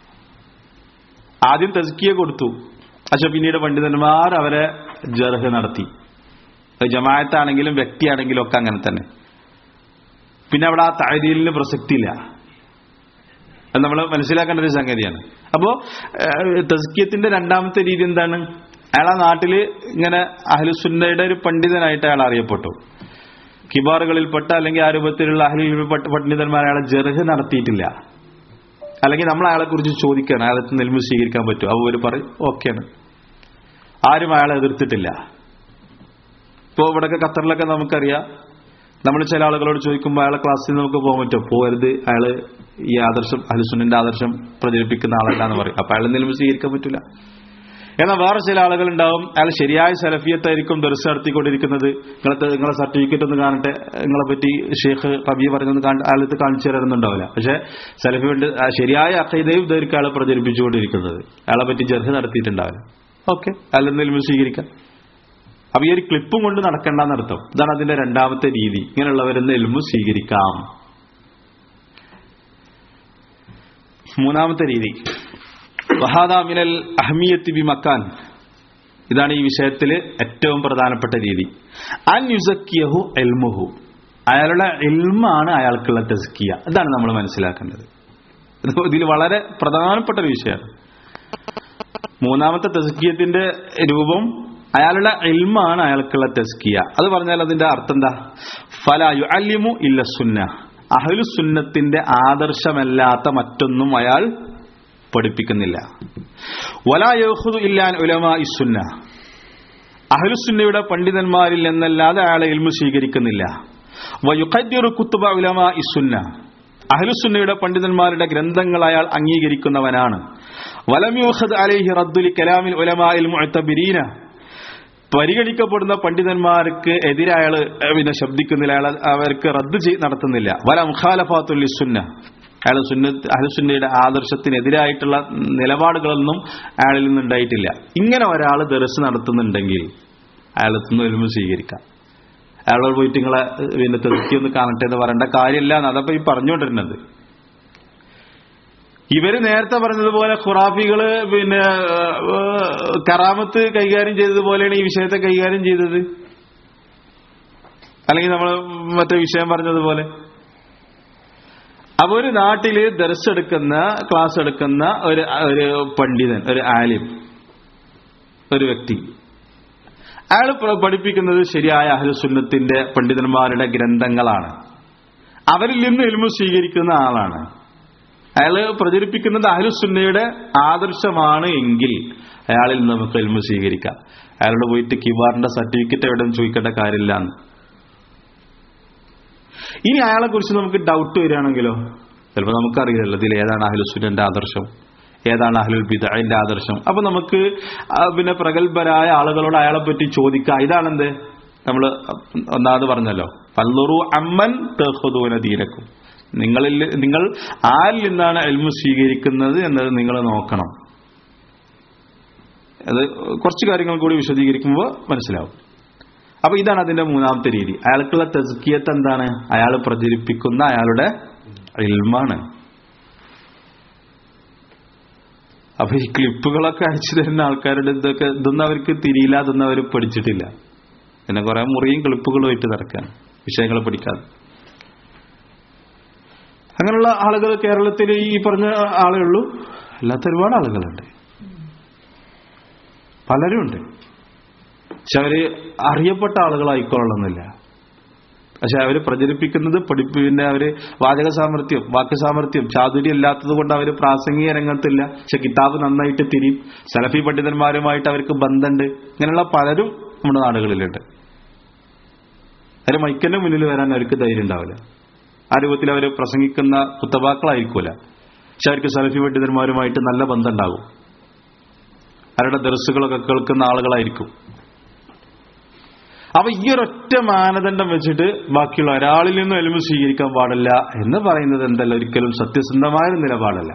ആദ്യം തസ്കിയ കൊടുത്തു പക്ഷെ പിന്നീട് പണ്ഡിതന്മാർ അവരെ ജർഹ് നടത്തി ജമായത്താണെങ്കിലും വ്യക്തിയാണെങ്കിലും ഒക്കെ അങ്ങനെ തന്നെ പിന്നെ അവിടെ ആ താഴ്തീലിന് പ്രസക്തിയില്ല അത് നമ്മൾ മനസ്സിലാക്കേണ്ട ഒരു സംഗതിയാണ് അപ്പോ തസ്കിയത്തിന്റെ രണ്ടാമത്തെ രീതി എന്താണ് അയാൾ ആ നാട്ടില് ഇങ്ങനെ അഹ്ലുസുന്നയുടെ ഒരു പണ്ഡിതനായിട്ട് അയാൾ അറിയപ്പെട്ടു കിബാറുകളിൽപ്പെട്ട അല്ലെങ്കിൽ ആ രൂപത്തിലുള്ള അഹ്ലിൽ പണ്ഡിതന്മാർ അയാളെ ജർഹ് നടത്തിയിട്ടില്ല അല്ലെങ്കിൽ നമ്മൾ അയാളെ കുറിച്ച് ചോദിക്കണം അയാളെ നെൽമു സ്വീകരിക്കാൻ പറ്റും അപ്പോൾ ഒരു പറയും ഓക്കെയാണ് ആരും അയാളെ എതിർത്തിട്ടില്ല ഇപ്പോൾ ഇവിടെയൊക്കെ ഖത്തറിലൊക്കെ നമുക്കറിയാം നമ്മൾ ചില ആളുകളോട് ചോദിക്കുമ്പോൾ അയാളെ ക്ലാസ്സിൽ നമുക്ക് പോകാൻ പറ്റുമോ പോകരുത് അയാള് ഈ ആദർശം അഹ്ലുസുന്നിന്റെ ആദർശം പ്രചരിപ്പിക്കുന്ന ആളല്ല എന്ന് പറയും അപ്പൊ അയാളെ നെൽമു സ്വീകരിക്കാൻ പറ്റില്ല എന്നാൽ വേറെ ചില ആളുകൾ ഉണ്ടാവും അയാൾ ശരിയായ സെലഫിയത്തായിരിക്കും ദർശ നടത്തിക്കൊണ്ടിരിക്കുന്നത് നിങ്ങളെ നിങ്ങളെ സർട്ടിഫിക്കറ്റ് ഒന്ന് കാണട്ടെ നിങ്ങളെ പറ്റി ഷെയ്ഖ് റബി പറഞ്ഞൊന്ന് അയാളത്ത് കാണിച്ചു തരുന്നുണ്ടാവില്ല പക്ഷെ സെലഫി കൊണ്ട് ശരിയായ അക്കൈതയും ഇതായിരിക്കും അയാളെ പ്രചരിപ്പിച്ചുകൊണ്ടിരിക്കുന്നത് അയാളെ പറ്റി ജർഹ നടത്തിയിട്ടുണ്ടാവില്ല ഓക്കെ അയാൾ എന്തെങ്കിലും സ്വീകരിക്കാം അപ്പൊ ഈ ഒരു ക്ലിപ്പും കൊണ്ട് നടക്കണ്ടെന്നർത്ഥം ഇതാണ് അതിന്റെ രണ്ടാമത്തെ രീതി ഇങ്ങനെയുള്ളവരെന്ന് എൽമു സ്വീകരിക്കാം മൂന്നാമത്തെ രീതി വഹാദാമിനൽ അഹ്മിയത്തി ബി മക്കാൻ ഇതാണ് ഈ വിഷയത്തിൽ ഏറ്റവും പ്രധാനപ്പെട്ട രീതി അൻ യുസക്കിയഹു എൽമുഹു അയാളുടെ എൽമാണ് അയാൾക്കുള്ള തെസ്കിയ ഇതാണ് നമ്മൾ മനസ്സിലാക്കേണ്ടത് ഇതിൽ വളരെ പ്രധാനപ്പെട്ട ഒരു വിഷയമാണ് മൂന്നാമത്തെ തെസ്കിയത്തിന്റെ രൂപം അയാളുടെ എൽമാണ് അയാൾക്കുള്ള തെസ്കിയ അത് പറഞ്ഞാൽ അതിന്റെ അർത്ഥം എന്താ ഫലായു അല്യമു ഇല്ല സുന്ന അഹലു സുന്നത്തിന്റെ ആദർശമല്ലാത്ത മറ്റൊന്നും അയാൾ പഠിപ്പിക്കുന്നില്ല വലായോഹുദു ഇല്ലാൻ ഉലമാ ഇസുന്ന അഹലുസുന്നയുടെ പണ്ഡിതന്മാരിൽ എന്നല്ലാതെ അയാളെ ഇൽമു സ്വീകരിക്കുന്നില്ല വയുഖദ്ദിറു കുത്തുബ ഉലമാ ഇസുന്ന അഹലുസുന്നയുടെ പണ്ഡിതന്മാരുടെ ഗ്രന്ഥങ്ങൾ അയാൾ അംഗീകരിക്കുന്നവനാണ് വലം യൂഖദ് അലൈഹി റദ്ദുൽ കലാമിൽ ഉലമാഇൽ മുഅ്തബിരീന പരിഗണിക്കപ്പെടുന്ന പണ്ഡിതന്മാർക്ക് എതിരെ അയാൾ പിന്നെ ശബ്ദിക്കുന്നില്ല അയാൾ അവർക്ക് റദ്ദ് ചെയ് നടത്തുന്നില്ല വല മുഖാലഫാത്തുൽ സുന്ന അയാൾ സുന്ന അഹ്ലുസുന്നയുടെ ആദർശത്തിനെതിരായിട്ടുള്ള നിലപാടുകളൊന്നും അയാളിൽ നിന്നുണ്ടായിട്ടില്ല ഇങ്ങനെ ഒരാൾ ദർസ് നടത്തുന്നുണ്ടെങ്കിൽ അയാളത്തിൽ നിന്ന് വരുമ്പോൾ സ്വീകരിക്കാം അയാളോട് പോയിട്ട് നിങ്ങളെ പിന്നെ തെറുക്കി ഒന്ന് കാണട്ടെ എന്ന് പറയേണ്ട കാര്യമില്ല എന്ന് അതപ്പോ ഈ പറഞ്ഞുകൊണ്ടിരുന്നത് ഇവര് നേരത്തെ പറഞ്ഞതുപോലെ ഖുറാഫികള് പിന്നെ ഏഹ്, കറാമത്ത് കൈകാര്യം ചെയ്തതുപോലെയാണ് ഈ വിഷയത്തെ കൈകാര്യം ചെയ്തത് അല്ലെങ്കിൽ നമ്മൾ മറ്റേ വിഷയം പറഞ്ഞതുപോലെ അപ്പൊ ഒരു നാട്ടില് ദർസ് എടുക്കുന്ന ക്ലാസ് എടുക്കുന്ന ഒരു ഒരു പണ്ഡിതൻ ഒരു ആലിം ഒരു വ്യക്തി അയാൾ പ- പഠിപ്പിക്കുന്നത് ശരിയായ അഹ്ലുസുന്നത്തിന്റെ പണ്ഡിതന്മാരുടെ ഗ്രന്ഥങ്ങളാണ് അവരിൽ നിന്ന് എൽമു സ്വീകരിക്കുന്ന ആളാണ് അയാൾ പ്രചരിപ്പിക്കുന്നത് അഹ്ലുസുന്നയുടെ ആദർശമാണ് എങ്കിൽ അയാളിൽ നിന്ന് നമുക്ക് എൽമു സ്വീകരിക്കാം അയാളോട് പോയിട്ട് കിബാറിന്റെ സർട്ടിഫിക്കറ്റ് എവിടെ ചോദിക്കേണ്ട കാര്യമില്ല എന്ന് ഇനി അയാളെ കുറിച്ച് നമുക്ക് ഡൗട്ട് വരികയാണെങ്കിലോ ചിലപ്പോൾ നമുക്കറിയില്ലല്ലോ ഇതിൽ ഏതാണ് അഹ്ലുസുന്നന്റെ ആദർശം ഏതാണ് അഹ്ലുൽ ബിദഅന്റെ ആദർശം അപ്പൊ നമുക്ക് ആ, പിന്നെ പ്രഗത്ഭരായ ആളുകളോട് അയാളെ പറ്റി ചോദിക്കാം ഇതാണെന്ത് നമ്മൾ ഒന്നാമത് പറഞ്ഞല്ലോ പല്ലുറു അമ്മൻ തഹുദൂന ദീനക്കും നിങ്ങളിൽ നിങ്ങൾ ആരിൽ നിന്നാണ് എൽമു സ്വീകരിക്കുന്നത് എന്നത് നിങ്ങൾ നോക്കണം അത് കുറച്ച് കാര്യങ്ങൾ കൂടി വിശദീകരിക്കുമ്പോൾ മനസ്സിലാവും അപ്പൊ ഇതാണ് അതിന്റെ മൂന്നാമത്തെ രീതി അയാൾക്കുള്ള തെസ്കിയത്ത് എന്താണ് അയാൾ പ്രചരിപ്പിക്കുന്ന അയാളുടെ ഇൽമാണ് അപ്പൊ ഈ ക്ലിപ്പുകളൊക്കെ അയച്ചു തരുന്ന ആൾക്കാരുടെ ഇതൊക്കെ ഇതൊന്നും അവർക്ക് തിരിയില്ല ഇതൊന്നും അവർ പഠിച്ചിട്ടില്ല പിന്നെ കുറെ മുറിയും ക്ലിപ്പുകളുമായിട്ട് നടക്കാൻ വിഷയങ്ങൾ പഠിക്കാതെ അങ്ങനെയുള്ള ആളുകൾ കേരളത്തിൽ ഈ പറഞ്ഞ ആളേ ഉള്ളൂ അല്ലാത്ത ഒരുപാട് ആളുകളുണ്ട് പലരും ഉണ്ട് പക്ഷെ അവര് അറിയപ്പെട്ട ആളുകളായിക്കൊള്ളണമെന്നില്ല പക്ഷെ അവര് പ്രചരിപ്പിക്കുന്നത് പഠിപ്പ് പിന്നെ അവര് വാചക സാമർഥ്യം വാക്ക് സാമർഥ്യം ചാതുര്യം ഇല്ലാത്തത് കൊണ്ട് അവര് പ്രാസംഗിക രംഗത്തില്ല പക്ഷെ കിതാബ് നന്നായിട്ട് തിരിയും സലഫി പണ്ഡിതന്മാരുമായിട്ട് അവർക്ക് ബന്ധമുണ്ട് ഇങ്ങനെയുള്ള പലരും നമ്മുടെ നാടുകളിലുണ്ട് അവര് മൈക്കന്റെ മുന്നിൽ വരാൻ അവർക്ക് ധൈര്യം ഉണ്ടാവില്ല ആ രൂപത്തിൽ അവർ പ്രസംഗിക്കുന്ന കുത്തബാക്കളായിരിക്കൂല പക്ഷെ അവർക്ക് സലഫി പണ്ഡിതന്മാരുമായിട്ട് നല്ല ബന്ധം ഉണ്ടാകും അവരുടെ ദർസുകളൊക്കെ കേൾക്കുന്ന ആളുകളായിരിക്കും അപ്പൊ ഈ ഒരൊറ്റ മാനദണ്ഡം വെച്ചിട്ട് ബാക്കിയുള്ള ഒരാളിൽ നിന്നും എലിമ സ്വീകരിക്കാൻ പാടില്ല എന്ന് പറയുന്നത് എന്തല്ല ഒരിക്കലും സത്യസന്ധമായ ഒരു നിലപാടല്ല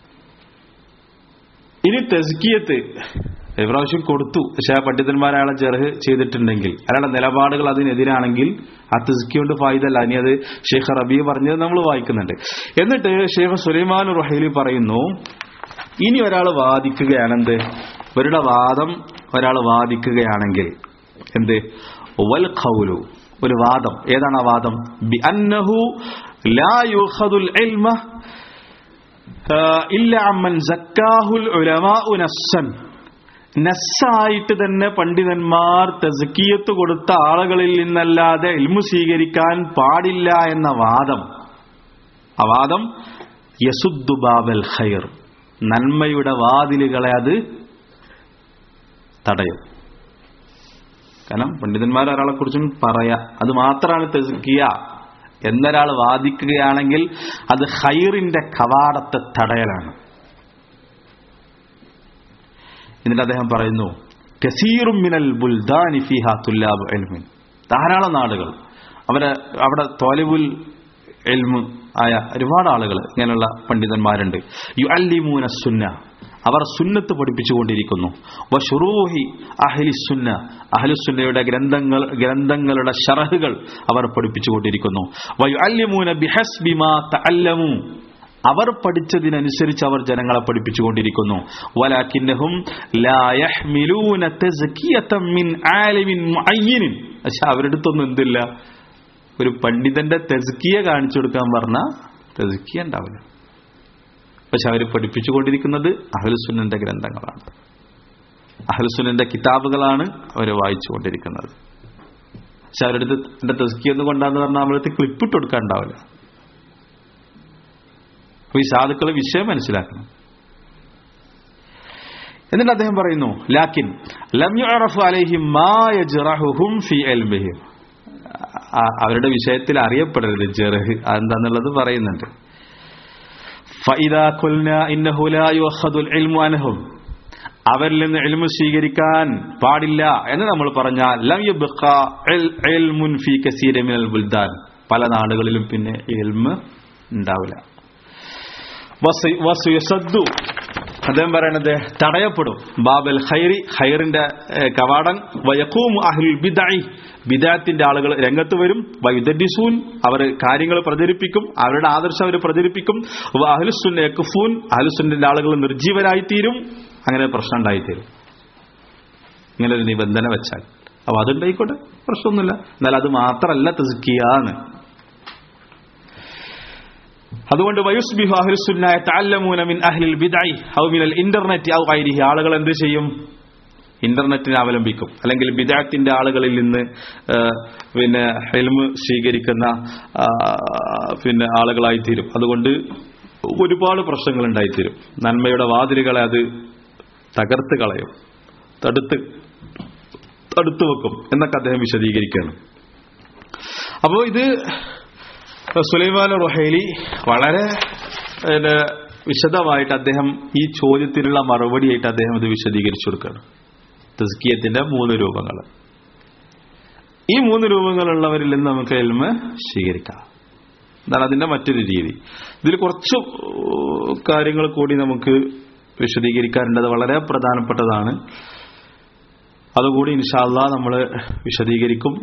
ഇനി തെസ്കിയത്ത് ഇപ്രാവശ്യം കൊടുത്തു പക്ഷെ ആ പണ്ഡിതന്മാർ അയാളെ ചെറുഹ് ചെയ്തിട്ടുണ്ടെങ്കിൽ അയാളുടെ നിലപാടുകൾ അതിനെതിരാണെങ്കിൽ ആ തെസ്കി കൊണ്ട് ഫായ്ദല്ല ഇനി അത് ഷെയ്ഖ് റബി പറഞ്ഞത് നമ്മൾ വായിക്കുന്നുണ്ട് എന്നിട്ട് ഷെയ്ഖ് സുലൈമാൻ റുഹൈലി പറയുന്നു ഇനി ഒരാൾ വാദിക്കുകയാണെന്ത് ഇവരുടെ വാദം ഒരാൾ വാദിക്കുകയാണെങ്കിൽ എന്ത് വൽ ഖൗലു ഒരു വാദം ഏതാണ് ആ വാദം ബി അന്നഹു ലാ യുഖദുൽ ഇൽമ ആ, ഇല്ല അമ്മൻ സക്കാഹുൽ ഉലമാഉ നസ്സൻ നസ്സായിട്ട് തന്നെ പണ്ഡിതന്മാർ തസ്കിയത്ത് കൊടുത്ത ആളുകളിൽ നിന്നല്ലാതെ ഇൽമു സ്വീകരിക്കാൻ പാടില്ല എന്ന വാദം ആ വാദം യസുദ്ദു ബാബൽ ഖൈർ നന്മയുടെ വാതിലുകളെ അത് തടയും കാരണം പണ്ഡിതന്മാർ ഒരാളെ കുറിച്ചും പറയാ അത് മാത്രമാണ് തെസ്കിയ എന്നൊരാൾ വാദിക്കുകയാണെങ്കിൽ അത് ഹൈറിന്റെ കവാടത്തെ തടയലാണ് എന്നിട്ട് അദ്ദേഹം പറയുന്നു കസീറും മിനൽ ബുൽദാനി ഫിഹ തുല്ലാബ് എൽമിൻ ധാരാളം നാടുകൾ അവരെ അവിടെ തോലിബുൽ എൽമു ആയ ഒരുപാട് ആളുകൾ ഇങ്ങനെയുള്ള പണ്ഡിതന്മാരുണ്ട് യു അല്ലിമൂന സുന്ന അവർ സുന്നത്ത് പഠിപ്പിച്ചുകൊണ്ടിരിക്കുന്നു വഷുറൂഹി അഹ്ലി സുന്ന അഹ്ലുസുന്നയുടെ ഗ്രന്ഥങ്ങൾ ഗ്രന്ഥങ്ങളുടെ ഷറഹുകൾ അവർ പഠിപ്പിച്ചുകൊണ്ടിരിക്കുന്നു വയു അല്ലിമൂന ബിഹസ്ബിമാ തഅല്ലമു അവർ പഠിച്ചതിനനുസരിച്ച് അവർ ജനങ്ങളെ പഠിപ്പിച്ചുകൊണ്ടിരിക്കുന്നു വലാകിന്നഹും ലാ യഹ്മിലൂന തസ്കിയതൻ മിൻ ആലിമിൻ മുഅയ്യിനിൻ പക്ഷെ അവരുടെ അടുത്തൊന്നും എന്തില്ല ഒരു പണ്ഡിതന്റെ തെസ്കിയ കാണിച്ചു കൊടുക്കാൻ പറഞ്ഞ തെസ്കിയ ഉണ്ടാവില്ല പക്ഷെ അവർ പഠിപ്പിച്ചുകൊണ്ടിരിക്കുന്നത് അഹ്ലുസുന്നന്റെ ഗ്രന്ഥങ്ങളാണ് അഹ്ലുസുന്നന്റെ കിതാബുകളാണ് അവർ വായിച്ചുകൊണ്ടിരിക്കുന്നത് പക്ഷെ അവരുടെ അടുത്ത് എന്റെ തെസ്കിയ ഒന്ന് കൊണ്ടാന്ന് പറഞ്ഞാൽ അവരുടെ ക്ലിപ്പിട്ട് കൊടുക്കാൻ ഉണ്ടാവില്ല അപ്പൊ ഈ സാധുക്കളെ വിഷയം മനസ്സിലാക്കണം എന്നിട്ട് അദ്ദേഹം പറയുന്നു ലാക്കിൻ ലം യുഅറഫു അലൈഹിം മാ യജ്റഹുഹും ഫി ഇൽമിഹിം ആ- അവരുടെ വിഷയത്തിൽ അറിയപ്പെടരുത് ജെറഹ് അതെന്താന്നുള്ളത് പറയുന്നുണ്ട് ഫഇദാ ഖുൽനാ ഇന്നഹു ലാ യുഖദുൽ ഇൽമു അൻഹും അവരിൽ നിന്ന് ഇൽമു സ്വീകരിക്കാൻ പാടില്ല എന്ന് നമ്മൾ പറഞ്ഞാൽ ലം യബ്ഖ ഇൽ- ഇൽമുൻ ഫീ കസീര മിനൽ ബുൽദാൻ പല നാടുകളിലും പിന്നെ ഇൽമ് ഉണ്ടാവില്ല വസ- വസുയസദ്ദു അദ്ദേഹം പറയണത് തടയപ്പെടും ബാബൽ ഖൈറി ഖൈറിന്റെ ഏഹ്, കവാടം വയക്കൂം അഹ്ലുൽ ബിദഇ ബിദാത്തിന്റെ ആളുകൾ രംഗത്ത് വരും വയുദ്ദിസൂൻ അവർ കാര്യങ്ങൾ പ്രചരിപ്പിക്കും അവരുടെ ആദർശം അവർ പ്രചരിപ്പിക്കും വ അഹ്ലുസുന്ന യക്ഫൂൻ അഹ്ലുസുന്നന്റെ ആളുകൾ നിർജീവരായിത്തീരും അങ്ങനെ പ്രശ്നം ഉണ്ടായിത്തീരും ഇങ്ങനെ ഒരു നിബന്ധന വെച്ചാൽ അപ്പൊ അതുണ്ടായിക്കോട്ടെ പ്രശ്നമൊന്നുമില്ല എന്നാൽ അത് മാത്രമല്ല തസ്കിയാണ് അതുകൊണ്ട് വയുസ്ബിഹു അഹ്ലുസുന്നായ തഅല്ലമൂന മിൻ അഹ്ലിൽ ബിദ്അ ഔ മിനൽ ഇന്റർനെറ്റ് ഔ ഗൈരിഹി ആളുകൾ എന്ത് ചെയ്യും ഇന്റർനെറ്റിനെ അവലംബിക്കും അല്ലെങ്കിൽ ബിദാത്തിന്റെ ആളുകളിൽ നിന്ന് ആ, പിന്നെ ഹെൽമ് സ്വീകരിക്കുന്ന ആ, പിന്നെ ആളുകളായി തീരും അതുകൊണ്ട് ഒരുപാട് പ്രശ്നങ്ങൾ ഉണ്ടായിത്തീരും നന്മയുടെ വാതിലുകളെ അത് തകർത്ത് കളയും തടുത്ത് തടുത്തു വെക്കും എന്നൊക്കെ അദ്ദേഹം വിശദീകരിക്കുകയാണ് അപ്പോൾ ഇത് സുലൈമാൻ റുഹൈലി വളരെ പിന്നെ, വിശദമായിട്ട് അദ്ദേഹം ഈ ചോദ്യത്തിനുള്ള മറുപടിയായിട്ട് അദ്ദേഹം ഇത് വിശദീകരിച്ചു കൊടുക്കുകയാണ് തസ്കിയത്തിന്റെ മൂന്ന് രൂപങ്ങൾ ഈ മൂന്ന് രൂപങ്ങളുള്ളവരിൽ നിന്ന് നമുക്ക് എൽമ സ്വീകരിക്കാം എന്താണ് അതിന്റെ മറ്റൊരു രീതി ഇതിൽ കുറച്ച് കാര്യങ്ങൾ കൂടി നമുക്ക് വിശദീകരിക്കാറുണ്ട് അത് വളരെ പ്രധാനപ്പെട്ടതാണ് അതുകൂടി ഇൻഷാല്ല നമ്മൾ വിശദീകരിക്കും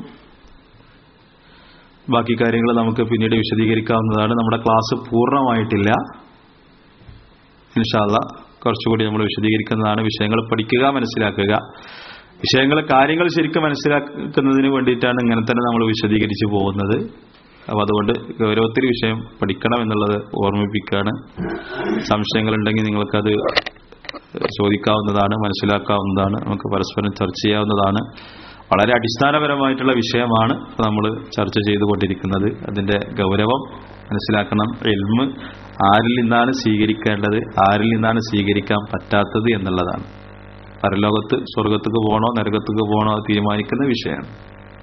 ബാക്കി കാര്യങ്ങൾ നമുക്ക് പിന്നീട് വിശദീകരിക്കാവുന്നതാണ് നമ്മുടെ ക്ലാസ് പൂർണ്ണമായിട്ടില്ല ഇൻഷാല്ല കുറച്ചുകൂടി നമ്മൾ വിശദീകരിക്കുന്നതാണ് വിഷയങ്ങൾ പഠിക്കുക മനസ്സിലാക്കുക വിഷയങ്ങൾ കാര്യങ്ങൾ ശരിക്കും മനസ്സിലാക്കുന്നതിന് വേണ്ടിയിട്ടാണ് ഇങ്ങനെ തന്നെ നമ്മൾ വിശദീകരിച്ച് പോകുന്നത് അപ്പോൾ അതുകൊണ്ട് ഗൗരവത്തിൽ വിഷയം പഠിക്കണം എന്നുള്ളത് ഓർമ്മിപ്പിക്കുകയാണ് സംശയങ്ങളുണ്ടെങ്കിൽ നിങ്ങൾക്കത് ചോദിക്കാവുന്നതാണ് മനസ്സിലാക്കാവുന്നതാണ് നമുക്ക് പരസ്പരം ചർച്ച ചെയ്യാവുന്നതാണ് വളരെ അടിസ്ഥാനപരമായിട്ടുള്ള വിഷയമാണ് നമ്മൾ ചർച്ച ചെയ്തുകൊണ്ടിരിക്കുന്നത് അതിന്റെ ഗൗരവം മനസ്സിലാക്കണം എൽമ് ആരിൽ നിന്നാണ് സ്വീകരിക്കേണ്ടത് ആരിൽ നിന്നാണ് സ്വീകരിക്കാൻ പറ്റാത്തത് എന്നുള്ളതാണ് പരലോകത്ത് സ്വർഗത്തേക്ക് പോകണോ നരകത്തേക്ക് പോകണോ അത് തീരുമാനിക്കുന്ന വിഷയമാണ്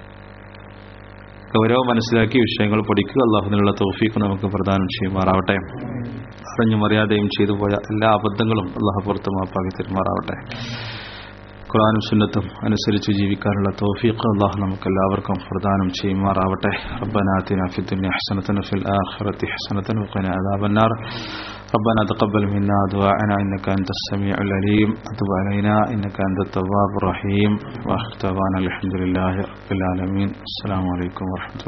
ഗൗരവം മനസ്സിലാക്കി വിഷയങ്ങൾ പഠിക്കുക അള്ളാഹുദിനുള്ള തോഫീക്ക് നമുക്ക് പ്രദാനം ചെയ്യുമാറാവട്ടെ അറിഞ്ഞും അറിയാതെയും ചെയ്തു പോയ എല്ലാ അബദ്ധങ്ങളും അള്ളാഹു പുറത്ത് മാപ്പാക്കി തരുമാറാവട്ടെ ഖുറാനും സുന്നത്തും അനുസരിച്ച് ജീവിക്കാനുള്ള തൗഫീഖ് അള്ളാഹു നമുക്ക് എല്ലാവർക്കും പ്രദാനം ചെയ്യുമാറാവട്ടെ ربنا آتنا في الدنيا حسنة وفي الآخرة حسنة وقنا عذاب النار ربنا تقبل منا دعاءنا إنك أنت السميع العليم وتب علينا إنك أنت التواب الرحيم وآخر دعوانا الحمد لله رب العالمين السلام عليكم ورحمة الله